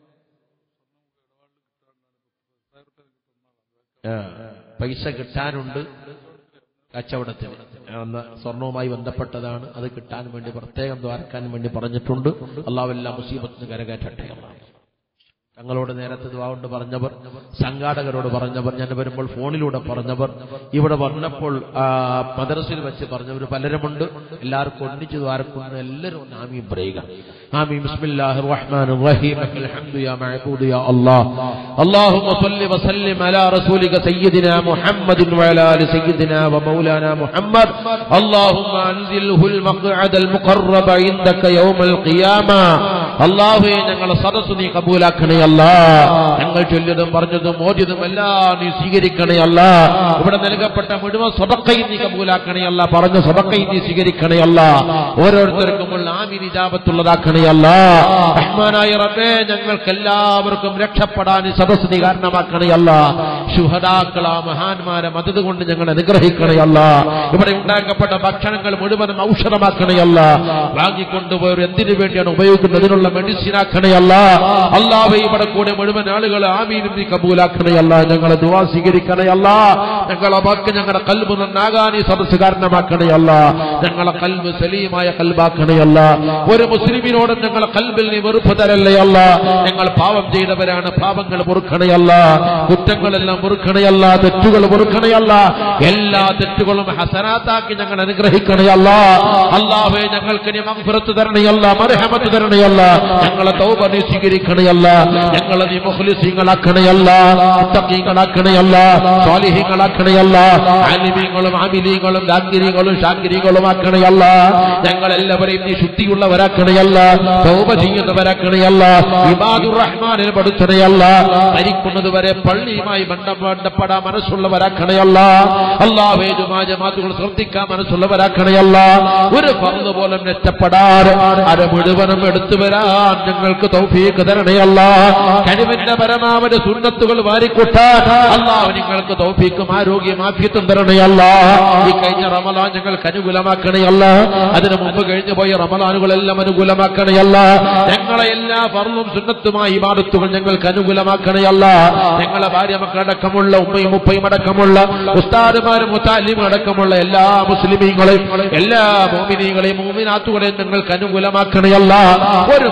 ആ, പൈസ കിട്ടാനുണ്ട് കച്ചവടത്തിന് അന്ന് സ്വർണവുമായി ബന്ധപ്പെട്ടതാണ് അത് കിട്ടാൻ വേണ്ടി പ്രത്യേകം ദ്വാരക്കാൻ വേണ്ടി പറഞ്ഞിട്ടുണ്ട് അള്ളാഹുവെല്ലാം മുസീബത്തിന് കരകയറ്റട്ടെ അള്ളാഹ് തങ്ങളോട് നേരത്തെ ദ്വാവുണ്ട് പറഞ്ഞവർ സംഘാടകരോട് പറഞ്ഞവർ ഞാൻ വരുമ്പോൾ ഫോണിലൂടെ പറഞ്ഞവർ ഇവിടെ വന്നപ്പോൾ ആ, മദ്രസയിൽ വെച്ച് പറഞ്ഞവർ പലരുമുണ്ട് എല്ലാവർക്കും ഒന്നിച്ച് ദ്വാരക്കുന്ന എല്ലാവരും ഒന്ന് ആമീൻ പറയുക ആമീൻ ബിസ്മില്ലാഹിർ റഹ്മാനിർ റഹീം അൽഹംദു യാ മഅബൂദ് യാ അല്ലാഹ് اللهم صل وسلم على رسولك سيدنا محمد وعلى ال سيدنا ومولانا محمد اللهم انزله المقعد المقرب عندك يوم القيامه അള്ളാഹുവെ ഞങ്ങളെ സദസ് നീ കബൂലാക്കണേ അല്ല ഞങ്ങൾ ചൊല്ലിയതും പറഞ്ഞതും ഓടിയതും എല്ലാം നീ സ്വീകരിക്കണേ അല്ല ഇവിടെ നൽകപ്പെട്ട മുഴുവൻ സ്വതക്കയും നീ കബൂലാക്കണേ അല്ല പറഞ്ഞ സ്വതക്കയും നീ സ്വീകരിക്കണേ അല്ല ഓരോരുത്തർക്കുമുള്ള ആമി നിജാപത്തുള്ളതാക്കണേ അല്ല റഹ്മാനായ റബ്ബേ ഞങ്ങൾക്ക് എല്ലാവർക്കും രക്ഷപ്പെടാൻ ഈ സദസ് നീ കാരണമാക്കണേ അല്ല ശുഹദാക്കൾ ആ മഹാന്മാരെ മതത് കൊണ്ട് ഞങ്ങൾ അനുഗ്രഹിക്കണേ അല്ല ഇവിടെ ഉണ്ടാക്കപ്പെട്ട ഭക്ഷണങ്ങൾ മുഴുവനും ഔഷധമാക്കണേ അല്ല വാങ്ങിക്കൊണ്ടുപോയവർ എന്തിനു വേണ്ടിയാണ് ഉപയോഗിക്കുന്നതിനുള്ള മെഡിസിൻ ആക്കണേ അല്ല അല്ലാവെ ഇവിടെ കൂടെ മുഴുവൻ ആളുകൾ ആമീനും നീ കബൂലാക്കണേ അല്ല ഞങ്ങളെ ദുവാ സ്വീകരിക്കണേ അല്ല ഞങ്ങളെ വാക്ക് ഞങ്ങളുടെ കൽബ് നന്നാകാൻ ഈ സദസ് കാരണമാക്കണേ അല്ല ഞങ്ങളെ കൽബ് സലീമായ കൽബാക്കണേ അല്ല ഒരു മുസ്ലിമിനോടും ഞങ്ങളെ കൽബിൽ നീ വെറുപ്പ് തരല്ലേ അല്ല ഞങ്ങൾ പാപം ചെയ്തവരാണ് പാപങ്ങൾ പൊറുക്കണയല്ല കുറ്റങ്ങളെല്ലാം പൊറുക്കണയല്ല തെറ്റുകൾ പൊറുക്കണയല്ല എല്ലാ തെറ്റുകളും ഹസനാത്താക്കി ഞങ്ങൾ അനുഗ്രഹിക്കണയല്ല അള്ളാഹേ ഞങ്ങൾക്ക് നീ മഗ്ഫിറത്ത് തരണയല്ല മർഹമത്ത് തരണയല്ല ഞങ്ങളെ തൗബ നീ സ്വീകരിക്കണയല്ല ഞങ്ങളെ നീ മുഖ്ലിസീങ്ങളാക്കണയല്ല മുത്തഖീങ്ങളാക്കണയല്ല സ്വാലിഹീങ്ങളാക്കണയല്ല ആലിമീങ്ങളും ആമിലീങ്ങളും ദാങ്കിരികളും ഷാങ്കിരികളും ആക്കണയല്ല ഞങ്ങളെല്ലാവരെയും നീ ശുദ്ധിയുള്ളവരാക്കണയല്ല തൗബ ചെയ്യുന്നവരാക്കണയല്ല ഇബാദുർ റഹ്മാനിൽ പെടുത്തണയല്ല മരിക്കുന്നത് വരെ പള്ളിയുമായി ബന്ധപ്പെടാൻ മനസ്സുള്ളവരാക്കണയല്ല അള്ളാഹേ ജുമാ ജമാത്തുകൾ ശ്രദ്ധിക്കാൻ മനസ്സുള്ളവരാക്കണയല്ല ഒരു ഫർദ് പോലും രക്ഷപ്പെടാൻ അത് മുഴുവനും എടുത്തു വരാൻ ഞങ്ങൾക്ക് തൗഫീഖ് തരണയല്ല കഴിവിന്റെ പരമാവധി സുന്നത്തുകൾ വാരിക്കൊട്ടാൻ അള്ളാഹ് നിങ്ങൾക്ക് തൗഫീഖും ആരോഗ്യം ആഭ്യത്വം തരണയല്ല ഈ കഴിഞ്ഞ റമലാൻ ഞങ്ങൾക്ക് അനുകൂലമാക്കണയല്ല അതിനു മുമ്പ് കഴിഞ്ഞു പോയ റമലാനുകളെല്ലാം അനുകൂലമാക്കണയല്ല ഞങ്ങളെ എല്ലാ ഫർളും സുന്നത്തുമായി ഇബാദത്തുകൾ ഞങ്ങൾക്ക് അനുകൂലമാക്കണയല്ല ഞങ്ങളെ ഭാര്യ മക്കളടക്കമുള്ള ഉമ്മയും ഉപ്പയും അടക്കമുള്ള ഉസ്താദുമാരും മുത്താലിമും അടക്കമുള്ള എല്ലാ മുസ്ലിമീങ്ങളെയും എല്ലാ മോമിനീകളെയും മോമിനാത്തുകളെയും ഞങ്ങൾക്ക് അനുകൂലമാക്കണയല്ല ഒരു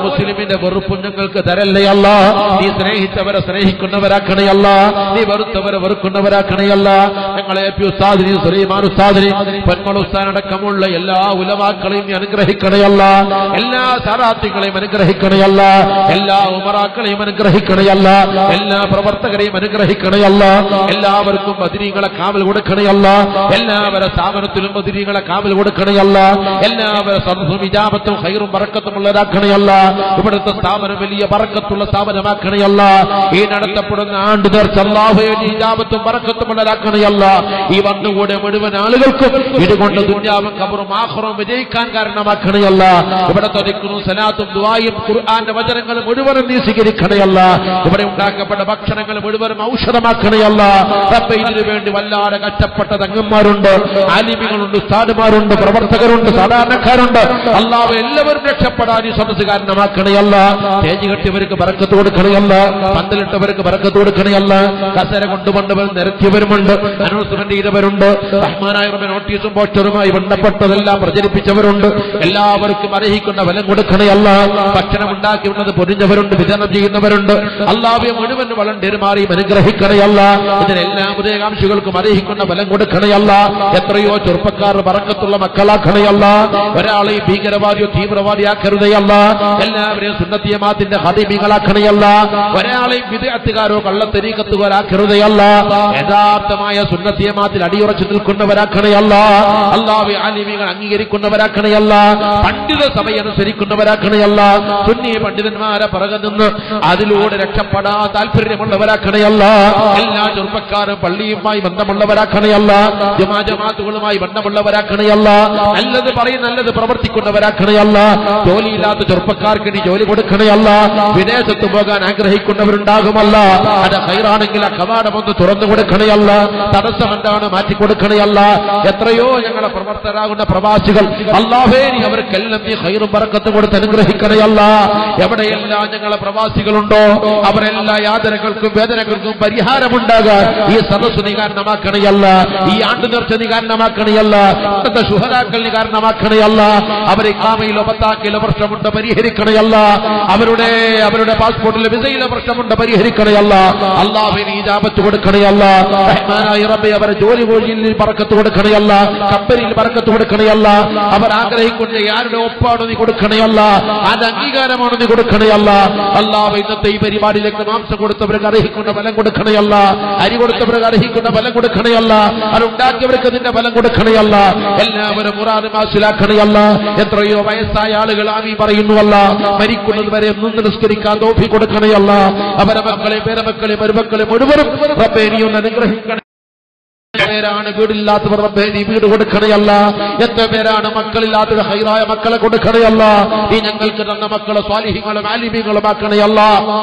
മുസ്ലിമിന്റെ വെറുപ്പും ഞങ്ങൾക്ക് തരല്ലയല്ല നീ സ്നേഹിച്ചവരെ സ്നേഹിക്കുന്നവരാക്കണയല്ല നീ വെറുത്തവരെ വെറുക്കുന്നവരാക്കണയല്ല ഞങ്ങളെ പി ഉസ്താദിനി സുലൈമാൻ ഉസ്താദിനി പൊന്മൾ ഉസ്താനടക്കമുള്ള എല്ലാ ഉലമാക്കളെയും നീ അനുഗ്രഹിക്കണയല്ല എല്ലാ സാരാർത്ഥികളെയും അനുഗ്രഹിക്കണയല്ല എല്ലാ ഉമറാക്കളെയും അനുഗ്രഹിക്കണയല്ല എല്ലാ പ്രവർത്തകരെയും അനുഗ്രഹിക്കണയല്ല എല്ലാവർക്കും ബദിരീകളെ കാവൽ കൊടുക്കണയല്ല എല്ലാവരുടെ സ്ഥാപനത്തിലും ബദിരീകളെ കാവൽ കൊടുക്കണയല്ല എല്ലാവരുടെ സദസ്സും വിജാപത്തും ഹൈറും പറക്കത്തും ഉള്ളതാക്കണയല്ല ഇവിടുത്തെ സ്ഥാപനം വലിയ പറക്കത്തുള്ള സ്ഥാപനമാക്കണയല്ല ഈ നടത്തപ്പെടുന്ന ആണ്ട് നേർച്ച അല്ലാഹുവേ നീ ഇജാബത്തും പറക്കത്തും ഉള്ളതാക്കണയല്ല ഈ വന്നുകൂടെ മുഴുവൻ ആളുകൾക്കും ഇതുകൊണ്ട് ദുന്യാവും കബറും ആഹ്റവും വിജയിക്കാൻ കാരണമാക്കണയല്ല ഇവിടെ തുറക്കുന്നു സലാത്തും ദുആയും ഖുർആന്റെ വചനങ്ങൾ മുഴുവനും നീ സ്വീകരിക്കണയല്ല ഇവിടെ ഉണ്ടാക്കപ്പെട്ട ഭക്ഷണങ്ങൾ മുഴുവനും ഔഷധമാക്കണയല്ല റബ്ബേ ഇതിനു വേണ്ടി വല്ലാതെ കഷ്ടപ്പെട്ട തങ്ങന്മാരുണ്ട് ആലിമികളുണ്ട് സ്ഥാനുമാരുണ്ട് പ്രവർത്തകരുണ്ട് സാധാരണക്കാരുണ്ട് അള്ളാഹ് എല്ലാവരും രക്ഷപ്പെടാൻ ഈ സദസ് കാരണമാക്കണയല്ല സ്റ്റേജ് കെട്ടിയവർക്ക് പറക്കത്ത് കൊടുക്കണയല്ല പന്തലിട്ടവർക്ക് പറക്കത്ത് കൊടുക്കണയല്ല കസര കൊണ്ടുകൊണ്ടവർ നിരത്തിയവരുമുണ്ട് അനൗൺസ്മെന്റ് ചെയ്തവരുണ്ട് റഹ്മാനായ റബ്ബേ നോട്ടീസും പോസ്റ്ററുമായി ബന്ധപ്പെട്ടതെല്ലാം പ്രചരിപ്പിച്ചവരുണ്ട് എല്ലാവർക്കും അർഹിക്കുന്ന ഫലം കൊടുക്കണയല്ല ഭക്ഷണം ഉണ്ടാക്കിയുള്ളത് പൊരിഞ്ഞവരുണ്ട് വിതരണം ചെയ്യുന്നവരുണ്ട് അള്ളാഹ്യെ മുഴുവൻ വളണ്ടിയന്മാരെയും അനുഗ്രഹിക്കണയല്ല ഇതിനെല്ലാം ഉദയകാംക്ഷികൾക്കും അർഹിക്കുന്ന ഫലം കൊടുക്കണയല്ല എത്രയോ ചെറുപ്പക്കാർ പറക്കത്തുള്ള മക്കളാക്കണയല്ല ഒരാളെ ഭീകരവാദിയോ തീവ്രവാദിയാക്കരുതയല്ല എല്ലാവരെയും സുന്നത്തിയമാത്തിന്റെ ഹതിമികളാക്കണയല്ല ഒരാളെയും വിദഗ്ധക്കാരോ കള്ളത്തെരീക്കത്തുകാരാക്കരുതയല്ല യഥാർത്ഥമായ സുന്നത്തിയമാത്തിൽ അടിയുറച്ചു നിൽക്കുന്നവരാക്കണയല്ല അള്ളാഹു ആലിമികൾ അംഗീകരിക്കുന്നവരാക്കണയല്ല പണ്ഡിത സഭയനുസരിക്കുന്നവരാക്കണയല്ല സുന്നി പണ്ഡിതന്മാരെ പിറകെ നിന്ന് അതിലൂടെ രക്ഷപ്പെടാൻ താല്പര്യമുള്ളവരാക്കണയല്ല എല്ലാ ചെറുപ്പക്കാരും പള്ളിയുമായി ബന്ധമുള്ളവരാക്കണയല്ല ജമാ ജമാത്തുകളുമായി ബന്ധമുള്ളവരാക്കണയല്ല നല്ലത് പറയും നല്ലത് പ്രവർത്തിക്കുന്നവരാക്കണയല്ല ജോലിയില്ലാത്ത ചെറുപ്പക്കാർക്ക് ഇനി ജോലി കൊടുക്കണയല്ല വിദേശത്ത് പോകാൻ ആഗ്രഹിക്കുന്നവരുണ്ടാകുമല്ല അത് ഹൈറാണെങ്കിൽ ആ കവാടം ഒന്ന് തുറന്നു കൊടുക്കണയല്ല തടസ്സം എന്താണ് മാറ്റി കൊടുക്കണയല്ല എത്രയോ ഞങ്ങളെ പ്രവർത്തകരാകുന്ന പ്രവാസികൾ അള്ളാഹേ നീ അവർക്കെല്ലാം നീ ഹൈറും പറക്കത്ത് കൊടുത്ത് അനുഗ്രഹിക്കണയല്ല എവിടെയെല്ലാം ഞങ്ങളെ പ്രവാസികളുണ്ടോ അവരെല്ലാ യാതനകൾക്കും വേദനകൾക്കും പരിഹാരമുണ്ടാകാൻ ഈ സദസ്സ് നീ കാരണമാക്കണയല്ല ഈ ആണ്ടു നേർച്ച നീ കാരണമാക്കണയല്ല ഇന്നത്തെ ശുഹരാക്കൾ നീ കാരണമാക്കണയല്ല അവരെ കാമയിലോ പത്താക്കിലോ പ്രശ്നമുണ്ട് പരിഹരിക്കണയല്ല അവരുടെ അവരുടെ പാസ്പോർട്ടിലെ വിസയിലെ പ്രശ്നമുണ്ട് പരിഹരിക്കണയല്ല അള്ളാഹുവിന് ഈ ജാപത്ത് കൊടുക്കണയല്ല റഹ്മാനായ റബ്ബെ അവരെ ജോലി കോഴിയിൽ പറക്കത്ത് കൊടുക്കണയല്ല കമ്പനിയിൽ പറക്കത്ത് കൊടുക്കണയല്ല അവർ ആഗ്രഹിക്കുന്ന ആരുടെ ഒപ്പാണ് നീ കൊടുക്കണയല്ല അത് അംഗീകാരമാണ് നീ കൊടുക്കണയല്ല അള്ളാഹ് ഇന്നത്തെ ഈ പരിപാടിയിലേക്ക് മാംസം കൊടുത്തവർക്ക് അർഹിക്കുന്ന ഫലം കൊടുക്കണയല്ല അരി കൊടുത്തവർക്ക് അർഹിക്കുന്ന ഫലം കൊടുക്കണയല്ല അത് ഉണ്ടാക്കിയവർക്ക് അതിന്റെ ഫലം കൊടുക്കണയല്ല എല്ലാവരും മുറാറ് മാസിലാക്കണയല്ല എത്രയോ വയസ്സായ ആളുകൾ ആമി പറയുന്നുവല്ല മരിക്കുന്നത് വരെ നിന്ന് നിസ്കരിക്കാൻ തോഫി കൊടുക്കണയല്ല അവരെ മക്കളെ പേരമക്കളെ മരുമക്കളെ മുഴുവനും റബ്ബേ നീ ഒന്ന് അനുഗ്രഹിക്കണം എത്ര പേരാണ് വീടില്ലാത്തവർ റബ്ബേ നീ വീട് കൊടുക്കണയല്ല എത്ര പേരാണ് മക്കളില്ലാത്തവർ ഹൈറായ മക്കളെ കൊടുക്കണയല്ല നീ ഞങ്ങൾക്ക് തന്ന മക്കളെ സ്വാലിഹികളും ആലിമികളും ആക്കണയല്ല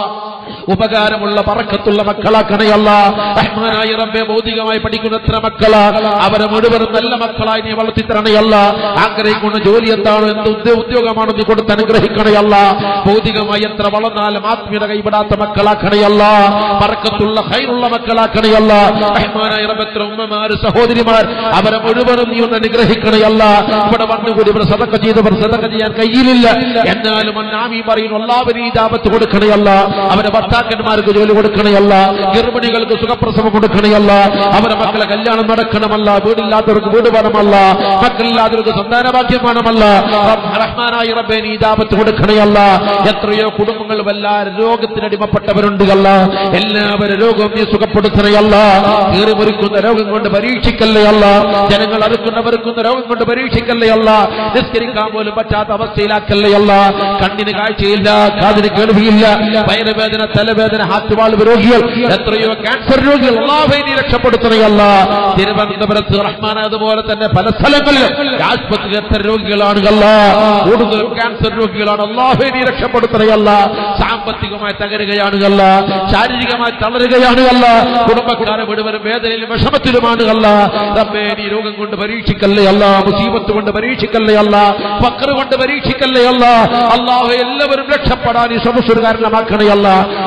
ഉപകാരമുള്ള പറക്കത്തുള്ള മക്കളാക്കണയല്ല റഹ്മാനായ റബ്ബെ ഭൗതികമായി പഠിക്കുന്ന എത്ര മക്കളാ അവരെ മുഴുവനും നല്ല മക്കളായി നീ വളർത്തിത്തരണയല്ല ആഗ്രഹിക്കുന്ന ജോലി എന്താണോ എന്ത് ഉദ്യോ- ഉദ്യോഗമാണോ നീ കൊടുത്ത് അനുഗ്രഹിക്കണയല്ല ഭൗതികമായി എത്ര വളർന്നാലും ആത്മീയത കൈവിടാത്ത മക്കളാക്കണയല്ല പറക്കത്തുള്ള ഹൈറുള്ള മക്കളാക്കണയല്ല റഹ്മാനായ റബ്ബെ എത്ര ഉമ്മമാര് സഹോദരിമാർ അവരെ മുഴുവനും നീ ഒന്ന് അനുഗ്രഹിക്കണയല്ല ഇവിടെ വന്നുകൂടി ഇവർ സതക്ക ചെയ്തവർ സതക്ക ചെയ്യാൻ കയ്യിലില്ല എന്നാലും അന്നാമി പറയുന്നു എല്ലാവരും ഈ ജാപത്ത് കൊടുക്കണയല്ല അവരെ ഭർത്താക്കന്മാർക്ക് ജോലി കൊടുക്കണയല്ല ഗർഭിണികൾക്ക് സുഖപ്രസവം കൊടുക്കണയല്ല അവരെ മക്കളെ കല്യാണം നടക്കണമല്ല വീടില്ലാത്തവർക്ക് വീട് വേണമല്ല മക്കളില്ലാത്തവർക്ക് സന്താനഭാഗ്യം വേണമല്ല റബ്ബ് റഹ്മാനായ റബ്ബേ നീ ജാപത്ത് കൊടുക്കണയല്ല എത്രയോ കുടുംബങ്ങൾ വല്ല രോഗത്തിനടിമപ്പെട്ടവരുണ്ട് അല്ല എല്ലാവരും രോഗം നീ സുഖപ്പെടുത്തണയല്ല കീറി മുറിക്കുന്ന രോഗം കൊണ്ട് പരീക്ഷിക്കല്ലേ അല്ല ജനങ്ങൾ അറുക്കുന്ന വെറുക്കുന്ന രോഗം കൊണ്ട് പരീക്ഷിക്കല്ലേ അല്ല നിസ്കരിക്കാൻ പോലും പറ്റാത്ത അവസ്ഥയിലാക്കല്ലേ അല്ല കണ്ണിന് കാഴ്ചയില്ല കാതിന് കേൾവിയില്ല വയറുവേദന തലവേദന ഹാറ്റുവാൾവ് രോഗികൾ എത്രയോ ക്യാൻസർ രോഗികൾ അള്ളാഹുവേ നീ രക്ഷപ്പെടുത്തണയല്ല തിരുവനന്തപുരത്ത് റഹ്മാൻ അതുപോലെ തന്നെ പല സ്ഥലങ്ങളിലും ആശുപത്രിയിൽ എത്ര രോഗികളാണ് അല്ല കൂടുതലും ക്യാൻസർ രോഗികളാണ് അള്ളാഹുവേ നീ രക്ഷപ്പെടുത്തണയല്ല സാമ്പത്തികമായി തകരുകയാണ് അല്ല ശാരീരികമായി തളരുകയാണ് അല്ല കുടുംബക്കാരെ മുഴുവനും വേദനയിലും വിഷമത്തിലുമാണ് അല്ല റബ്ബേ നീ രോഗം കൊണ്ട് പരീക്ഷിക്കല്ലേ അല്ല മുസീബത്ത് കൊണ്ട് പരീക്ഷിക്കല്ലേ അല്ല ഫക്ർ കൊണ്ട് പരീക്ഷിക്കല്ലേ അല്ല അള്ളാഹു എല്ലാവരും രക്ഷപ്പെടാൻ ഈ സദസ്സുകാരനമാക്കണേ അല്ല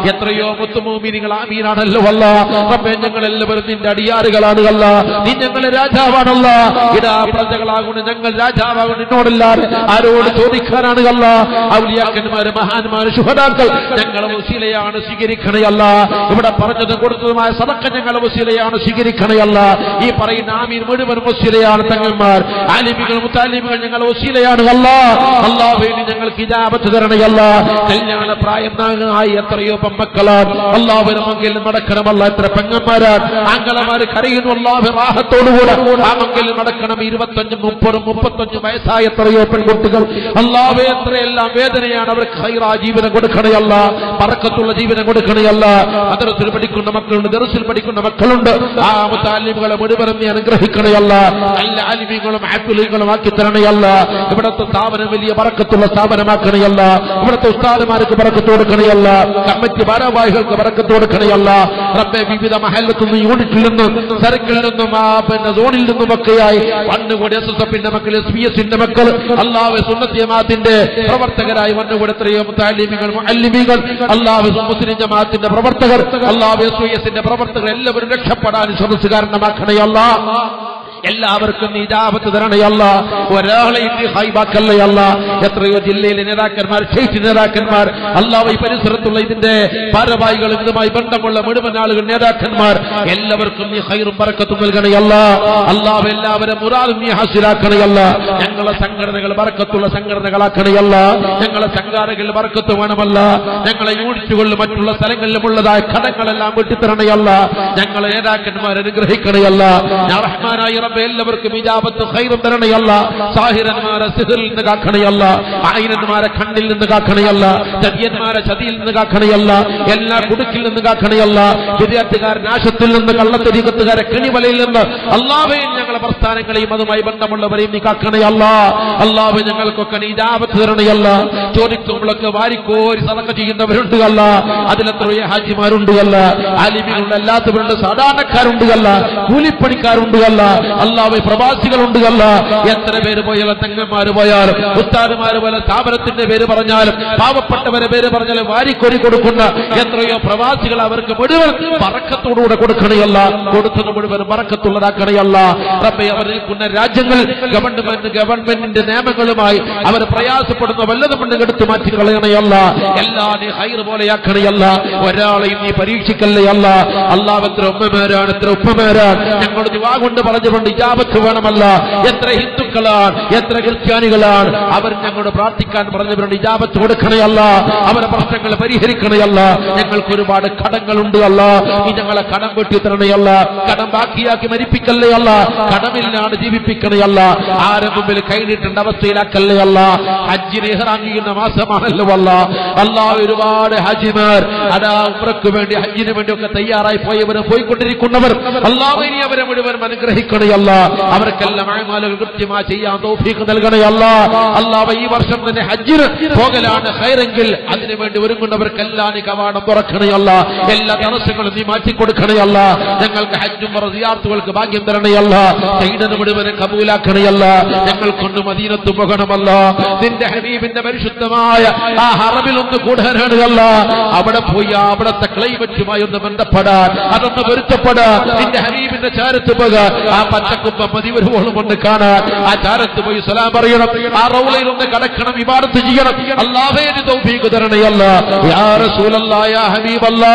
എത്രയോ മുത്തുമോമിനികൾ ആമീനാണല്ലോ അല്ല റബ്ബേ ഞങ്ങൾ എല്ലാവരും നിന്റെ അടിയാറുകളാണ് അല്ല നീ ഞങ്ങളെ രാജാവാണല്ല ഇടാ പ്രജകളാകുന്നു ഞങ്ങൾ രാജാവാകുന്നു നിന്നോടല്ലാതെ ആരോട് ചോദിക്കാനാണ് അല്ല ഔലിയാക്കന്മാര് മഹാന്മാര് ശുഹദാക്കൾ ഞങ്ങളെ വസീലയാണ് സ്വീകരിക്കണയല്ല ഇവിടെ പറഞ്ഞതും കൊടുത്തതുമായ സദക്ക ഞങ്ങളെ വസീലയാണ് സ്വീകരിക്കണയല്ല ഈ പറയുന്ന ആമീൻ മുഴുവൻ വസീലയാണ് തങ്ങന്മാർ ആലിമികൾ മുത്താലിമികൾ ഞങ്ങളെ വസീലയാണ് അല്ല അള്ളാഹുവിന് ഞങ്ങൾക്ക് ഇജാബത്ത് തരണയല്ല കല്യാണ പ്രായം ആയി എത്രയോ പെമ്മക്കളാണ് അള്ളാഹുവിന് മങ്കിൽ നടക്കണമല്ല എത്ര പെങ്ങന്മാരാണ് ആംഗളമാര് കരയുന്നു അള്ളാഹു റാഹത്തോടുകൂടെ ആ മങ്കിൽ നടക്കണം ഇരുപത്തഞ്ചും മുപ്പതും മുപ്പത്തഞ്ചും വയസ്സായ എത്രയോ പെൺകുട്ടികൾ അള്ളാഹു എത്രയെല്ലാം വേദനയാണ് അവർക്ക് ഹൈറാ ജീവനം കൊടുക്കണയല്ല പറക്കത്തുള്ള ജീവനം കൊടുക്കണയല്ല മദ്രസിൽ പഠിക്കുന്ന മക്കളുണ്ട് ദർസിൽ പഠിക്കുന്ന മക്കളുണ്ട് ആ മുത്താലിമുകളെ മുഴുവനും നീ അനുഗ്രഹിക്കണയല്ല നല്ല ആലിമികളും ആപ്പിലുകളും ആക്കി തരണയല്ല ഇവിടുത്തെ സ്ഥാപനം വലിയ പറക്കത്തുള്ള സ്ഥാപനമാക്കണയല്ല ഇവിടുത്തെ ഉസ്താദുമാർക്ക് പറക്കത്ത് കൊടുക്കണയല്ല കമ്മിറ്റി ഭാരവാഹികൾക്ക് പറക്കത്ത് കൊടുക്കണയല്ല റബ്ബെ വിവിധ മഹല്ലത്തു നിന്ന് യൂണിറ്റിൽ നിന്നും സർക്കിളിൽ നിന്നും ആ പിന്നെ സോണിൽ നിന്നുമൊക്കെയായി വന്നുകൂടി എസ് എസ് എഫിന്റെ മക്കൾ എസ് പി എസിന്റെ മക്കൾ അള്ളാഹു സുന്നത്ത് ജമാഅത്തിന്റെ പ്രവർത്തകരായി വന്നുകൂടി എത്രയോ താലിമികൾ അല്ലിമികൾ അള്ളാഹു മുസ്ലിം ജമാഅത്തിന്റെ പ്രവർത്തകർ അള്ളാഹു എസ് വി എസിന്റെ പ്രവർത്തകർ എല്ലാവരും രക്ഷപ്പെടാൻ സദസ് കാരണമാക്കണയല്ല എല്ലാവർക്കും നീ ജാപത്ത് തരണയല്ല ഒരാളെയും നീ ഹൈബാക്കല്ലയല്ല എത്രയോ ജില്ലയിലെ നേതാക്കന്മാർ സ്റ്റേറ്റ് നേതാക്കന്മാർ അല്ലാവ ഈ പരിസരത്തുള്ള ഇതിന്റെ ഭാരവാഹികളും ഇതുമായി ബന്ധമുള്ള മുഴുവൻ ആളുകൾ നേതാക്കന്മാർ എല്ലാവർക്കും നീ ഹൈറും പറക്കത്തും നൽകണയല്ല അല്ലാവ് എല്ലാവരും മുറാദും നീ ഹാസിലാക്കണയല്ല ഞങ്ങളെ സംഘടനകൾ പറക്കത്തുള്ള സംഘടനകളാക്കണയല്ല ഞങ്ങളെ സംഘാടകരിൽ പറക്കത്ത് വേണമല്ല ഞങ്ങളെ യൂണിറ്റുകളിലും മറ്റുള്ള സ്ഥലങ്ങളിലുമുള്ളതായ കടങ്ങളെല്ലാം വെട്ടിത്തരണയല്ല ഞങ്ങളെ നേതാക്കന്മാർ അനുഗ്രഹിക്കണയല്ല ഞാൻ റഹ്മാനായ റബ്ബെ എല്ലാവർക്കും ഇജാബത്ത് ഖൈറും തരണയല്ല സാഹിരന്മാരെ സിഹിറിൽ നിന്ന് കാക്കണയല്ല ആയിരന്മാരെ കണ്ണിൽ നിന്ന് കാക്കണയല്ല ചതിയന്മാരെ ചതിയിൽ നിന്ന് കാക്കണയല്ല എല്ലാ കുടുക്കിൽ നിന്ന് കാക്കണയല്ല വിദ്യാർത്ഥികാരൻ നാശത്തിൽ നിന്ന് കള്ളത്തരീകത്തുകാരെ കിണിവലയിൽ നിന്ന് അള്ളാഹയും ഞങ്ങളെ പ്രസ്ഥാനങ്ങളെയും അതുമായി ബന്ധമുള്ളവരെയും നീ കാക്കണയല്ല അള്ളാഹ് ഞങ്ങൾക്കൊക്കെ നീ ഇജാബത്ത് തരണയല്ല ചോദിക്കുമ്പോഴൊക്കെ വാരിക്കോരി സതക്ക ചെയ്യുന്നവരുണ്ട് അല്ല അതിലെത്രയോ ഹാജിമാരുണ്ട് അല്ല ആലിമികളുണ്ട് അല്ലാത്തവരുണ്ട് സാധാരണക്കാരുണ്ട് അല്ല കൂലിപ്പണിക്കാരുണ്ട് അല്ല അല്ലാതെ പ്രവാസികളുണ്ട് അല്ല എത്ര പേര് പോയാലും തെങ്ങന്മാര് പോയാലും ഉസ്താദുമാര് പോലെ സ്ഥാപനത്തിന്റെ പേര് പറഞ്ഞാലും പാവപ്പെട്ടവരെ പേര് പറഞ്ഞാലും വാരിക്കൊരി കൊടുക്കുന്ന എത്രയോ പ്രവാസികൾ അവർക്ക് മുഴുവൻ പറക്കത്തോടുകൂടെ കൊടുക്കണയല്ല കൊടുത്തത് മുഴുവൻ പറക്കത്തുള്ളതാക്കണയല്ല റബ്ബെ അവർ നിൽക്കുന്ന രാജ്യങ്ങൾ ഗവൺമെന്റ് ഗവൺമെന്റിന്റെ നിയമങ്ങളുമായി അവർ പ്രയാസപ്പെടുന്ന വല്ലതും കൊണ്ട് എടുത്തു മാറ്റി കളയണയല്ല എല്ലാ നീ ഹൈർ പോലെയാക്കണയല്ല ഒരാളെയും നീ പരീക്ഷിക്കല്ലയല്ല അള്ളാഹ് എത്ര ഉമ്മമാരാണ് എത്ര ഉപ്പമാരാണ് ഞങ്ങളുടെ ദുവാ കൊണ്ട് പറഞ്ഞുകൊണ്ട് ഇജാബത്ത് വേണമല്ല എത്ര ഹിന്ദുക്കളാണ് എത്ര ക്രിസ്ത്യാനികളാണ് അവർ ഞങ്ങളോട് പ്രാർത്ഥിക്കാൻ പറഞ്ഞവരുണ്ട് ഇജാബത്ത് കൊടുക്കണയല്ല അവരുടെ പ്രശ്നങ്ങൾ പരിഹരിക്കണയല്ല ഞങ്ങൾക്ക് ഒരുപാട് കടങ്ങളുണ്ട് അല്ല നീ ഞങ്ങളെ കടം വെട്ടി തരണയല്ല കടം ബാക്കിയാക്കി മരിപ്പിക്കല്ലേ അല്ല കടമില്ലാണ്ട് ജീവിപ്പിക്കണയല്ല ആരെ മുമ്പിൽ കൈനീട്ടേണ്ട അവസ്ഥയിലാക്കല്ലേ അല്ല ഹജ്ജിന് ഇഹ്റാം ചെയ്യുന്ന മാസമാണല്ലോ അല്ല അല്ലാ ഒരുപാട് ഹജിമാർ അതാ ഉമ്രക്ക് വേണ്ടി ഹജ്ജിന് വേണ്ടി ഒക്കെ തയ്യാറായി പോയവരും പോയിക്കൊണ്ടിരിക്കുന്നവർ അല്ലാഹു ഇനി അവരെ മുഴുവൻ അനുഗ്രഹിക്കണയല്ല അവർക്കെല്ലാം അഴമാലുകൾ കൃത്യമായി ചെയ്യാൻ തൗഫീഖ് നൽകണയല്ല അല്ലാഹ് ഈ വർഷം തന്നെ ഹജ്ജിന് പോകലാണ് ഹൈറെങ്കിൽ അതിനുവേണ്ടി ഒരുങ്ങുന്നവർക്കെല്ലാം നീ കവാടം തുറക്കണയല്ല എല്ലാ തടസ്സങ്ങളും നീ മാറ്റിക്കൊടുക്കണയല്ല ഞങ്ങൾക്ക് ഹജ്ജും സിയാർത്തുകൾക്ക് ഭാഗ്യം തരണയല്ല സൈഡന് മുഴുവനും കബൂലാക്കണയല്ല ഞങ്ങൾക്കൊന്ന് മദീനത്ത് പോകണമല്ല നിന്റെ ഹബീബിന്റെ പരിശുദ്ധമായ ആ ഹറബിൽ ഒന്ന് കൂടാനാണ് അല്ല അവിടെ പോയി ആ അവിടത്തെ ക്ലൈമറ്റുമായി ഒന്ന് ബന്ധപ്പെടാൻ അതൊന്ന് പൊരുത്തപ്പെടാൻ നിന്റെ ഹബീബിന്റെ ചാരത്ത് പോകാൻ ആ പച്ചക്കുപ്പ മതിവരുവോളം ഒന്ന് കാണാൻ ആ ചാരത്ത് പോയി സലാം പറയണം ആ റൗലയിൽ ഒന്ന് കടക്കണം ഇബാദത്ത് ചെയ്യണം അല്ലാഹുവിന്റെ തൗഫീഖ് തരണയല്ല യാ റസൂലല്ലാ യാ ഹബീബല്ലാ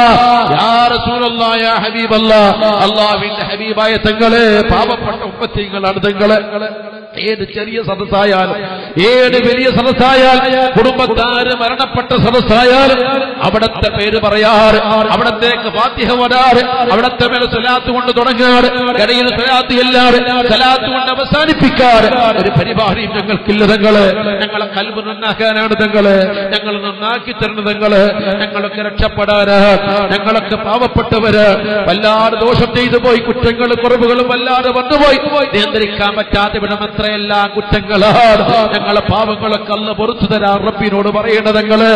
യാ റസൂലല്ലാ യാ ഹബീബല്ലാ അല്ലാഹുവിന്റെ ഹബീബായ തങ്ങളെ പാവപ്പെട്ട ഉമ്മത്തികളാണ് തങ്ങളെ ഏത് ചെറിയ സദസ്സായാലും ഏത് വലിയ സദസ്സായാൽ കുടുംബത്താര് മരണപ്പെട്ട സദസ്സായാലും അവിടത്തെ പേര് പറയാറ് അവിടത്തേക്ക് ഫാത്തിഹ വരാറ് അവിടത്തെ മേലെ സ്വലാത്ത് കൊണ്ട് തുടങ്ങാറ് കരയിൽ സ്വലാത്ത് എല്ലാറ് സ്വലാത്ത് കൊണ്ട് അവസാനിപ്പിക്കാറ് ഒരു പരിപാടിയും ഞങ്ങൾക്കില്ല തങ്ങള് ഞങ്ങളെ കൽബ് നന്നാക്കാനാണ് തങ്ങള് ഞങ്ങൾ നന്നാക്കി തരുന്ന തങ്ങള് ഞങ്ങളൊക്കെ രക്ഷപ്പെടാന് ഞങ്ങളൊക്കെ പാവപ്പെട്ടവര് വല്ലാതെ ദോഷം ചെയ്തു പോയി കുറ്റങ്ങളും കുറവുകളും വല്ലാതെ വന്നുപോയി നിയന്ത്രിക്കാൻ പറ്റാത്ത വിധം എത്രയെല്ലാം കുറ്റങ്ങളാണ് ഞങ്ങളെ പാവങ്ങളൊക്കെ അല്ല പുറത്തു തരാൻ റബ്ബിനോട് പറയേണ്ടത് ഞങ്ങള്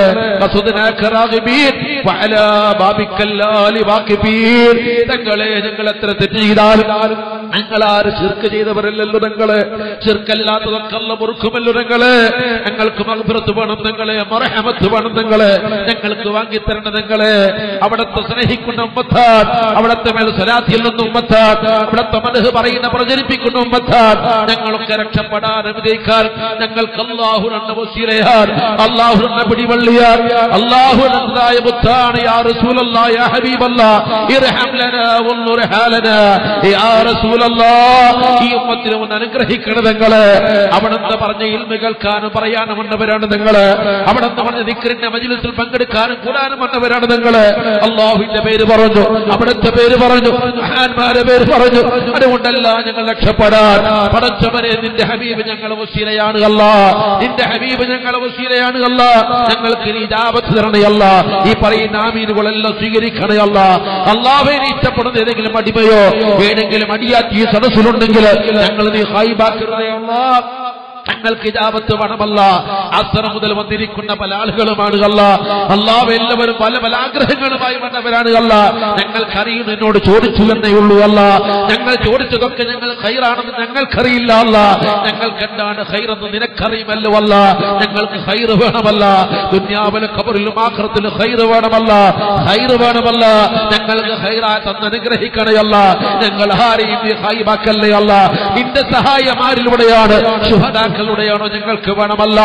തങ്ങളെ ഞങ്ങൾ എത്ര തെറ്റ് ചെയ്താലും ഞങ്ങളാര് ശിർക്ക് ചെയ്തവരല്ലല്ലോ ഞങ്ങള് ശിർക്കല്ലാത്തതൊക്കെ അല്ല മുറുക്കുമല്ലോ ഞങ്ങള് ഞങ്ങൾക്ക് മകപുറത്ത് വേണം ഞങ്ങളെ മറഹമത്ത് വേണം ഞങ്ങള് ഞങ്ങൾക്ക് വാങ്ങിത്തരണം ഞങ്ങള് അവിടത്തെ സ്നേഹിക്കുന്ന ഉമ്മത്താൻ അവിടത്തെ മേൽ സ്വലാത്തിൽ നിന്ന് ഉമ്മത്താൻ അവിടത്തെ മനസ്സ് പറയുന്ന പ്രചരിപ്പിക്കുന്ന ഉമ്മത്താൻ ഞങ്ങളൊക്കെ രക്ഷപ്പെടാൻ അനുഗ്രഹിക്കാൻ ഞങ്ങൾക്ക് അള്ളാഹു എന്ന വസീലയാൻ അള്ളാഹു എന്ന പിടിവള്ളിയാൻ അള്ളാഹു എന്നതായ മുത്താണ് യാ റസൂലല്ലാ യാ ഹബീബല്ലാ ഇർഹം ലനാ വന്നുർ ഹാലനാ യാ റസൂലല്ലാ ഈ ഉമ്മത്തിനെ ഒന്ന് അനുഗ്രഹിക്കണം നിങ്ങള് അവിടുന്ന് പറഞ്ഞ ഇൽമ കേൾക്കാനും പറയാനും വന്നവരാണ് നിങ്ങള് അവിടുന്ന് പറഞ്ഞ ദിക്റിന്റെ മജിലിസിൽ പങ്കെടുക്കാനും കൂടാനും വന്നവരാണ് നിങ്ങള് അള്ളാഹുവിന്റെ പേര് പറഞ്ഞു അവിടുത്തെ പേര് പറഞ്ഞു മഹാന്മാരെ പേര് പറഞ്ഞു അതുകൊണ്ടല്ല ഞങ്ങൾ രക്ഷപ്പെടാൻ പടച്ചവനെ നിന്റെ ഹബീബ് ഞങ്ങളെ വസീലയാണ് അല്ല നിന്റെ ഹബീബ് ഞങ്ങളെ വസീലയാണ് അല്ല ഞങ്ങൾക്ക് നീ ജാപത്ത് തരണയല്ല ഈ പറയുന്ന ആമീനുകളെല്ലാം സ്വീകരിക്കണയല്ല അള്ളാഹെ നീ ഇഷ്ടപ്പെടുന്ന ഏതെങ്കിലും അടിമയോ ഏതെങ്കിലും അടിയാറ്റി ഈ സദസ്സിലുണ്ടെങ്കിൽ ഞങ്ങൾ നീ ഹൈബാക്കരുതയല്ല ഞങ്ങൾക്ക് ഇജാബത്ത് വേണമല്ല അസറ മുതൽ വന്നിരിക്കുന്ന പല ആളുകളുമാണ് അല്ല അല്ലാവ് എല്ലാവരും പല പല ആഗ്രഹങ്ങളുമായി വന്നവരാണ് അല്ല ഞങ്ങൾക്കറിയും എന്നോട് ചോദിച്ചു എന്നേ ഉള്ളൂ അല്ല ഞങ്ങൾ ചോദിച്ചതൊക്കെ ഞങ്ങൾ ഹൈറാണെന്ന് ഞങ്ങൾക്കറിയില്ല അല്ല ഞങ്ങൾക്ക് എന്താണ് ഹൈറെന്ന് നിനക്കറിയുമല്ലോ അല്ല ഞങ്ങൾക്ക് ഹൈറ് വേണമല്ല ദുന്യാവിലും കബറിലും ആക്രത്തിലും ഹൈറ് വേണമല്ല ഹൈറ് വേണമല്ല ഞങ്ങൾക്ക് ഹൈറാ തന്ന് അനുഗ്രഹിക്കണയല്ല ഞങ്ങൾ ആരെയും നീ ഹൈബാക്കല്ലേ അല്ല നിന്റെ സഹായം ആരിലൂടെയാണ് ശുഹദാക്കളുടെയാണോ ഞങ്ങൾക്ക് വേണമല്ല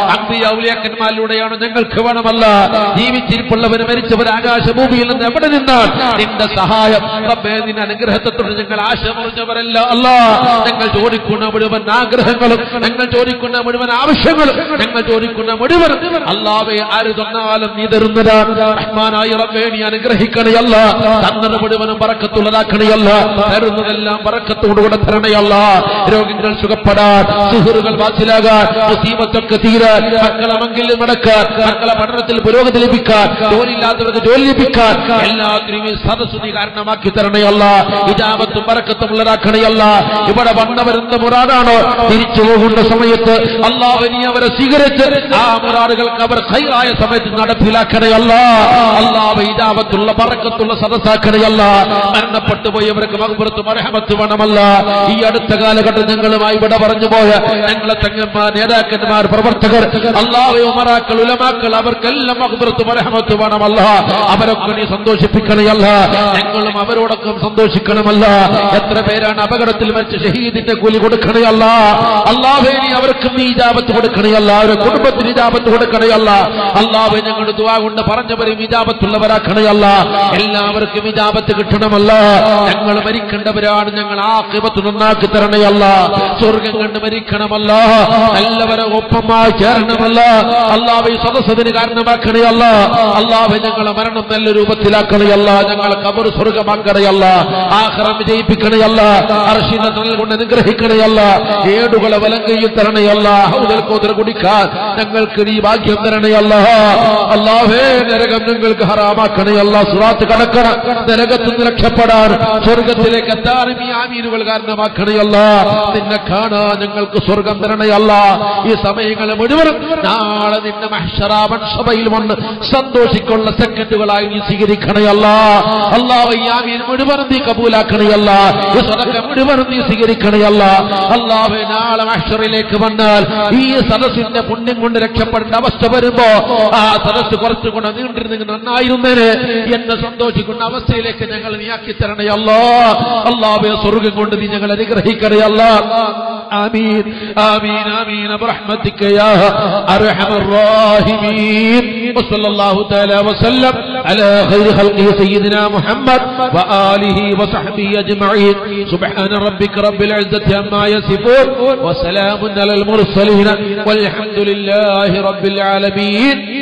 അമ്പിയൗലിയാക്കന്മാരിലൂടെയാണോ ഞങ്ങൾക്ക് വേണമല്ല ജീവിച്ചിരിപ്പുള്ളവര് മരിച്ചവർ ആകാശഭൂമിയിൽ നിന്ന് എവിടെ നിന്നാൽ നിന്റെ സഹായം റബ്ബേ നിന്റെ അനുഗ്രഹത്തോട് ഞങ്ങൾ ആശ പറഞ്ഞവരല്ല അല്ല ഞങ്ങൾ ചോദിക്കുന്ന മുഴുവൻ ആഗ്രഹങ്ങളും ഞങ്ങൾ ചോദിക്കുന്ന മുഴുവൻ ആവശ്യങ്ങളും ഞങ്ങൾ ചോദിക്കുന്ന മുഴുവൻ അല്ലാവെ ആര് തന്നാലും നീ തരുന്നതാണ് റഹ്മാനായ റബ്ബേ നീ അനുഗ്രഹിക്കണയല്ല തന്നത് മുഴുവനും പറക്കത്തുള്ളതാക്കണയല്ല തരുന്നതെല്ലാം പറക്കത്തോടുകൂടെ തരണയല്ല രോഗികൾ സുഖപ്പെടാൻ സുഹൃകൾ വാസിലാകാൻ മുസീബത്തൊക്കെ തീരാൻ മക്കളെ മംഗല്യം നടക്കാൻ മക്കളെ പഠനത്തിൽ പുരോഗതി ലഭിക്കാൻ ജോലിയില്ലാത്തവർക്ക് ജോലി ലഭിക്കാൻ എല്ലാത്തിനും ഈ സദസ്സ് നീ കാരണമാക്കി തരണയല്ല ഇജാബത്തും പറക്കത്തും ഉള്ളതാക്കണയല്ല ഇവിടെ വന്നവരെന്ത് മുറാദാണോ തിരിച്ചു പോകുന്ന സമയത്ത് അള്ളാഹു നീ അവരെ സ്വീകരിച്ച് ആ മുറാദുകൾക്ക് അവർ ഹൈറായ സമയത്ത് നടപ്പിലാക്കണയല്ല അള്ളാഹ് ഇജാബത്തുള്ള പറക്കത്തുള്ള സദസ്സാക്കണയല്ല മരണപ്പെട്ടു പോയവർക്ക് മകുപുറത്ത് മരഹമത്ത് വേണമല്ല ഈ അടുത്ത കാലഘട്ടം ഞങ്ങളുമായി ഇവിടെ പറഞ്ഞു പോയ ഞങ്ങളെ തങ്ങന്മാർ നേതാക്കന്മാർ പ്രവർത്തകർ അള്ളാഹു ഉമറാക്കൾ ഉലമാക്കൾ അവർക്കെല്ലാം മകുപുറത്ത് മരഹമത്ത് വേണമല്ല അവരൊക്കെ നീ സന്തോഷിപ്പിക്കണയല്ല ഞങ്ങളും അവരോടൊക്കെ സന്തോഷിക്കണമല്ല എത്ര പേരാണ് അപകടത്തിൽ മരിച്ച ഷഹീദിന്റെ കൂലി കൊടുക്കണയല്ല അള്ളാഹെ നീ അവർക്ക് നീ ഇജാബത്ത് കൊടുക്കണയല്ല അവരുടെ കുടുംബത്തിന് ഇജാബത്ത് കൊടുക്കണയല്ല അള്ളാഹെ ഞങ്ങൾ ദുവാ കൊണ്ട് പറഞ്ഞവരും ഇജാബത്തുള്ളവരാക്കണയല്ല എല്ലാവർക്കും ഇജാബത്ത് കിട്ടണമല്ല ഞങ്ങൾ മരിക്കേണ്ടവരാണ് ഞങ്ങൾ ആക്കിബത്ത് നന്നാക്കി തരണയല്ല സ്വർഗം കണ്ട് മരിക്കണമല്ല നല്ലവരെ ഒപ്പമായി ചേരണമല്ല അള്ളാഹെ സദസ്സതിന് കാരണമാക്കണയല്ല അള്ളാഹെ ഞങ്ങളെ മരണം നല്ല രൂപത്തിലാക്കണയല്ല ഞങ്ങളെ കബർ സ്വർഗമാക്കണയല്ല ആഹ്റം വിജയിപ്പിക്കണയല്ല അർഷിന്റെ തണൽ കൊണ്ട് അനുഗ്രഹിക്കണയല്ല ഏടുകളെ വലങ്കയിൽ തരണയല്ല ഹൗദൽ കോതര കുടിക്കാൻ ഞങ്ങൾക്ക് നീ ഭാഗ്യം തരണയല്ല അള്ളാഹേ നരകം ഞങ്ങൾക്ക് ഹറാമാക്കണയല്ല സുറാത്ത് കടക്കണ നരകത്തിൽ നിന്ന് രക്ഷപ്പെടാൻ സ്വർഗത്തിലേക്ക് എത്താനും ഈ ആമീനുകൾ കാരണമാക്കണയല്ല നിന്നെ കാണാൻ ഞങ്ങൾക്ക് സ്വർഗം തരണയല്ല ഈ സമയങ്ങൾ മുഴുവനും നാളെ നിന്നെ മഹ്ഷറാവൻ സഭയിൽ വന്ന് സന്തോഷിക്കുള്ള സെക്കൻഡുകളായി നീ സ്വീകരിക്കണയല്ല അള്ളാഹ് ഈ ആമീൻ മുഴുവനും നീ കബൂലാക്കണയല്ല ഈ സദക്ക മുഴുവനും നീ സ്വീകരിക്കണയല്ല അള്ളാഹ് നാളെ മഹ്ഷറിലേക്ക് വന്നാൽ ഈ സദസ്സിന്റെ പുണ്യം കൊണ്ട് രക്ഷപ്പെടേണ്ട അവസ്ഥ വരുമ്പോ ആ സദസ്സ് കുറച്ചുകൂടെ നീണ്ടിരുന്നെങ്കിൽ നന്നായിരുന്നേന് എന്നെ സന്തോഷിക്കുന്ന അവസ്ഥയിലേക്ക് ഞങ്ങൾ നീയാക്കി തരണയല്ലോ അള്ളാഹെ സ്വർഗം കൊണ്ട് നീ ഞങ്ങൾ അനുഗ്രഹിക്കണയല്ല آمين آمين آمين برحمتك يا أرحم الراحمين وصلى الله تعالى وسلم على خير خلقه سيدنا محمد وآله وصحبه أجمعين سبحان ربك رب العزة عما يصفون وسلام على المرسلين والحمد لله رب العالمين